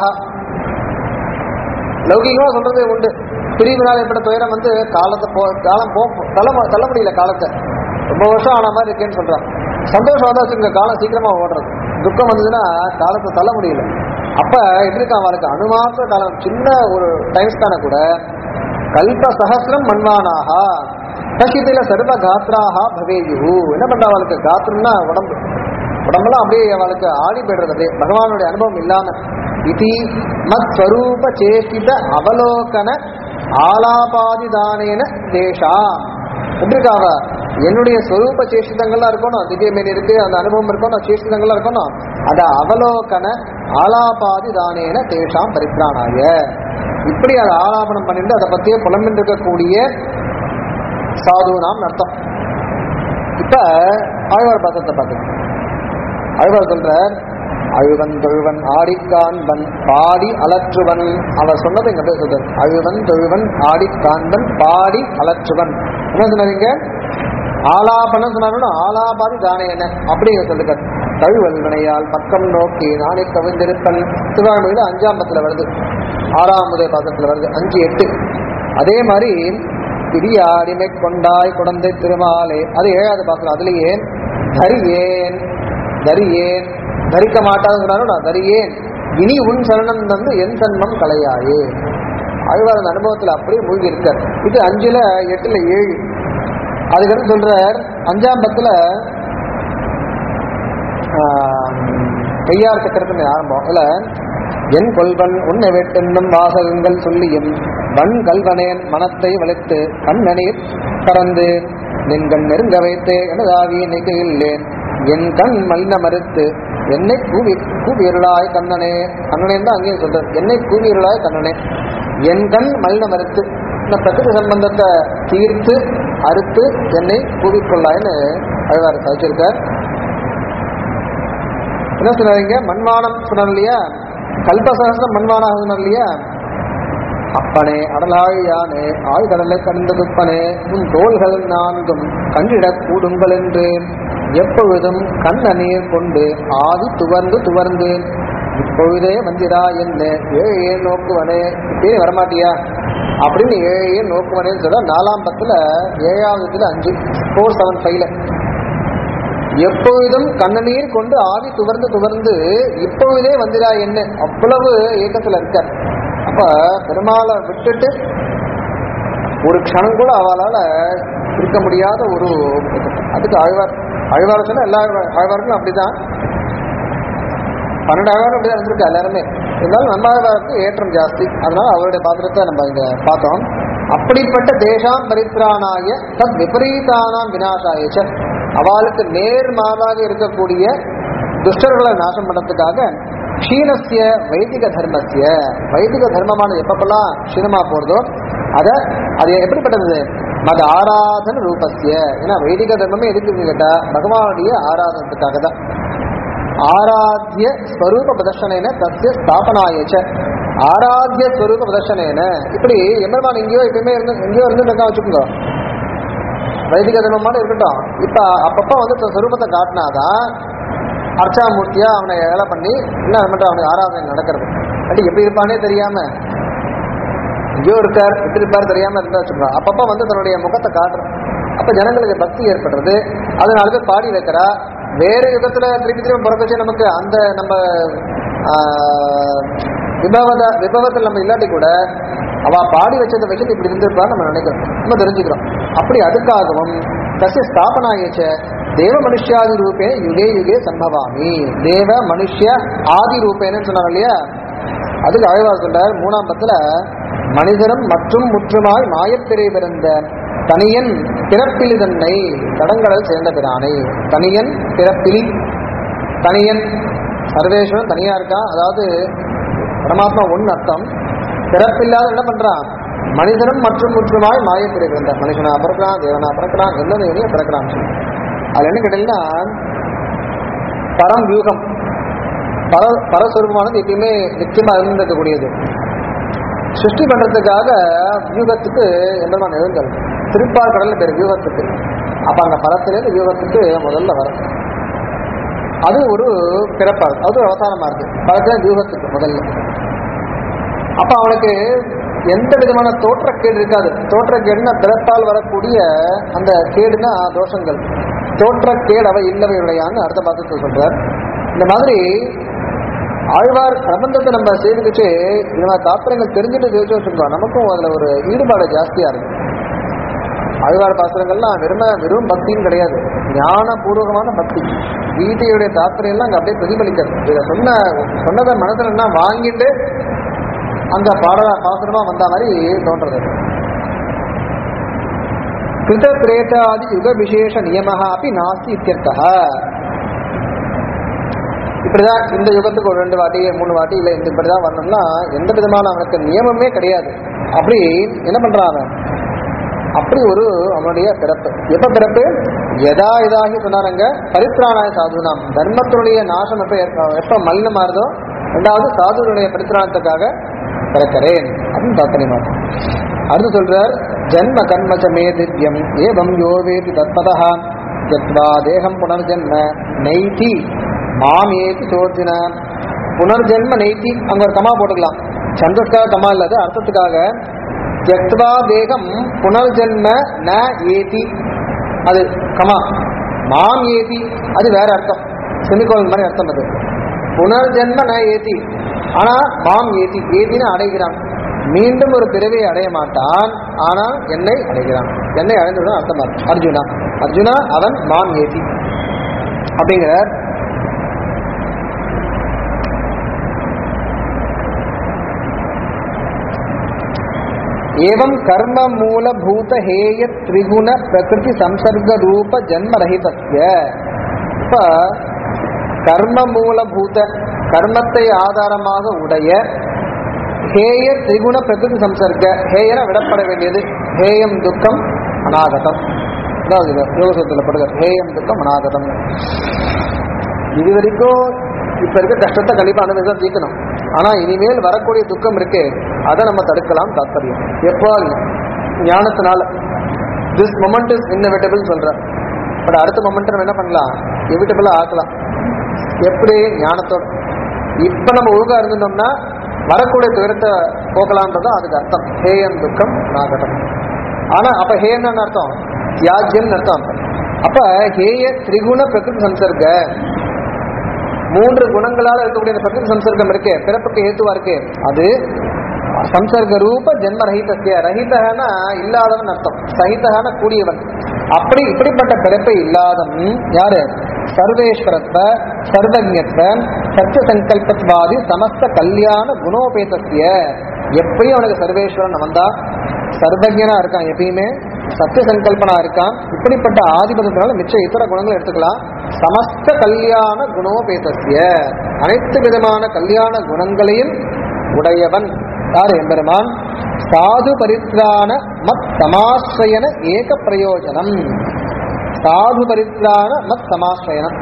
S1: லௌகிகமா சொல்றது உண்டு பிரிவினால் ஏற்பட்ட துயரம் வந்து காலத்தை போ காலம் போ தள்ள தள்ள முடியல காலத்தை ரொம்ப வருஷம் ஆன மாதிரி இருக்கேன்னு சொல்றான் சந்தோஷம் வந்தா வச்சுங்க காலம் சீக்கிரமா ஓடுறது துக்கம் வந்ததுன்னா காலத்தை தள்ள முடியல அப்ப எப்படி இருக்கா அவளுக்கு அணுமாத்திர காலம் சின்ன ஒரு டைம் ஸ்பேனை கூட கல்ப சஹசிரம் மண்வானாக பசிதில சர்வ காத்ராக பவேயு என்ன பண்றா அவளுக்கு காத்திரம்னா உடம்பு உடம்பெல்லாம் அப்படியே அவளுக்கு ஆடி போயிடுறது அப்படியே பகவானுடைய அனுபவம் இல்லாம இதி மத் ஸ்வரூப சேஷ்டித அவலோகன ஆலாபாதிதானேன தேஷா எப்படி இருக்கா அவ என்னுடைய ஸ்வரூப சேஷிதங்கள்லாம் இருக்கணும் திவ்யமேனி இருக்கு அந்த அனுபவம் இருக்கணும் சேஷிதங்கள்லாம் இருக்கணும் அத அவலோகன ஆலாபாதி தானேன தேஷாம் பரித்ராணாய இப்படி அதை ஆலாபனம் பண்ணிட்டு அதை பத்தியே புலம்பின்னு இருக்கக்கூடிய சாதுனாம் அர்த்தம் இப்ப ஆழ்வார் பாத்திரத்தை பார்த்து ஆழ்வார் சொல்றார் அழுவன் தொழுவன் ஆடிக்காண்பன் பாடி அலற்றுவன் அவர் சொன்னது இங்க போய் சொல்றார் அழுவன் தொழுவன் ஆடிக்காண்பன் பாடி அலற்றுவன் என்ன சொன்னாருங்க ஆலாபனம் சொன்னாலும் ஆலாபாதி தானே என்ன அப்படிங்க சொல்லுங்க தழுவல் வினையால் பக்கம் நோக்கி நானே கவிழ்ந்திருப்பன் திருவாழ்மொழியில அஞ்சாம் பத்துல வருது ஆறாம் முதல் பாசத்துல வருது அஞ்சு எட்டு அதே மாதிரி பிரியாடிமை கொண்டாய் குழந்தை திருமாலே அது ஏழாவது பாசனம் அதுலயே தரியேன் தரியேன் தரிக்க மாட்டான்னு சொன்னாலும் நான் தரியேன் இனி உன் சரணம் வந்து என் சன்மம் கலையாயே ஆழ்வார் அந்த அனுபவத்துல அப்படியே மூழ்கி இருக்கார் இது அஞ்சுல எட்டுல ஏழு அதுக்கடுத்து சொல்றார் அஞ்சாம் பத்துல கையார் சக்கரத்தின் ஆரம்பம் இல்ல என் கொல்வன் உன்னை வெட்டென்னும் வாசகங்கள் சொல்லியும் வன் கல்வனேன் மனத்தை வளைத்து கண்ணநீர் பறந்து நின்கண் நெருங்க வைத்தே எனதாவி நிகையில்லேன் என் கண் மலின மறுத்து என்னை கூவி கூவியருளாய் கண்ணனே கண்ணனே தான் அங்கேயும் சொல்றது என்னை கூவியருளாய் கண்ணனே என் கண் மலின மறுத்து இந்த பிரகிருதி சம்பந்தத்தை தீர்த்து அறுத்து என்னை கூவிக்கொள்ளாய்னு அழுவார் சாதிச்சிருக்கார் என்ன சொன்னாங்க மண்வானம் சொன்னார் இல்லையா கல்பசகசம் மண்வானாக சொன்னார் இல்லையா அப்பனே அடலாழியானே ஆழ்கடலை கண்ட துப்பனே உன் தோள்கள் நான்கும் கண்டிடக் கூடுங்கள் என்று எப்பொழுதும் கண்ண நீர் கொண்டு ஆதி துவர்ந்து துவர்ந்து இப்பொழுதே வந்திரா என்ன ஏழையே நோக்குவனே இப்பயே வரமாட்டியா அப்படின்னு ஏழையே நோக்குவனேன்னு சொல்ல நாலாம் பத்துல ஏழாவதுல அஞ்சு ஃபோர் செவன் ஃபைவ்ல எப்பொழுதும் கண்ணநீர் கொண்டு ஆவி துவர்ந்து துவர்ந்து இப்பொழுதே வந்திரா என்ன அவ்வளவு ஏக்கத்துல இருக்க அப்ப பெருமாளை விட்டுட்டு ஒரு க்ஷணம் கூட அவளால இருக்க முடியாத ஒரு அதுக்கு ஆழ்வார் ஆழ்வார் சொன்னா எல்லா ஆழ்வார்- ஆழ்வார்களும் அப்படிதான் பன்னெண்டு ஆழ்வாரும் அப்படிதான் இருந்திருக்கு எல்லாருமே இருந்தாலும் நம்ம ஆழ்வாருக்கு ஏற்றம் ஜாஸ்தி அதனால அவருடைய பாத்திரத்தை நம்ம இங்க பார்த்தோம் அப்படிப்பட்ட தேசாம் பரித்ராணாய தத் விபரீதானாம் விநாசாயச்ச அவளுக்கு நேர் மாறாக இருக்கக்கூடிய துஷ்டர்களை நாசம் பண்ணதுக்காக க்ஷீணஸ்ய வைதிக தர்மஸ்ய வைதிக தர்மமானது எப்பப்பெல்லாம் க்ஷீணமா போறதோ அத அது எப்படிப்பட்டது மத ஆராதன ரூபஸ்ய ஏன்னா வைதிக தர்மமே எதுக்கு கேட்டா பகவானுடைய ஆராதனத்துக்காக தான் ஆராத்திய ஸ்வரூப பிரதர்ஷனேன தஸ்ய ஸ்தாபனாயச்ச ஆராத்திய ஸ்வரூப பிரதர்ஷனேன இப்படி எம்பெருமான் எங்கேயோ எப்பயுமே இருந்து எங்கேயோ இருந்து இருக்கா வச்சுக்கோங்க வைதிக தர்மமான இருக்கட்டும் இப்ப அப்பப்ப வந்து தன் ஸ்வரூபத்தை காட்டினாதான் அர்ச்சாமூர்த்தியா அவனை வேலை பண்ணி என்ன மட்டும் அவனுக்கு ஆராதனை நடக்கிறது அப்படி எப்படி இருப்பானே தெரியாம எங்கேயோ இருக்கார் எப்படி இருப்பார் தெரியாம இருந்தா வச்சுக்கோ அப்பப்ப வந்து தன்னுடைய முகத்தை காட்டுறான் அப்ப ஜனங்களுக்கு பக்தி ஏற்படுறது அது நாலு பேர் பாடி வைக்கிறா வேறு யுகத்துல திருப்பி திருப்பி பிறக்கச்சு நமக்கு அந்த நம்ம ஆஹ், விபவத விபவத்தில் நம்ம இல்லாட்டி கூட அவ பாடி வச்சதை வச்சுட்டு இப்படி இருந்திருப்பா நம்ம நினைக்கிறோம் நம்ம தெரிஞ்சுக்கிறோம் அப்படி அதுக்காகவும் தசிய ஸ்தாபனாயச்ச தேவ மனுஷ்யாதி ரூபே யுகே யுகே சம்பவாமி தேவ மனுஷ்ய ஆதி ரூபேன்னு சொன்னாங்க இல்லையா அதுக்கு ஆழ்வார் சொல்றார் மூணாம் பத்துல மனிதனும் மற்றும் முற்றுமாய் மாயப்பிறை பிறந்த தனியன் பிறப்பிலி தன்னை தடங்கடல் சேர்ந்த பிரானை தனியன் பிறப்பிலி தனியன் சர்வேஸ்வரன் தனியா இருக்கான் அதாவது பரமாத்மா ஒன்னு அர்த்தம் பிறப்பில்லாத என்ன பண்றான் மனிதனும் மற்றும் முற்றுமாய் மாயப்பிறை பிறந்த மனுஷனா பிறக்கிறான் தேவனா பிறக்கிறான் எந்த தேவனையும் பிறக்கிறான் அதுல என்ன கேட்டீங்கன்னா பரம் வியூகம் பர பரஸ்வரூபமானது எப்பயுமே நிச்சயமா இருந்திருக்கக்கூடியது சிருஷ்டி பண்றதுக்காக வியூகத்துக்கு எம்பெருமான் எழுந்தல் திருப்பார் கடல்ல பேர் வியூகத்துக்கு அப்ப அந்த பரத்திலேருந்து வியூகத்துக்கு முதல்ல வரும் அது ஒரு பிறப்பார் அது ஒரு அவதாரமா இருக்கு பரத்துல வியூகத்துக்கு முதல்ல அப்ப அவனுக்கு எந்த விதமான தோற்றக்கேடு இருக்காது தோற்றக்கேடுனா பிறப்பால் வரக்கூடிய அந்த கேடுனா தோஷங்கள் தோற்றக்கேடு அவை இல்லவை உடையான்னு அடுத்த பாகத்தில் சொல்றார் இந்த மாதிரி ஆழ்வார் பிரபந்தத்தை நம்ம சேவிச்சு இந்த மாதிரி தாத்திரங்கள் தெரிஞ்சுட்டு சேவிச்சு வச்சிருக்கோம் நமக்கும் அதுல ஒரு ஈடுபாடு ஜாஸ்தியா இருக்கு ஆழ்வார் பாசுரங்கள்லாம் வெறும வெறும் பக்தியும் கிடையாது ஞானபூர்வமான பக்தி கீதையுடைய தாத்திரம் எல்லாம் அங்க அப்படியே பிரதிபலிக்கிறது இதை சொன்ன சொன்னதை மனசுல என்ன வாங்கிட்டு அங்க பாட பாசுரமா வந்த மாதிரி தோன்றது கிருத பிரேதாதி யுக விசேஷ நியம அப்படி நாஸ்தி இத்தியர்த்தா இப்படிதான் இந்த யுகத்துக்கு ஒரு ரெண்டு வாட்டி மூணு வாட்டி இல்லை இந்த இப்படிதான் வரணும்னா எந்த விதமான அவனுக்கு நியமமே கிடையாது அப்படி என்ன பண்றான் அவன் அப்படி ஒரு அவனுடைய பிறப்பு எப்ப பிறப்பு எதா இதாகி சொன்னாருங்க பரித்ராணாய சாதுனாம் தர்மத்தினுடைய நாசம் எப்ப ஏற்ப- எப்ப மலினமாறுதோ ரெண்டாவது சாதுனுடைய பரித்ராணத்துக்காக பிறக்கிறேன் அப்படின்னு தாத்தனிமா அடுத்து சொல்றார் ஜன்ம கர்மச்ச மே திவ்யம் ஏவம் யோவேதி தத்மதா ஜத்வா தேகம் புனர்ஜன்ம நைதி மாமேதி சோர்ஜின புனர்ஜென்ம நைத்தி அங்க ஒரு கமா போட்டுக்கலாம் சந்தோஷ்காக கமா இல்லாத அர்த்தத்துக்காக ஜத்வா தேகம் புனர்ஜென்ம ந ஏதி அது கமா மாம் ஏதி அது வேற அர்த்தம் செமிகோல் மாதிரி அர்த்தம் அது புனர்ஜென்ம ந ஏதி ஆனா மாம் ஏதி ஏதின்னு அடைகிறான் மீண்டும் ஒரு பிறவியை அடைய மாட்டான் ஆனால் என்னை அடைகிறான் என்னை அடைந்துவிடும் அர்த்தம் அது. அர்ஜுனா அர்ஜுனா அவன் மாம் ஏதி அப்படிங்கிற एवं कर्म मूलभूत हेय त्रिगुण प्रकृति संसर्ग रूप जन्म रहितस्य இப்ப கர்ம மூலபூத கர்மத்தை ஆதாரமாக உடைய ஹேய திரிகுண பிரகிருதி சம்சர்க்க ஹேயன விடப்பட வேண்டியது ஹேயம் துக்கம் அநாகதம் அதாவது இது யோகசூத்திரத்தில் படுக ஹேயம் துக்கம் அநாகதம் இது வரைக்கும் இப்ப இருக்க கஷ்டத்தை கண்டிப்பா அனுபவிச்சு தான் தீர்க்கணும் ஆனா இனிமேல் வரக்கூடிய துக்கம் இருக்கே அதை நம்ம தடுக்கலாம் தாத்பரியம் எப்போ ஞானத்தினால திஸ் மொமெண்ட் இஸ் இன்னவிட்டபிள் சொல்ற பட் அடுத்த மொமெண்ட் நம்ம என்ன பண்ணலாம் எவிட்டபிளா ஆக்கலாம் எப்படி ஞானத்தோட இப்ப நம்ம ஒழுங்கா இருந்துட்டோம்னா வரக்கூடிய துயரத்தை போக்கலாம்ன்றதும் அதுக்கு அர்த்தம் ஹேயம் துக்கம் நாகடம் ஆனா அப்ப ஹேன்னு அர்த்தம் தியாஜ்யம் அர்த்தம் அப்ப ஹேய திரிகுண பிரகிருதி சம்சர்க்க மூன்று குணங்களால இருக்கக்கூடிய இந்த பிரகிருதி சம்சர்க்கம் இருக்கே பிறப்புக்கு ஏத்துவா இருக்கே அது சம்சர்க ரூப ஜென்ம ரஹிதஸ்ய ரஹிதகனா இல்லாதவன் அர்த்தம் சகிதகன கூடியவன் அப்படி இப்படிப்பட்ட பிறப்பை இல்லாதவன் யாரு சர்வேஸ்வரத்வ சர்வஜத்வ சத்திய சங்கல்பத்வாதி சமஸ்த கல்யாண குணோபேதஸ்ய எப்பயும் அவனுக்கு சர்வேஸ்வரன் வந்தா சர்வஜனா இருக்கான் எப்பயுமே சத்திய சங்கல்பனா இருக்கான் இப்படிப்பட்ட ஆதிபதத்தினால மிச்ச இத்தர குணங்களை எடுத்துக்கலாம் சமஸ்த கல்யாண குணோபேதஸ்ய அனைத்து விதமான கல்யாண குணங்களையும் உடையவன் யார் எம்பெருமான் சாது பரித்ராண மத் சமாசிரயன ஏக பிரயோஜனம் சாது பரித்ராண மத் சமாசிரயனம்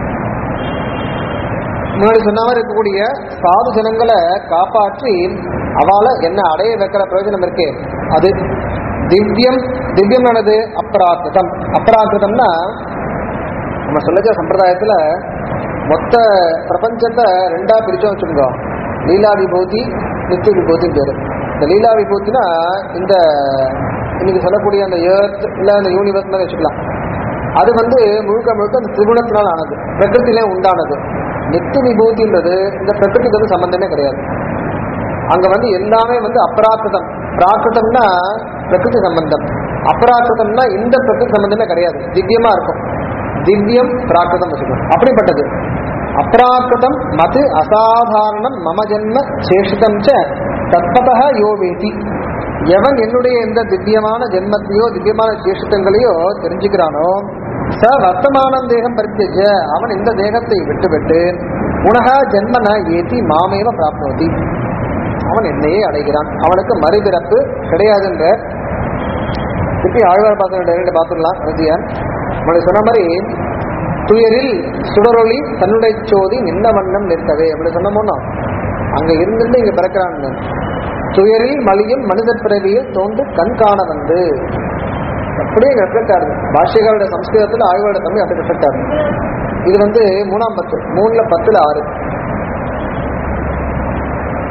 S1: முன்னாடி சொன்ன மாதிரி இருக்கக்கூடிய சாது ஜனங்களை காப்பாற்றி அவளை என்ன அடைய வைக்கிற பிரயோஜனம் இருக்கே அது திவ்யம் திவ்யம் என்னது அப்ராக்கிருதம் அப்ராக்கிருதம்னா நம்ம சொல்லுச்ச சம்பிரதாயத்துல மொத்த பிரபஞ்சத்தை ரெண்டா பிரிச்சோம் வச்சுருங்க லீலா விபூதி நித்திய விபூதின்னு பேரு இந்த லீலா விபூதினா இந்த இன்னைக்கு சொல்லக்கூடிய அந்த ஏர்த் இல்ல அந்த யூனிவர்ஸ் மாதிரி வச்சுக்கலாம் அது வந்து முழுக்க முழுக்க அந்த திரிகுணத்தினால் ஆனது பிரகிருத்திலே உண்டானது நித்திய விபூதின்றது இந்த பிரகிருதிக்கு வந்து சம்பந்தமே கிடையாது அங்க வந்து எல்லாமே வந்து அப்ராக்கிருதம் பிராக்கிருதம்னா பிரகிருதி சம்பந்தம் அப்ராக்கிருதம்னா இந்த பிரகிருதி சம்பந்தமே கிடையாது திவ்யமா இருக்கும் திவ்யம் பிராக்கிருதம் வச்சுக்கணும் அப்படிப்பட்டது அப்ராக்கிருதம் மது அசாதாரணம் மம ஜென்ம சேஷிதம் ச தத்பதா யோ வேதி எவன் என்னுடைய எந்த திவ்யமான ஜென்மத்தையோ திவ்யமான சேஷித்தங்களையோ தெரிஞ்சுக்கிறானோ ச வர்த்தமானம் தேகம் பரித்தஜ அவன் இந்த தேகத்தை விட்டுவிட்டு புனக ஜென்மன ஏதி மாமேவ பிராப்னோதி அவன் என்னையே அடைகிறான் அவனுக்கு மறுபிறப்பு கிடையாதுன்ற திருப்பி ஆழ்வார் பாத்திரம் ரெண்டு பார்த்துடலாம் இறுதியான் நம்மளுக்கு சொன்ன மாதிரி துயரில் சுடரொளி தன்னுடைய சோதி நின்ன வண்ணம் நிற்கவே அப்படி சொன்னோம்னா அங்க இருந்துட்டு இங்க பிறக்கிறான் துயரில் மலியும் மனித பிறவியில் தோன்று கண் காண வந்து அப்படியே ரெஃப்ளெக்ட் ஆகுது பாஷ்யக்காரோட சம்ஸ்கிருதத்துல ஆய்வோட தமிழ் அப்படி ரெஃப்ளெக்ட் ஆகுது இது வந்து மூணாம் பத்து மூணுல பத்துல ஆறு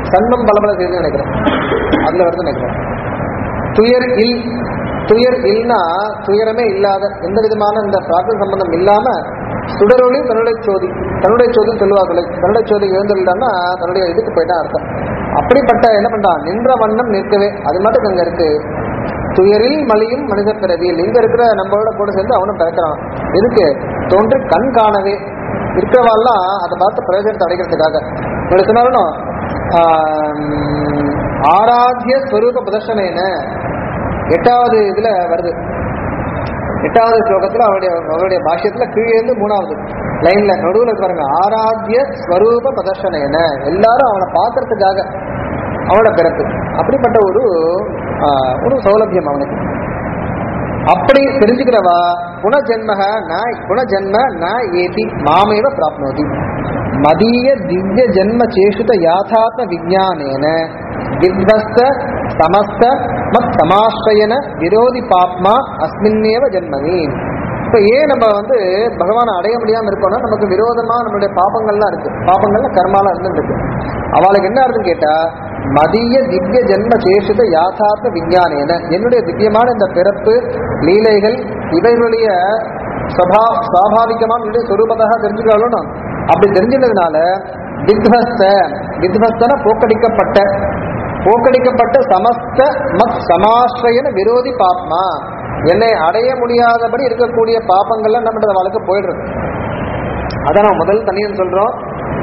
S1: சன்னம் பலபல செய்து நினைக்கிறேன் அதுல வருது நினைக்கிறேன் துயர் இல் துயர் இல்னா துயரமே இல்லாத எந்த விதமான இந்த பிரார்த்தனை சம்பந்தம் இல்லாம சுடரொளி தன்னுடைய சோதி தன்னுடைய சோதி சொல்லுவார்கள் தன்னுடைய சோதி எழுந்துள்ளான்னா தன்னுடைய இதுக்கு போயிட்டான் அர்த்தம் அப்படிப்பட்ட என்ன பண்றான் நின்ற வண்ணம் நிற்கவே அது மட்டும் அங்க இருக்கு துயரில் மலியும் மனித பிறவியில் இங்க இருக்கிற நம்மளோட கூட சேர்ந்து அவனும் பிறக்கிறான் எதுக்கு தோன்றி கண் காணவே இருக்கிறவாள்லாம் அதை பார்த்து பிரயோஜனத்தை அடைக்கிறதுக்காக உங்களுக்கு சொன்னாலும் ஆராத்திய ஸ்வரூப பிரதர்ஷனேன எட்டாவது இதுல வருது எட்டாவது ஸ்லோகத்துல அவருடைய அவருடைய பாஷ்யத்துல கீழே இருந்து மூணாவது லைன்ல நடுவுல பாருங்க ஆராத்திய ஸ்வரூப பிரதர்ஷனேன எல்லாரும் அவனை பார்க்கறதுக்காக அவனோட பிறப்பு அப்படிப்பட்ட ஒரு ஆஹ், ஒரு சௌலபியம் அவனுக்கு அப்படி தெரிஞ்சுக்கிறவா குணஜன்மக ந குணஜன்ம ந ஏதி மாமேவ பிராப்னோதி மதீய திவ்ய ஜன்ம சேஷித யாதாத்ம விஜானேன வித்வஸ்த சமஸ்த மத் சமாஸ்ரயன விரோதி பாப்மா அஸ்மின்னேவ ஜன்மனி இப்ப ஏன் நம்ம வந்து பகவானை அடைய முடியாம இருக்கோம்னா நமக்கு விரோதமா நம்மளுடைய பாபங்கள்லாம் இருக்கு பாபங்கள்ல கர்மாலாம் இருந்துட்டு இருக்கு அவளுக்கு என்ன அர்த்தம் கேட்டா மதிய திவ்ய ஜென்ம சேஷித யாதார்த்த விஞ்ஞானேன என்னுடைய திவ்யமான இந்த பிறப்பு லீலைகள் இவைகளுடைய சபா சுவாபாவிகமான என்னுடைய சொரூபதாக தெரிஞ்சுக்கணும் அப்படி தெரிஞ்சதுனால வித்வஸ்த வித்வஸ்தன போக்கடிக்கப்பட்ட போக்கடிக்கப்பட்ட சமஸ்த மத் சமாஸ்ரயன விரோதி பாப்மா என்னை அடைய முடியாதபடி இருக்கக்கூடிய பாப்பங்கள்லாம் நம்ம வாழ்க்கை போயிடுறது அதான் நம்ம முதல் தனியன் சொல்றோம்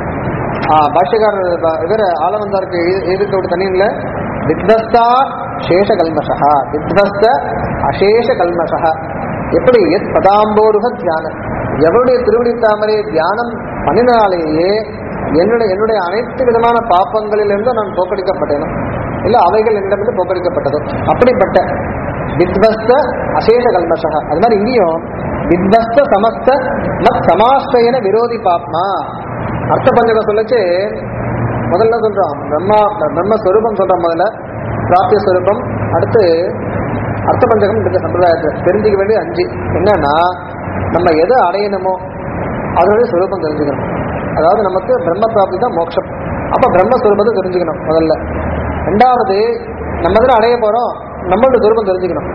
S1: ஆஹ் பாஷ்யக்காரர் ப- இவர் ஆலவந்தாருக்கு இருக்கக்கூடிய தனியன்ல வித்வஸ்தா சேஷ கல்மஷா வித்வஸ்த அசேஷ கல்மஷா எப்படி எத் பதாம்போருக தியானம் எவருடைய திருவடி தாமரை தியானம் பண்ணினாலேயே என்னுடைய என்னுடைய அனைத்து விதமான பாப்பங்களிலிருந்து நான் போக்கடிக்கப்பட்டேனோ இல்ல அவைகள் என்னிடமிருந்து போக்கடிக்கப்பட்டதோ அப்படிப்பட்ட வித்வஸ்த அசேஷ கல்மஷா அது மாதிரி இங்கேயும் வித்வஸ்த சமஸ்த மத் சமாஸ்ரயன விரோதி பாப்மா அர்த்த பஞ்சகம் சொல்லச்சு முதல்ல சொல்றோம் பிரம்மா பிரம்மஸ்வரூபம் சொல்றோம் முதல்ல பிராப்திய ஸ்வரூபம் அடுத்து அர்த்த பஞ்சகம் இந்த சம்பிரதாயத்தை தெரிஞ்சுக்க வேண்டிய அஞ்சு என்னன்னா நம்ம எதை அடையணுமோ அதனுடைய ஸ்வரூபம் தெரிஞ்சுக்கணும் அதாவது நமக்கு பிரம்ம பிராப்தி தான் மோட்சம் அப்ப பிரம்மஸ்வரூபத்தை தெரிஞ்சுக்கணும் முதல்ல ரெண்டாவது நம்ம தான் அடைய போறோம் நம்மளோட ஸ்வரூபம் தெரிஞ்சுக்கணும்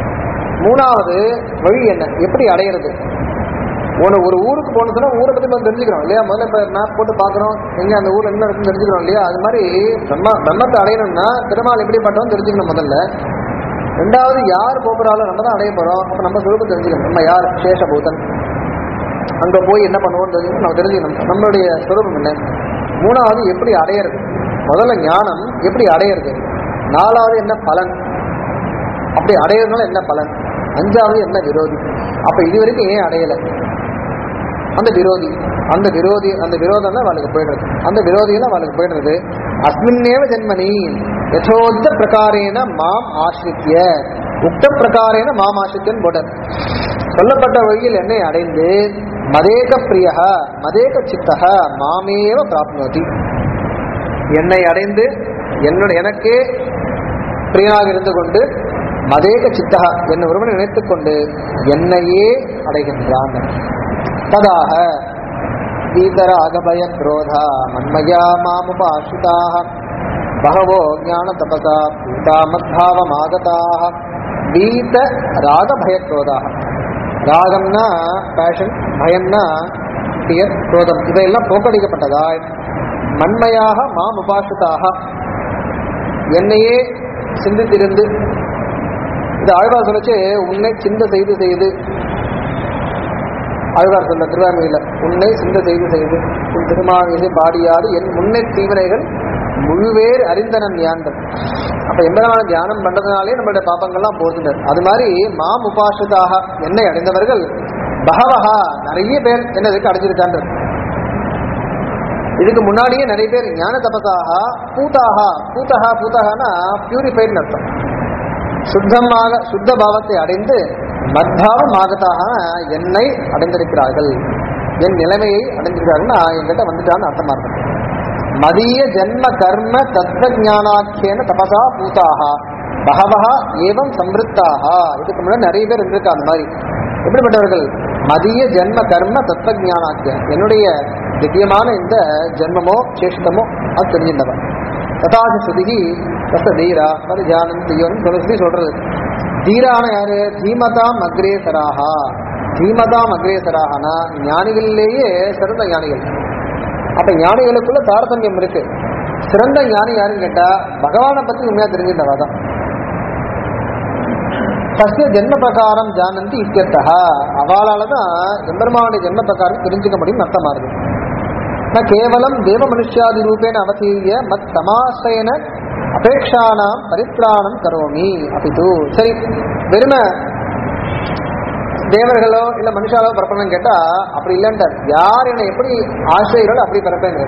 S1: மூணாவது வழி என்ன எப்படி அடையிறது ஒரு ஒரு ஊருக்கு போகணும் சொன்னா ஊரை பத்தி நம்ம தெரிஞ்சுக்கிறோம் இல்லையா முதல்ல இப்ப மேப் போட்டு பாக்குறோம் எங்க அந்த ஊர்ல என்ன இருக்குன்னு தெரிஞ்சுக்கிறோம் இல்லையா அது மாதிரி பிரம்ம பிரம்மத்தை அடையணும்னா திருமால் எப்படி பட்டோம் தெரிஞ்சுக்கணும் முதல்ல ரெண்டாவது யார் போகிறாலும் நம்ம தான் அடைய போறோம் அப்ப நம்ம சுரூபம் தெரிஞ்சுக்கணும் நம்ம யார் சேஷபூதன் அங்க போய் என்ன பண்ணுவோம் தெரிஞ்சு நம்ம தெரிஞ்சுக்கணும் நம்மளுடைய சுரூபம் என்ன மூணாவது எப்படி அடையிறது முதல்ல ஞானம் எப்படி அடையிறது நாலாவது என்ன பலன் அப்படி அடையிறதுனால என்ன பலன் அஞ்சாவது என்ன விரோதி அப்ப இது வரைக்கும் ஏன் அடையல அந்த விரோதி அந்த விரோதி அந்த விரோதம் தான் அவளுக்கு போயிடுறது அந்த விரோதியெல்லாம் அவளுக்கு போயிடுறது அஸ்மின்னேவ ஜென்மனி யசோத்த பிரகாரேன மாம் ஆசிரித்திய உக்த பிரகாரேன மாம் ஆசிரியன் போட்டார் சொல்லப்பட்ட வழியில் என்னை அடைந்து மதேக பிரியக மதேக சித்தக மாமேவ பிராப்னோதி என்னை அடைந்து என்னோட எனக்கே பிரியனாக இருந்து கொண்டு மதேக சித்தகா என்னை ஒருவனை நினைத்துக் கொண்டு என்னையே அடைகின்றான் ததாக வீதராகபய குரோதா மன்மயா மாமுபாஷிதாக பகவோ ஞான தபசா பூதா மத்பாவமாகதாக வீத ராகபய குரோதாக ராகம்னா பேஷன் பயம்னா பியர் குரோதம் இதையெல்லாம் போக்கடிக்கப்பட்டதாய் மண்மையாக மாம் உபாசிதாக என்னையே சிந்தித்திருந்து இது ஆழ்வார் சொல்லச்சு உன்னை சிந்த செய்து செய்து ஆழ்வார் சொல்ல திருவாரூரில் உன்னை சிந்த செய்து செய்து உன் திருமாவிசை பாடியாடி என் முன்னை தீவினைகள் முழுவேர் அறிந்தனன் யாண்டன் அப்ப எம்பெருமான தியானம் பண்றதுனாலே நம்மளுடைய பாப்பங்கள்லாம் போதுனர் அது மாதிரி மாம் உபாசிதாக என்னை அடைந்தவர்கள் பகவஹா நிறைய பேர் என்ன இதுக்கு அடைஞ்சிருக்கான்றது இதுக்கு முன்னாடியே நிறைய பேர் ஞான தபசாக பூதாகா பூதகா பூதகானா பியூரிஃபைட்னு அர்த்தம் சுத்தமாக சுத்த பாவத்தை அடைந்து மத்பாவம் ஆகத்தாக என்னை அடைந்திருக்கிறார்கள் என் நிலைமையை அடைந்திருக்கிறார்கள்னா என்கிட்ட வந்துட்டான்னு அர்த்தமா இருக்கும் மதிய ஜென்ம கர்ம தத்துவ ஞானாக்கியன தபசா பூதாக பகவஹா ஏவம் சம்பிருத்தாக இதுக்கு முன்னாடி நிறைய பேர் இருந்திருக்கா அந்த மாதிரி எப்படிப்பட்டவர்கள் மதிய ஜென்ம கர்ம தத்துவ ஞானாக்கியம் என்னுடைய திவ்யமான இந்த ஜென்மமோ சேஷிதமோ அது தெரிஞ்சிருந்தவன் ததாசி சுதிகி தச தீரா பரிஜானந்தியோன்னு சொல்லி சொல்லி சொல்றது தீரான யாரு தீமதாம் அக்ரேசராகா தீமதாம் அக்ரேசராகனா ஞானிகளிலேயே சிறந்த ஞானிகள் அப்ப ஞானிகளுக்குள்ள தாரதமியம் இருக்கு சிறந்த ஞானி யாருன்னு கேட்டா பகவானை பத்தி உண்மையா தெரிஞ்சிருந்தவா தான் தஸ்ய ஜென்ம பிரகாரம் ஜானந்தி இத்தியர்த்தா அவளால தான் எம்பெருமானுடைய ஜென்ம பிரகாரம் தெரிஞ்சுக்க முடியும் அர்த்தமாகுது ந கேவலம் தேவ மனுஷாதி ரூபேன அவதீரிய மத் சமாசயன அபேக்ஷானாம் பரித்ராணம் கரோமி அபிது சரி வெறும தேவர்களோ இல்ல மனுஷாலோ பிறப்பணும் கேட்டா அப்படி இல்லைன்றார் யார் என்னை எப்படி ஆசிரியர்களோ அப்படி பிறப்பேங்க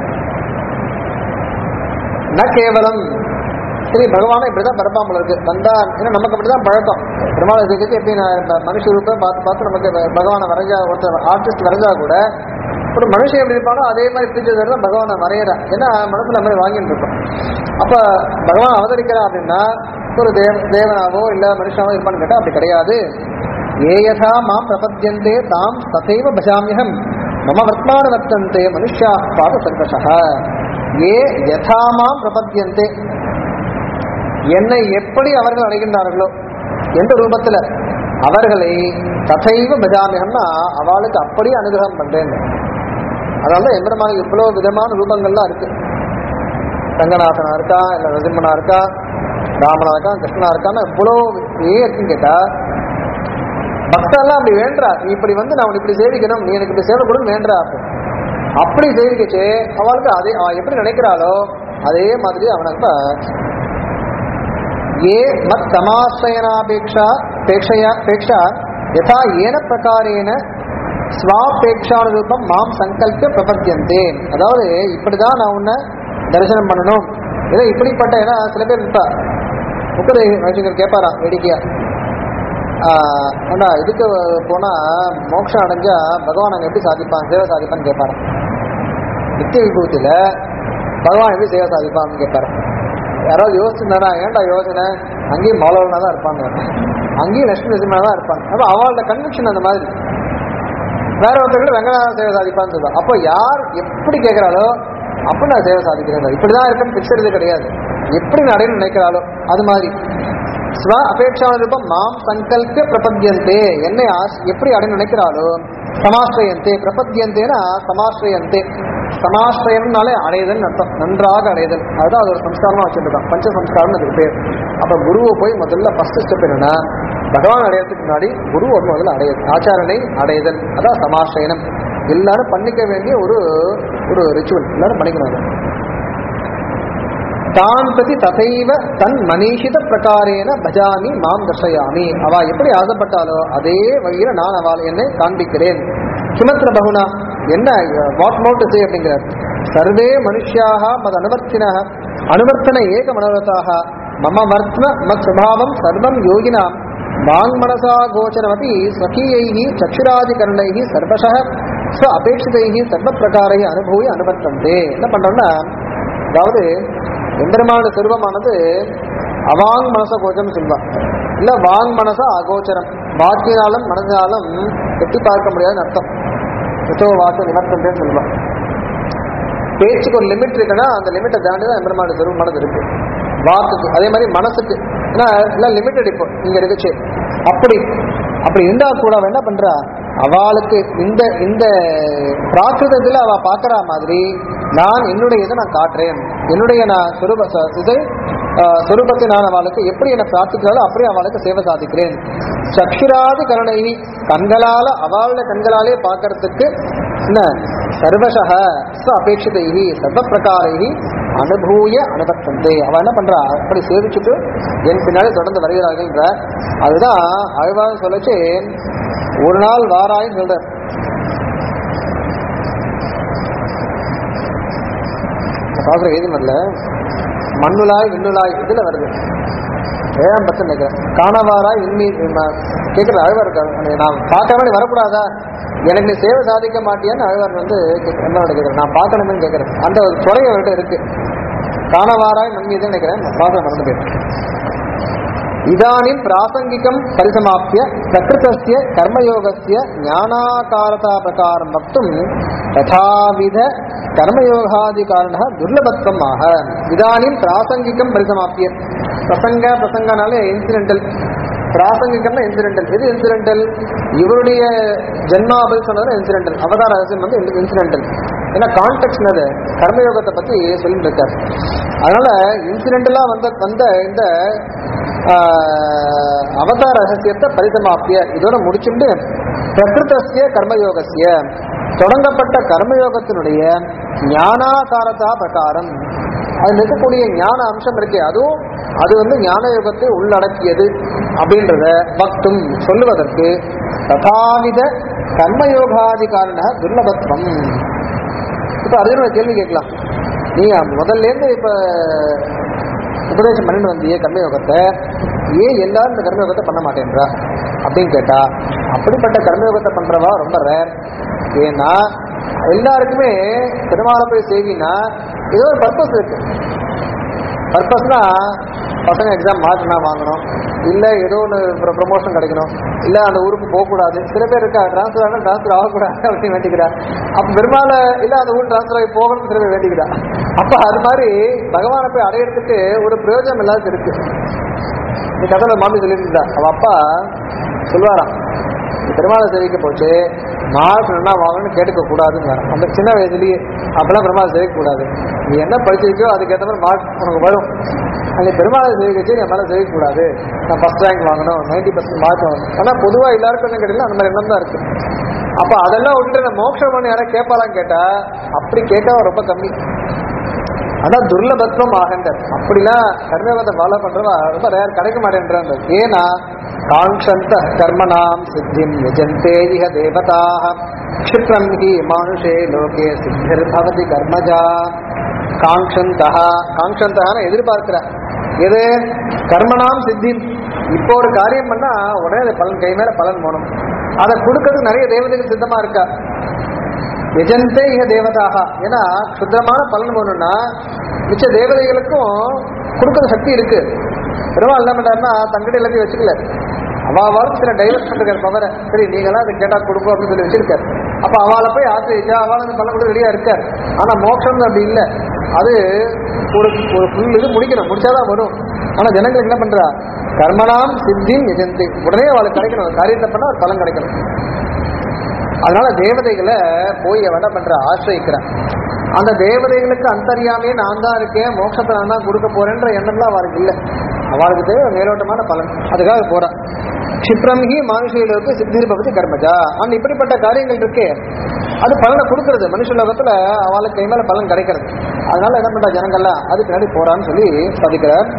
S1: ந கேவலம் சரி பகவானை இப்படிதான் பிறப்பாமல் இருக்கு வந்தா ஏன்னா நமக்கு அப்படிதான் பழக்கம் பெருமாள் இதுக்கு எப்படி நான் இப்ப மனுஷ ரூபம் பார்த்து பார்த்து நமக்கு ப- பகவானை வரைஞ்சா ஒருத்தர் ஆர்டிஸ்ட் வரைஞ்சா கூட ஒரு மனுஷன் எப்படி இருப்பானோ அதே மாதிரி பிடிச்சது தான் பகவானை வரையறான் ஏன்னா மனசுல மாதிரி வாங்கிட்டு இருக்கோம் அப்ப பகவான் அவதரிக்கிறான் அப்படின்னா ஒரு தேவ தேவனாவோ இல்ல மனுஷனாவோ இருப்பான்னு கேட்டா அப்படி கிடையாது ஏ யதா மாம் பிரபத்தியந்தே தாம் ததைவ பஜாமியகம் மம வர்த்தமான வர்த்தந்தே மனுஷா பாத சர்வசக ஏ யதா மாம் பிரபத்தியந்தே என்னை எப்படி அவர்கள் அடைகின்றார்களோ எந்த ரூபத்துல அவர்களை ததைவ பஜாமியம்னா அவளுக்கு அப்படியே அனுகிரகம் பண்றேன் அதனால எம்பெருமானுக்கு இவ்வளவு விதமான ரூபங்கள்லாம் இருக்கு ரங்கநாதனா இருக்கா இல்ல நரசிம்மனா இருக்கா ராமனா இருக்கா கிருஷ்ணனா இருக்கான்னு இவ்வளவு ஏன் இருக்குன்னு கேட்டா பக்தெல்லாம் அப்படி வேண்டா நீ இப்படி வந்து நான் உன்னை இப்படி சேவிக்கணும் நீ எனக்கு இப்படி சேவை கொடுன்னு வேண்டா அப்படி அப்படி சேவிக்கச்சு அவளுக்கு அதே அவ எப்படி நினைக்கிறாளோ அதே மாதிரி அவனுக்கு ये मत् समाश्रयनापेक्षा पेक्षया पेक्षा यथा येन प्रकारेण ஸ்வாபேக்ஷானுரூபம் மாம் சங்கல்ப பிரபத்தியந்தே அதாவது இப்படிதான் நான் உன்னை தரிசனம் பண்ணணும் ஏதோ இப்படிப்பட்ட ஏன்னா சில பேர் இருப்பா முப்பது வயசுக்கு கேட்பாரா வேடிக்கையா ஆஹ் ஏண்டா இதுக்கு போனா மோட்சம் அடைஞ்சா பகவான் அங்க எப்படி சாதிப்பான் சேவை சாதிப்பான்னு கேட்பாரு நித்திய விபூத்தியில பகவான் எப்படி சேவை சாதிப்பான்னு கேட்பாரு யாராவது யோசிச்சிருந்தானா ஏன்டா யோசனை அங்கேயும் மாலவனா தான் இருப்பாங்க அங்கேயும் லட்சுமி நரசிம்மனா தான் இருப்பாங்க அப்ப அவளோட கன்விக்ஷன் அந்த மாதிரி வேற ஒருத்தர்கள் ரங்கநாத சேவை சாதிப்பான்னு சொல்லுவாங்க அப்போ யார் எப்படி கேட்கிறாளோ அப்படி நான் சேவை சாதிக்கிறேன் இப்படிதான் இருக்குன்னு பிக்சர் கிடையாது எப்படி நான் அடையணும்னு நினைக்கிறாளோ அது மாதிரி ஸ்வ அபேட்சானுரூபம் மாம் சங்கல்ப பிரபத்தியந்தே என்னை ஆஸ்- எப்படி அடையணும்னு நினைக்கிறாளோ சமாஸ்ரயந்தே பிரபத்தியந்தேனா சமாஸ்ரயந்தே சமாஸ்ரயம்னாலே அடைதல் அர்த்தம் நன்றாக அடைதல் அதுதான் அது ஒரு சம்ஸ்காரமா வச்சிருக்கான் பஞ்ச சம்ஸ்காரம் அதுக்கு பேர் அப்ப குருவை போய் முதல்ல ஃபர்ஸ்ட் ஸ்டெப் என்னன்னா பகவான் அடையறதுக்கு முன்னாடி குரு ஒரு முதல்ல அடையது ஆச்சாரனை அடைதல் அதான் சமாஸ்ரயனம் எல்லாரும் பண்ணிக்க வேண்டிய ஒரு ஒரு ரிச்சுவல் எல்லாரும் பண்ணிக்கணும் அதை. தான் பிரதி ததைவ தன் மனீஷித பிரகாரேன பஜாமி மாம் தர்ஷயாமி அவ எப்படி ஆசைப்பட்டாலோ அதே வழியில நான் அவள் என்னை காண்பிக்கிறேன் கிமத்திர பகுனா என்ன வாட் மோட் சே அப்படிங்கிறார் சர்வே மனுஷியாக மத் அனுவர்த்தின அனுவர்த்தன ஏக மனோரதாக மம வர்த்ம மத் சுபாவம் சர்வம் யோகினாம் வாங்மனசா கோச்சரமபி ஸ்வகீயைः சக்ஷுராதிகரணைः சர்வசः ஸ்வ அபேட்சிதைः சர்வ பிரகாரை அனுபவி அனுவர்த்தந்தே என்ன பண்றோம்னா அதாவது எம்பெருமான சொருபமானது அவாங் மனச கோச்சரம் சொல்வா இல்ல வாங் மனச அகோச்சரம் வாக்கினாலும் மனதினாலும் எட்டி பார்க்க முடியாதுன்னு அர்த்தம் எத்தோ வாக்கு நிவர்த்தந்தேன்னு சொல்வா பேச்சுக்கு ஒரு லிமிட் இருக்குன்னா அந்த லிமிட்டை தாண்டி தான் எம்பெருமான சொருபமானது இருக்கு வாக்குக்கு அதே மாதிரி மனசுக்கு ஏன்னா எல்லாம் லிமிட்டட் இப்போ இங்க இருக்குச்சு அப்படி அப்படி இருந்தா கூட அவ என்ன பண்றா அவளுக்கு இந்த இந்த பிராகிருதத்துல அவ பாக்குற மாதிரி நான் என்னுடைய இதை நான் காட்டுறேன் என்னுடைய நான் சொரூப ச- இதை ஆஹ், சொரூபத்தை நான் அவளுக்கு எப்படி என்னை பிரார்த்திக்கிறாளோ அப்படியே அவளுக்கு சேவை சாதிக்கிறேன் சக்ஷுராதி கருணை கண்களால அவளுடைய கண்களாலே பார்க்கறதுக்கு என்ன சர்வசக ச அபேட்சிதை சர்வ பிரகாரை அனுபூய அனுபத்தந்தே அவ என்ன பண்றா அப்படி சேவிச்சுட்டு என் பின்னாடி தொடர்ந்து வருகிறார்கள்ன்ற அதுதான் ஆழ்வார் சொல்லச்சு ஒரு நாள் வாராய் சொல்ற சாஸ்திரம் எழுதி வரல மண்ணுலாய் விண்ணுலாய் இதுல வருது ஏழாம் பட்சம் நினைக்கிறேன் காணவாராய் இன்மீ கேட்கிற அழுவார் நான் பார்க்காம நீ வரக்கூடாதா எனக்கு நீ சேவை சாதிக்க மாட்டியான்னு அழுவார் வந்து கேக்குற- என்னோட கேட்கிறேன் நான் பார்க்கணும்னு கேட்கிறேன் அந்த ஒரு துறை அவர்கிட்ட இருக்கு காணவாராய் மண்மீது நினைக்கிறேன் பாசம் மறந்து போயிட்டேன் இதானிம் பிராசங்கிகம் பரிசமாப்பிய பிரகிருதஸ்ய கர்மயோகஸ்ய ஞானாகாரதா பிரகாரம் வக்தும் ததாவித கர்மயோகாதி காரண துர்லபத்துவம் ஆக இதானியும் பிராசங்கிகம் பரிசமாப்பிய பிரசங்க பிரசங்கனாலே இன்சிடென்டல் பிராசங்கிகம்னா இன்சிடென்டல் எது இன்சிடென்டல் இவருடைய ஜென்மாபல் சொன்னது இன்சிடென்டல் அவதார ரகசியம் வந்து இன்சிடென்டல் ஏன்னா கான்டெக்ட் அது கர்மயோகத்தை பத்தி சொல்லிட்டு இருக்காரு அதனால இன்சிடென்டலா வந்த வந்த இந்த ஆஹ், அவதார ரகசியத்தை பரிசமாப்பிய இதோட முடிச்சுட்டு பிரகிருதசிய கர்மயோகசிய தொடங்கப்பட்ட கர்மயோகத்தினுடைய ஞானாகாரதா பிரகாரம் அதில் இருக்கக்கூடிய ஞான அம்சம் இருக்கே அதுவும் அது வந்து ஞான யோகத்தை உள்ளடக்கியது அப்படின்றத பக்தும் சொல்லுவதற்கு ததாவித கர்மயோகாதிகாரண துர்லபத்துவம் இப்ப அர்ஜுன கேள்வி கேட்கலாம் நீங்க முதல்ல இருந்து இப்ப உபதேசம் பண்ணிட்டு வந்தியே கர்மயோகத்தை ஏன் எல்லாரும் இந்த கர்மயோகத்தை பண்ண மாட்டேன்றா அப்படின்னு கேட்டா அப்படிப்பட்ட கர்மயோகத்தை பண்றவா ரொம்ப ரேர் ஏன்னா எல்லாருக்குமே பெருமாளை போய் செய்வினா ஏதோ ஒரு பர்பஸ் இருக்கு பர்பஸ்னா பசங்க எக்ஸாம் மார்க்னா வாங்கணும் இல்லை ஏதோ ஒன்று ப்ரொமோஷன் கிடைக்கணும் இல்லை அந்த ஊருக்கு போகக்கூடாது சில பேர் இருக்கா ட்ரான்ஸ்ஃபர் ஆனால் ட்ரான்ஸ்ஃபர் ஆகக்கூடாது அப்படின்னு வேண்டிக்கிறா அப்போ பெருமாள் இல்லை அந்த ஊர் ட்ரான்ஸ்ஃபர் ஆகி போகணும்னு சில பேர் வேண்டிக்கிறா அப்போ அது மாதிரி பகவானை போய் அடையிறதுக்கு ஒரு பிரயோஜனம் எல்லாத்துக்கும் இருக்கு இந்த கதையில மாமி சொல்லியிருந்தா அவ அப்பா சொல்லுவாராம் "நீ பெருமாளை சேவிக்க போச்சு மார்க் என்ன வாங்கணும்னு கேட்டுக்க கூடாதுன்னு அந்த சின்ன வயசுலயே அப்பெல்லாம் பெருமாளை சேவிக்க கூடாது நீ என்ன படிச்சிருக்கோ அதுக்கேற்ற மாதிரி மார்க் உனக்கு வரும் நீ பெருமாளை சேவிக்கச்சு என் மேலே சேவிக்க கூடாது நான் ஃபர்ஸ்ட் ரேங்க் வாங்கணும் நைன்டி பர்சன்ட் மார்க் வாங்கணும் ஆனால் பொதுவாக எல்லாருக்கும் என்ன கேட்டீங்கன்னா அந்த மாதிரி எண்ணம் தான் இருக்கு அப்போ அதெல்லாம் விட்டுட்டு நான் மோட்சம் பண்ணி யாராவது கேட்பாலான்னு கேட்டா அப்படி கேட்க ரொம்ப கம்மி ஆனா துர்லபத்துவம் ஆகண்டர் அப்படிலாம் கர்மயோகத்தை ஃபாலோ பண்றவா ரொம்ப ரேர் கிடைக்க மாட்டேன்றாங்க ஏன்னா காங்ஷந்த கர்மணாம் சித்திம் யஜந்தே இஹ தேவதாக க்ஷிப்ரம் ஹி மானுஷே லோகே சித்திர் பவதி கர்மஜா காங்ஷந்தா காங்ஷந்தான எதிர்பார்க்கிற எது கர்மணாம் சித்திம் இப்போ ஒரு காரியம் பண்ணா உடனே அது பலன் கை மேல பலன் போகணும் அதை கொடுக்கறதுக்கு நிறைய தேவதைகள் சித்தமா இருக்கா எஜந்தே இக தேவதாக ஏன்னா சுத்தமான பலன் வேணும்னா மிச்ச தேவதைகளுக்கும் கொடுக்குற சக்தி இருக்கு பெருமாள் என்ன பண்றாருன்னா தங்கடி எல்லாத்தையும் வச்சுக்கல அவாவாலும் சில டைவர்ட் பண்ணிருக்காரு பவரை சரி நீங்களாம் அதை கேட்டா கொடுப்போம் அப்படின்னு சொல்லி வச்சிருக்காரு அப்ப அவளை போய் ஆசிரியா அவளை அந்த பலன் கூட ரெடியா இருக்கார் ஆனா மோட்சம் அப்படி இல்லை அது ஒரு ஒரு ஃபுல் இது முடிக்கணும் முடிச்சாதான் வரும் ஆனா ஜனங்களுக்கு என்ன பண்றா கர்மனாம் சித்திம் எஜந்தி உடனே அவளுக்கு கிடைக்கணும் காரியத்தை பண்ணா ஒரு பலன் கிடைக்கணும் அதனால தேவதைகளை போய் அவன் என்ன பண்ற ஆசிரியிக்கிறான் அந்த தேவதைகளுக்கு அந்தரியாமே நான் தான் இருக்கேன் மோட்சத்தை நான் தான் கொடுக்க போறேன்ற எண்ணம்லாம் அவருக்கு இல்லை அவளுக்கு தேவை மேலோட்டமான பலன் அதுக்காக போறான் க்ஷிப்ரம் ஹி மானுஷிகளுக்கு சித்திர் பவதி கர்மஜா அந்த இப்படிப்பட்ட காரியங்கள் இருக்கே அது பலனை கொடுக்கறது மனுஷ லோகத்துல அவளுக்கு கை மேல பலன் கிடைக்கிறது அதனால என்ன பண்றா ஜனங்கள்லாம் அதுக்கு பின்னாடி போறான்னு சொல்லி சாதிக்கிறார்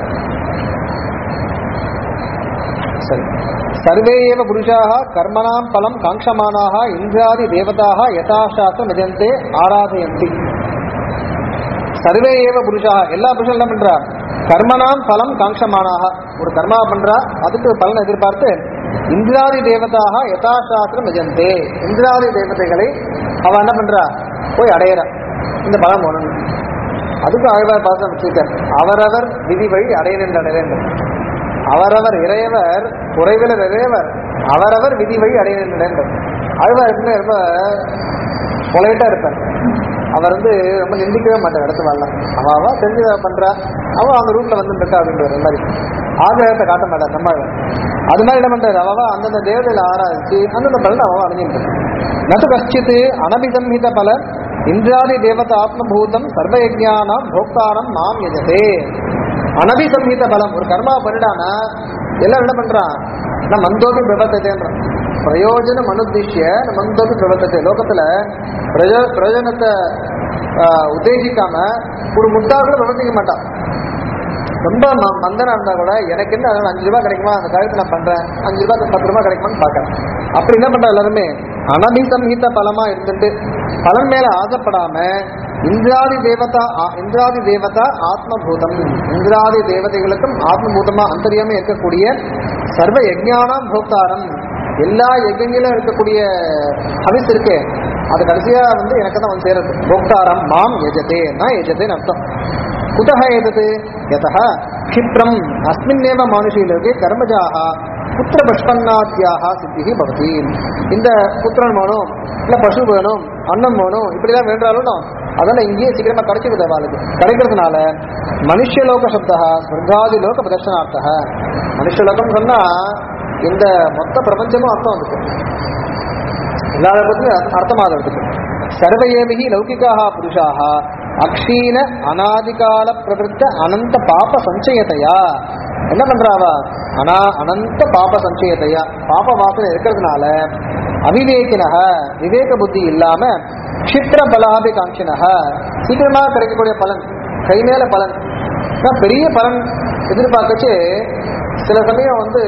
S1: சரி சர்வே ஏவ புருஷாக கர்மணாம் பலம் காங்ஷமானாக இந்திராதி தேவதாக யதாசாஸ்திரம் நிஜந்தே ஆராதயந்தி சர்வே ஏவ புருஷாக எல்லா புருஷன் என்ன பண்றா கர்மணாம் பலம் காங்ஷமானாக ஒரு கர்மா பண்றா அதுக்கு பலன் எதிர்பார்த்து இந்திராதி தேவதாக யதாசாஸ்திரம் நிஜந்தே இந்திராதி தேவதைகளை அவ என்ன பண்றா போய் அடையிறா இந்த பலம் ஒண்ணு அதுக்கு ஆழ்வார் பாசம் வச்சிருக்கார் அவரவர் விதி வழி அடையனின்ற நிறைந்த அவரவர் இறையவர் குறைவில் இறையவர் அவரவர் விதி வழி அடையனின்ற ஆழ்வார் எப்பவுமே ரொம்ப பொலைட்டா இருப்பார் அவர் வந்து ரொம்ப நிந்திக்கவே மாட்டார் இடத்து வரலாம் அவ அவ தெரிஞ்சு பண்றா அவ அந்த ரூட்ல வந்து இருக்கா அப்படின்ற மாதிரி ஆகிரகத்தை காட்ட மாட்டார் நம்ம ஆழ்வார். அது மாதிரி என்ன பண்றாரு அவ அந்தந்த தேவதையில ஆராய்ச்சி அந்தந்த பலன் அவ அடைஞ்சிட்டு நது கஷ்டித் அனபிசம்ஹித பல இந்திராதி தேவத ஆத்மபூதம் சர்வயஜானாம் போக்தாரம் மாம் எஜதே அனபிசம்ஹித பலம் ஒரு கர்மா பண்ணிடானா எல்லாம் என்ன பண்றான் நான் மந்தோபி பிரபத்தேன்றான் பிரயோஜனம் அனுத்திஷ்ய மந்தோபி பிரபத்தத்தை லோகத்துல பிரயோ பிரயோஜனத்தை ஆஹ், உத்தேசிக்காம ஒரு முட்டாள் கூட பிரவர்த்திக்க மாட்டான் ரொம்ப ம- மந்தனா இருந்தா கூட எனக்கு என்ன அதனால அஞ்சு ரூபாய் கிடைக்குமா அந்த காரியத்தை நான் பண்றேன் அஞ்சு ரூபாய் பத்து ரூபாய் கிடைக்குமான்னு பாக்கிறேன் அப்படி என்ன பண்றா எல்லாருமே அனபிசம்ஹித பலமா இருந்துட்டு பலன் மேல ஆசைப்படாம இந்திராதி தேவதா ஆ- இந்திராதி தேவதா ஆத்மபூதம் இந்திராதி தேவதைகளுக்கும் ஆத்மபூதமா அந்தரியாமே இருக்கக்கூடிய சர்வ யஜ்ஞானாம் போக்தாரம் எல்லா யஜ்ஞங்களும் இருக்கக்கூடிய ஹவிஸ் இருக்கே அது கடைசியா வந்து எனக்கு தான் வந்து சேருது போக்தாரம் மாம் எஜதே நான் எஜதேன்னு அர்த்தம் कुतः एतत् यतः क्षिप्रम् अस्मिन्नेव मानुषीलोके कर्मजाः புத்திரபஷ்பன்னாத்தியாக சித்திகி பவதி இந்த புத்திரன் வேணும் இல்ல பசு வேணும் அன்னம் வேணும் இப்படிலாம் வேண்டாலும் அதனால இங்கேயே சீக்கிரமா கிடைச்சிருது அவளுக்கு கிடைக்கிறதுனால மனுஷலோக சப்தா ஸ்வர்காதி லோக பிரதர்ஷனார்த்தக மனுஷலோகம் சொன்னா இந்த மொத்த பிரபஞ்சமும் அர்த்தம் வந்துட்டு எல்லாத பத்தி அர்த்தமாகிறதுக்கு சர்வையேபிகி லௌகிகாக புருஷாக அக்ஷீண அனாதிகால பிரவருத்த அனந்த பாப சஞ்சயத்தையா என்ன பண்றாவா அனா அனந்த பாப சஞ்சயத்தையா பாப வாசனை இருக்கிறதுனால அவிவேகினக விவேக புத்தி இல்லாம க்ஷிப்ர பலாபி காங்கினக சீக்கிரமா கிடைக்கக்கூடிய பலன் கை மேல பலன் நான் பெரிய பலன் எதிர்பார்க்கச்சு சில சமயம் வந்து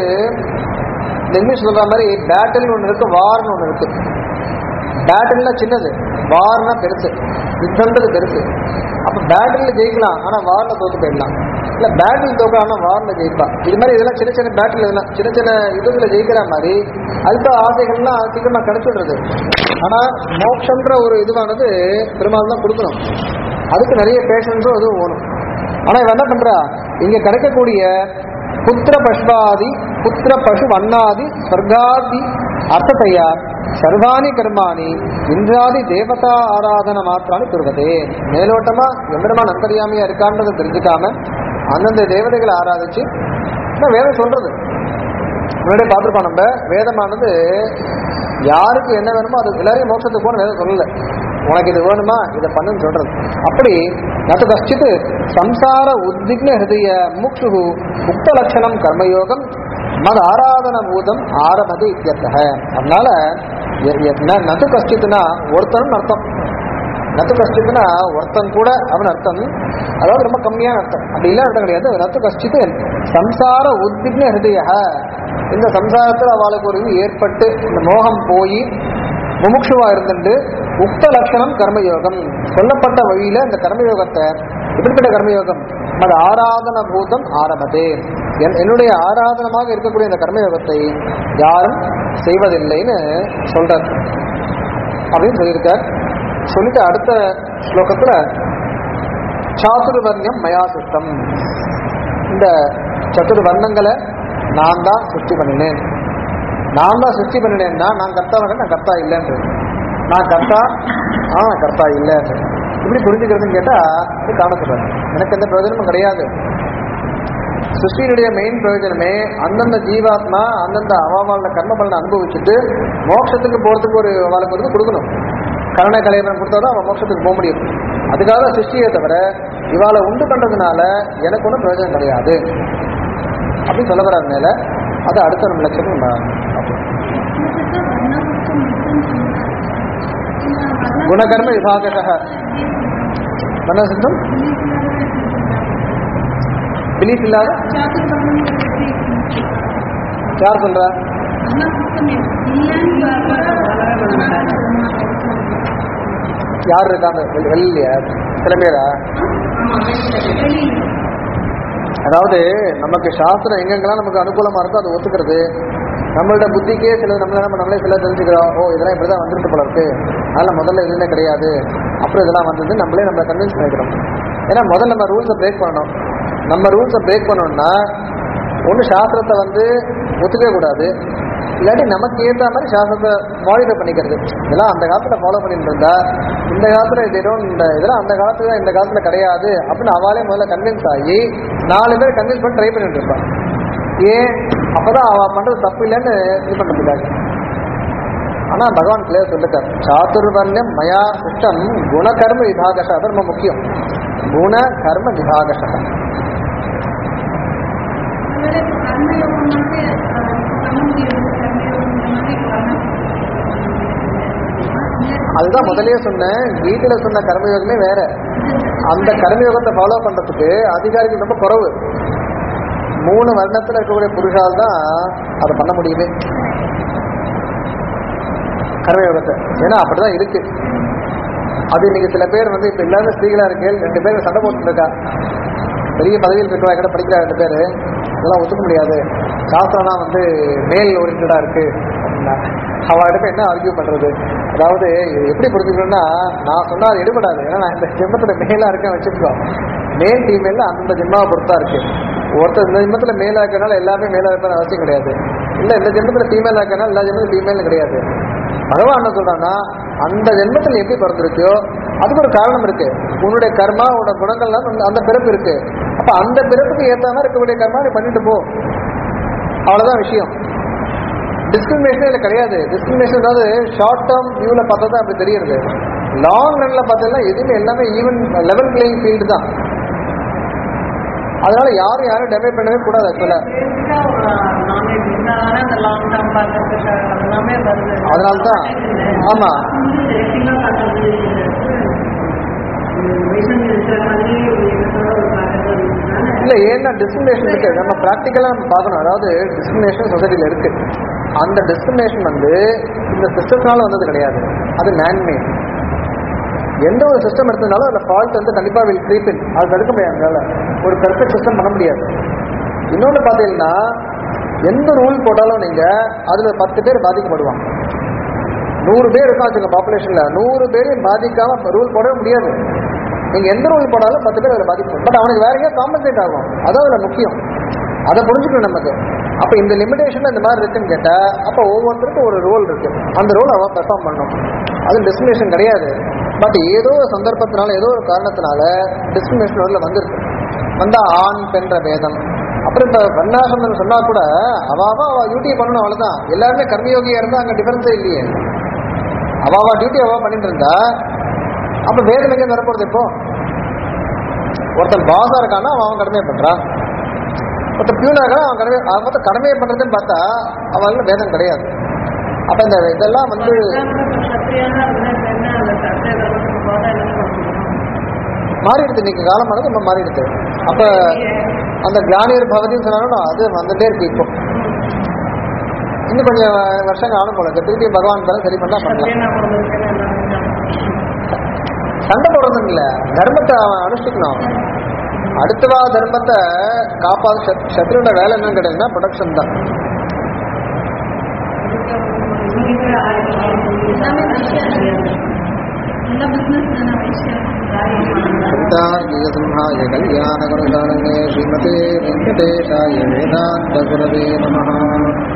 S1: இந்த இங்கிலீஷ் சொல்ற மாதிரி பேட்டில் ஒன்று இருக்கு வார்னு ஒன்று இருக்கு பேட்டில்னா சின்னது வார்னா பெருசு யுத்தம்ன்றது பெருசு அப்ப பேட்டில் ஜெயிக்கலாம் ஆனா வார்ல தோத்து போயிடலாம் இல்ல பேட்டில் தோக்கலாம் ஆனா வார்ல ஜெயிப்பா இது மாதிரி இதெல்லாம் சின்ன சின்ன பேட்டில் இதெல்லாம் சின்ன சின்ன இதுல ஜெயிக்கிற மாதிரி அல்ப ஆசைகள்லாம் சீக்கிரமா கிடைச்சிடுறது ஆனா மோட்சம்ன்ற ஒரு இதுவானது பெருமாள் தான் கொடுக்கணும் அதுக்கு நிறைய பேஷன்ஸும் இதுவும் வேணும் ஆனா இவன் என்ன பண்றா இங்க கிடைக்கக்கூடிய புத்திர பஷ்பாதி புத்திர பசு வண்ணாதி ஸ்வர்காதி அர்த்தத்தையா சர்வாணி கர்மாணி இந்திராதி தேவதா ஆராதன மாத்திரானி குருவதே மேலோட்டமா எம்பெருமான் அந்தரியாமையா இருக்கான்றதை தெரிஞ்சுக்காம அந்தந்த தேவதைகளை ஆராதிச்சு நான் வேதம் சொல்றது முன்னாடி பார்த்துருப்போம் நம்ம வேதமானது யாருக்கு என்ன வேணுமோ அது எல்லாரையும் மோட்சத்துக்கு போன வேதம் சொல்லல உனக்கு இது வேணுமா இதை பண்ணுன்னு சொல்றது அப்படி நட்டு கஷ்டித்து சம்சார உத்விக்ன ஹிருதய முக்ஷு முக்த லட்சணம் கர்மயோகம் மது ஆராதன பூதம் ஆரமதி இத்தியர்த்தக அதனால எ- எ- ந- நது கஷ்டித்துனா ஒருத்தன் அர்த்தம் நத்து கஷ்டித்துனா ஒருத்தன் கூட அவன் அர்த்தம் அதாவது ரொம்ப கம்மியான அர்த்தம் அப்படி இல்லை அர்த்தம் கிடையாது நத்து கஷ்டித்து சம்சார உத்விக்ன ஹிருதய இந்த சம்சாரத்தில் அவளுக்கு ஒரு இது ஏற்பட்டு இந்த மோகம் போய் முமுட்சுவா இருந்துட்டு உக்த லட்சணம் கர்மயோகம் சொல்லப்பட்ட வழியில இந்த கர்மயோகத்தை எப்படிப்பட்ட கர்மயோகம் அது ஆராதன பூதம் ஆரம்பதே என்- என்னுடைய ஆராதனமாக இருக்கக்கூடிய இந்த கர்மயோகத்தை யாரும் செய்வதில்லைன்னு சொல்றார் அப்படின்னு சொல்லியிருக்கார் சொல்லிட்டு அடுத்த ஸ்லோகத்துல சாதுர்வர்ணியம் மயா சித்தம் இந்த சத்துரு வர்ணங்களை நான் தான் சிருஷ்டி பண்ணினேன் நான் தான் சிருஷ்டி பண்ணினேன்னா நான் கர்த்தா நான் கர்த்தா இல்லைன்றது நான் கர்த்தா ஆ நான் கர்த்தா இல்லைன்னு இப்படி புரிஞ்சுக்கிறதுன்னு கேட்டா இது காணப்படுறது எனக்கு எந்த பிரயோஜனமும் கிடையாது சிருஷ்டியினுடைய மெயின் பிரயோஜனமே அந்தந்த ஜீவாத்மா அந்தந்த அவாவாளோட கர்ம பலனை அனுபவிச்சுட்டு மோட்சத்துக்கு போறதுக்கு ஒரு அவளுக்கு வந்து கொடுக்கணும் கருணை கலைவன் கொடுத்தாதான் அவன் மோட்சத்துக்கு போக முடியும் அதுக்காக தான் சிருஷ்டியை தவிர இவாளை உண்டு பண்றதுனால எனக்கு ஒன்றும் பிரயோஜனம் கிடையாது அப்படின்னு சொல்ல வர்றாரு மேல அது அடுத்த நம்ம லட்சம் நம்ம பார்ப்போம். குணகர்ம விபாகக என்ன சித்தம் பிலீஃப் இல்லாத யார் சொல்றா யார் இருக்காங்க வெள்- வெளியிலயா சில பேரா அதாவது நமக்கு சாஸ்திரம் எங்கெங்கெல்லாம் நமக்கு அனுகூலமா இருக்கோ அதை ஒத்துக்கிறது நம்மளோட புத்திக்கே சில நம்மள நம்ம நம்மளே சில தெரிஞ்சுக்கிறோம் ஓ இதெல்லாம் இப்படிதான் வந்துருக்கு போல இருக்கு அதனால முதல்ல எதுவுமே கிடையாது அப்புறம் இதெல்லாம் வந்தது நம்மளே நம்ம கன்வின்ஸ் பண்ணிக்கிறோம் ஏன்னா முதல்ல நம்ம ரூல்ஸை பிரேக் பண்ணணும் நம்ம ரூல்ஸை பிரேக் பண்ணணும்னா ஒன்று சாஸ்திரத்தை வந்து ஒத்துக்கவே கூடாது இல்லாட்டி நமக்கு ஏற்ற மாதிரி சாஸ்திரத்தை மாடிஃபை பண்ணிக்கிறது இதெல்லாம் அந்த காலத்துல ஃபாலோ பண்ணிட்டு இருந்தா இந்த காலத்துல இது don't- இந்த இதெல்லாம் அந்த காலத்துல இந்த காலத்துல கிடையாது அப்படின்னு அவளே முதல்ல கன்வின்ஸ் ஆகி நாலு பேர் கன்வின்ஸ் பண்ணி ட்ரை பண்ணிட்டு இருப்பான் ஏன் அப்பதான் அவ பண்றது தப்பு இல்லைன்னு இது பண்றதுக்காக ஆனா பகவான் கிளியர் சொல்லிட்டார் சாதுர்வர்ணியம் மயா சிஸ்டம் குணகர்ம விபாகஷ அது ரொம்ப முக்கியம் குண கர்ம விபாகஷ அதுதான் முதல்லயே சொன்னேன் கீதையில சொன்ன கர்மயோகமே வேற அந்த கர்மயோகத்தை ஃபாலோ பண்றதுக்கு அதிகாரிகள் ரொம்ப குறைவு மூணு வருடத்துல இருக்கக்கூடிய புருஷால் தான் அதை பண்ண முடியுமே கர்மயோகத்தை ஏன்னா அப்படிதான் இருக்கு அது இன்னைக்கு சில பேர் வந்து இப்ப எல்லாரும் ஸ்திரீகளா இருக்கு ரெண்டு பேரும் சண்டை போட்டுட்டு இருக்கா பெரிய பதவியில் இருக்கிறவங்க கூட படிக்கிற ரெண்டு பேர் இதெல்லாம் ஒத்துக்க முடியாது சாஸ்திரம்லாம் வந்து மேல் ஓரியன்டா இருக்கு அப்படின்னா அவர்கிட்ட என்ன ஆர்கியூ பண்றது அதாவது இது எப்படி புரிஞ்சுக்கணும்னா நான் சொன்னா அது எடுபடாது ஏன்னா நான் இந்த ஜென்மத்துல மேலா இருக்கேன் வச்சுக்கோ மேல் ஃபீமேல்ல அந்த ஜென்மாவை பொறுத்தா இருக்கு ஒருத்தர் இந்த ஜென்மத்துல மேலா இருக்கனால எல்லாமே மேலா இருப்பேன் அவசியம் கிடையாது இல்ல இந்த ஜென்மத்துல ஃபீமேலா இருக்கனால எல்லா ஜென்மத்திலும் ஃபீமேல் கிடையாது பகவான் என்ன சொல்றான்னா அந்த ஜென்மத்தில் எப்படி பிறந்திருக்கோ அதுக்கு ஒரு காரணம் இருக்கு உன்னுடைய கர்மா உன்னோட குணங்கள்லாம் அந்த- அந்த பிறப்பு இருக்கு அப்ப அந்த பிறப்புக்கு ஏத்த மாதிரி இருக்கக்கூடிய கர்மா நீ பண்ணிட்டு போ அவ்வளவுதான் விஷயம் டிஸ்கிரிமினேஷன் இதுல கிடையாது டிஸ்கிரிமினேஷன் அதாவது ஷார்ட் டேர்ம் வியூல பார்த்தா தான் அப்படி தெரியுது லாங் ரன்ல பார்த்தீங்கன்னா எதுவுமே எல்லாமே ஈவன் லெவல் பிளேயிங் ஃபீல்டு தான் அதனால யாரும் யாரும் டெமே பண்ணவே கூடாது ஆக்சுவலா
S2: பேசிக்கா ஒரு நாலேஜ் இருந்தாதானே அந்த லாங் டேர்ம் பார்க்கறதுக்கு அதெல்லாமே வருது
S1: அதனால்தான். ஆமா.
S2: செலக்டிங்கா பார்க்கறது வைசன் இருக்கிற மாதிரி ஒரு எண்ணத்தோட ஒரு பார்க்கறது இருந்ததுனால
S1: இல்ல ஏன்னா டிஸ்கிரிமினேஷன் இருக்கு நம்ம ப்ராக்டிக்கலா நம்ம பார்க்கணும் அதாவது டிஸ்கிரிமினேஷன் சொசைட்டில இருக்கு அந்த டிஸ்கிரிமினேஷன் வந்து இந்த சிஸ்டத்தினால வந்தது கிடையாது அது மேன்மேட் எந்த ஒரு சிஸ்டம் எடுத்ததுனாலும் அதில் ஃபால்ட் வந்து கண்டிப்பா வில் creep in அது தடுக்க முடியாது அதனால ஒரு பெர்ஃபெக்ட் சிஸ்டம் பண்ண முடியாது இன்னொன்று பார்த்தீங்கன்னா எந்த ரூல் போட்டாலும் நீங்க அதுல பத்து பேர் பாதிக்கப்படுவாங்க நூறு பேர் இருக்கா வச்சுங்க பாப்புலேஷன்ல நூறு பேரையும் பாதிக்காம ரூல் போடவே முடியாது நீங்க எந்த ரூல் போட்டாலும் பத்து பேர் அதில் பாதிக்கும் பட் அவனுக்கு வேற எங்கேயா காம்பன்சேட் ஆகும் அதான் அதுல முக்கியம் அதை புரிஞ்சுக்கணும் நமக்கு அப்ப இந்த லிமிடேஷன் இந்த மாதிரி இருக்குன்னு கேட்டா அப்ப ஒவ்வொருத்தருக்கும் ஒரு ரோல் இருக்கு அந்த ரோல் அவன் பெர்ஃபார்ம் பண்ணும் அது டிஸ்கிரிமினேஷன் கிடையாது பட் ஏதோ ஒரு சந்தர்ப்பத்தினால ஏதோ ஒரு காரணத்தினால டிஸ்கிரிமினேஷன் உள்ள வந்திருக்கு வந்தா ஆண் பெண்ற பேதம் அப்புறம் இப்ப வர்ணாசிரமம் சொன்னா கூட அவ அவ அவ டியூட்டி பண்ணணும் அவ்வளவுதான் எல்லாருமே கர்மயோகியா இருந்தா அங்க டிஃபரன்ஸே இல்லையே அவ அவ டியூட்டி அவ பண்ணிட்டு இருந்தா அப்ப வேதம் எங்க வரப்போறது இப்போ ஒருத்தன் பாசா இருக்கான்னா அவன் அவன் கடமையை பண்றான் ஒருத்தன் பியூனா இருக்கான் அவன் கடமை அவன் மொத்தம் கடமையை பண்றதுன்னு பார்த்தா அவன் வேதம் கிடையாது அப்ப இந்த இதெல்லாம் வந்து
S2: சத்திரியானா இருந்தா என்ன அந்த சத்திய தர்மத்துக்கு போதா என்ன பண்ணுவோம்
S1: மாறிடுது இன்னைக்கு காலமானது நம்ம மாறிடுது அப்ப அந்த ஞானியர் பகவதின்னு சொன்னாலும் அது வந்துட்டே இருக்கு இப்போ இன்னும் கொஞ்சம் வருஷங்கள் ஆனும் போல இருக்கு. திருப்பி பகவான் தர சரி பண்ணா பண்ணலாம்
S2: சத்திரியனா பிறந்திருக்கேன்னு எல்லாரும்
S1: சண்டை போடுறது இல்ல தர்மத்தை அவன் அனுஷ்டிக்கணும் அடுத்தவா தர்மத்தை காப்பாது சத்ருவோட வேலை என்னன்னு கேட்டீங்கன்னா ப்ரொடக்ஷன் தான்
S2: எல்லாமே
S3: ಎಲ್ಲ ಬಿಸ್ನೆಸ್ ನನ್ನ ವೈಶ್ಯ
S1: ಸಿಂಹಾಯ ಕಲ್ಯಾಣ ಗುಣಗಾನಂದೇ ಶ್ರೀಮತೆ ವೆಂಕಟೇಶಾಯ ವೇದಾಂತ ಗುರವೇ ನಮಃ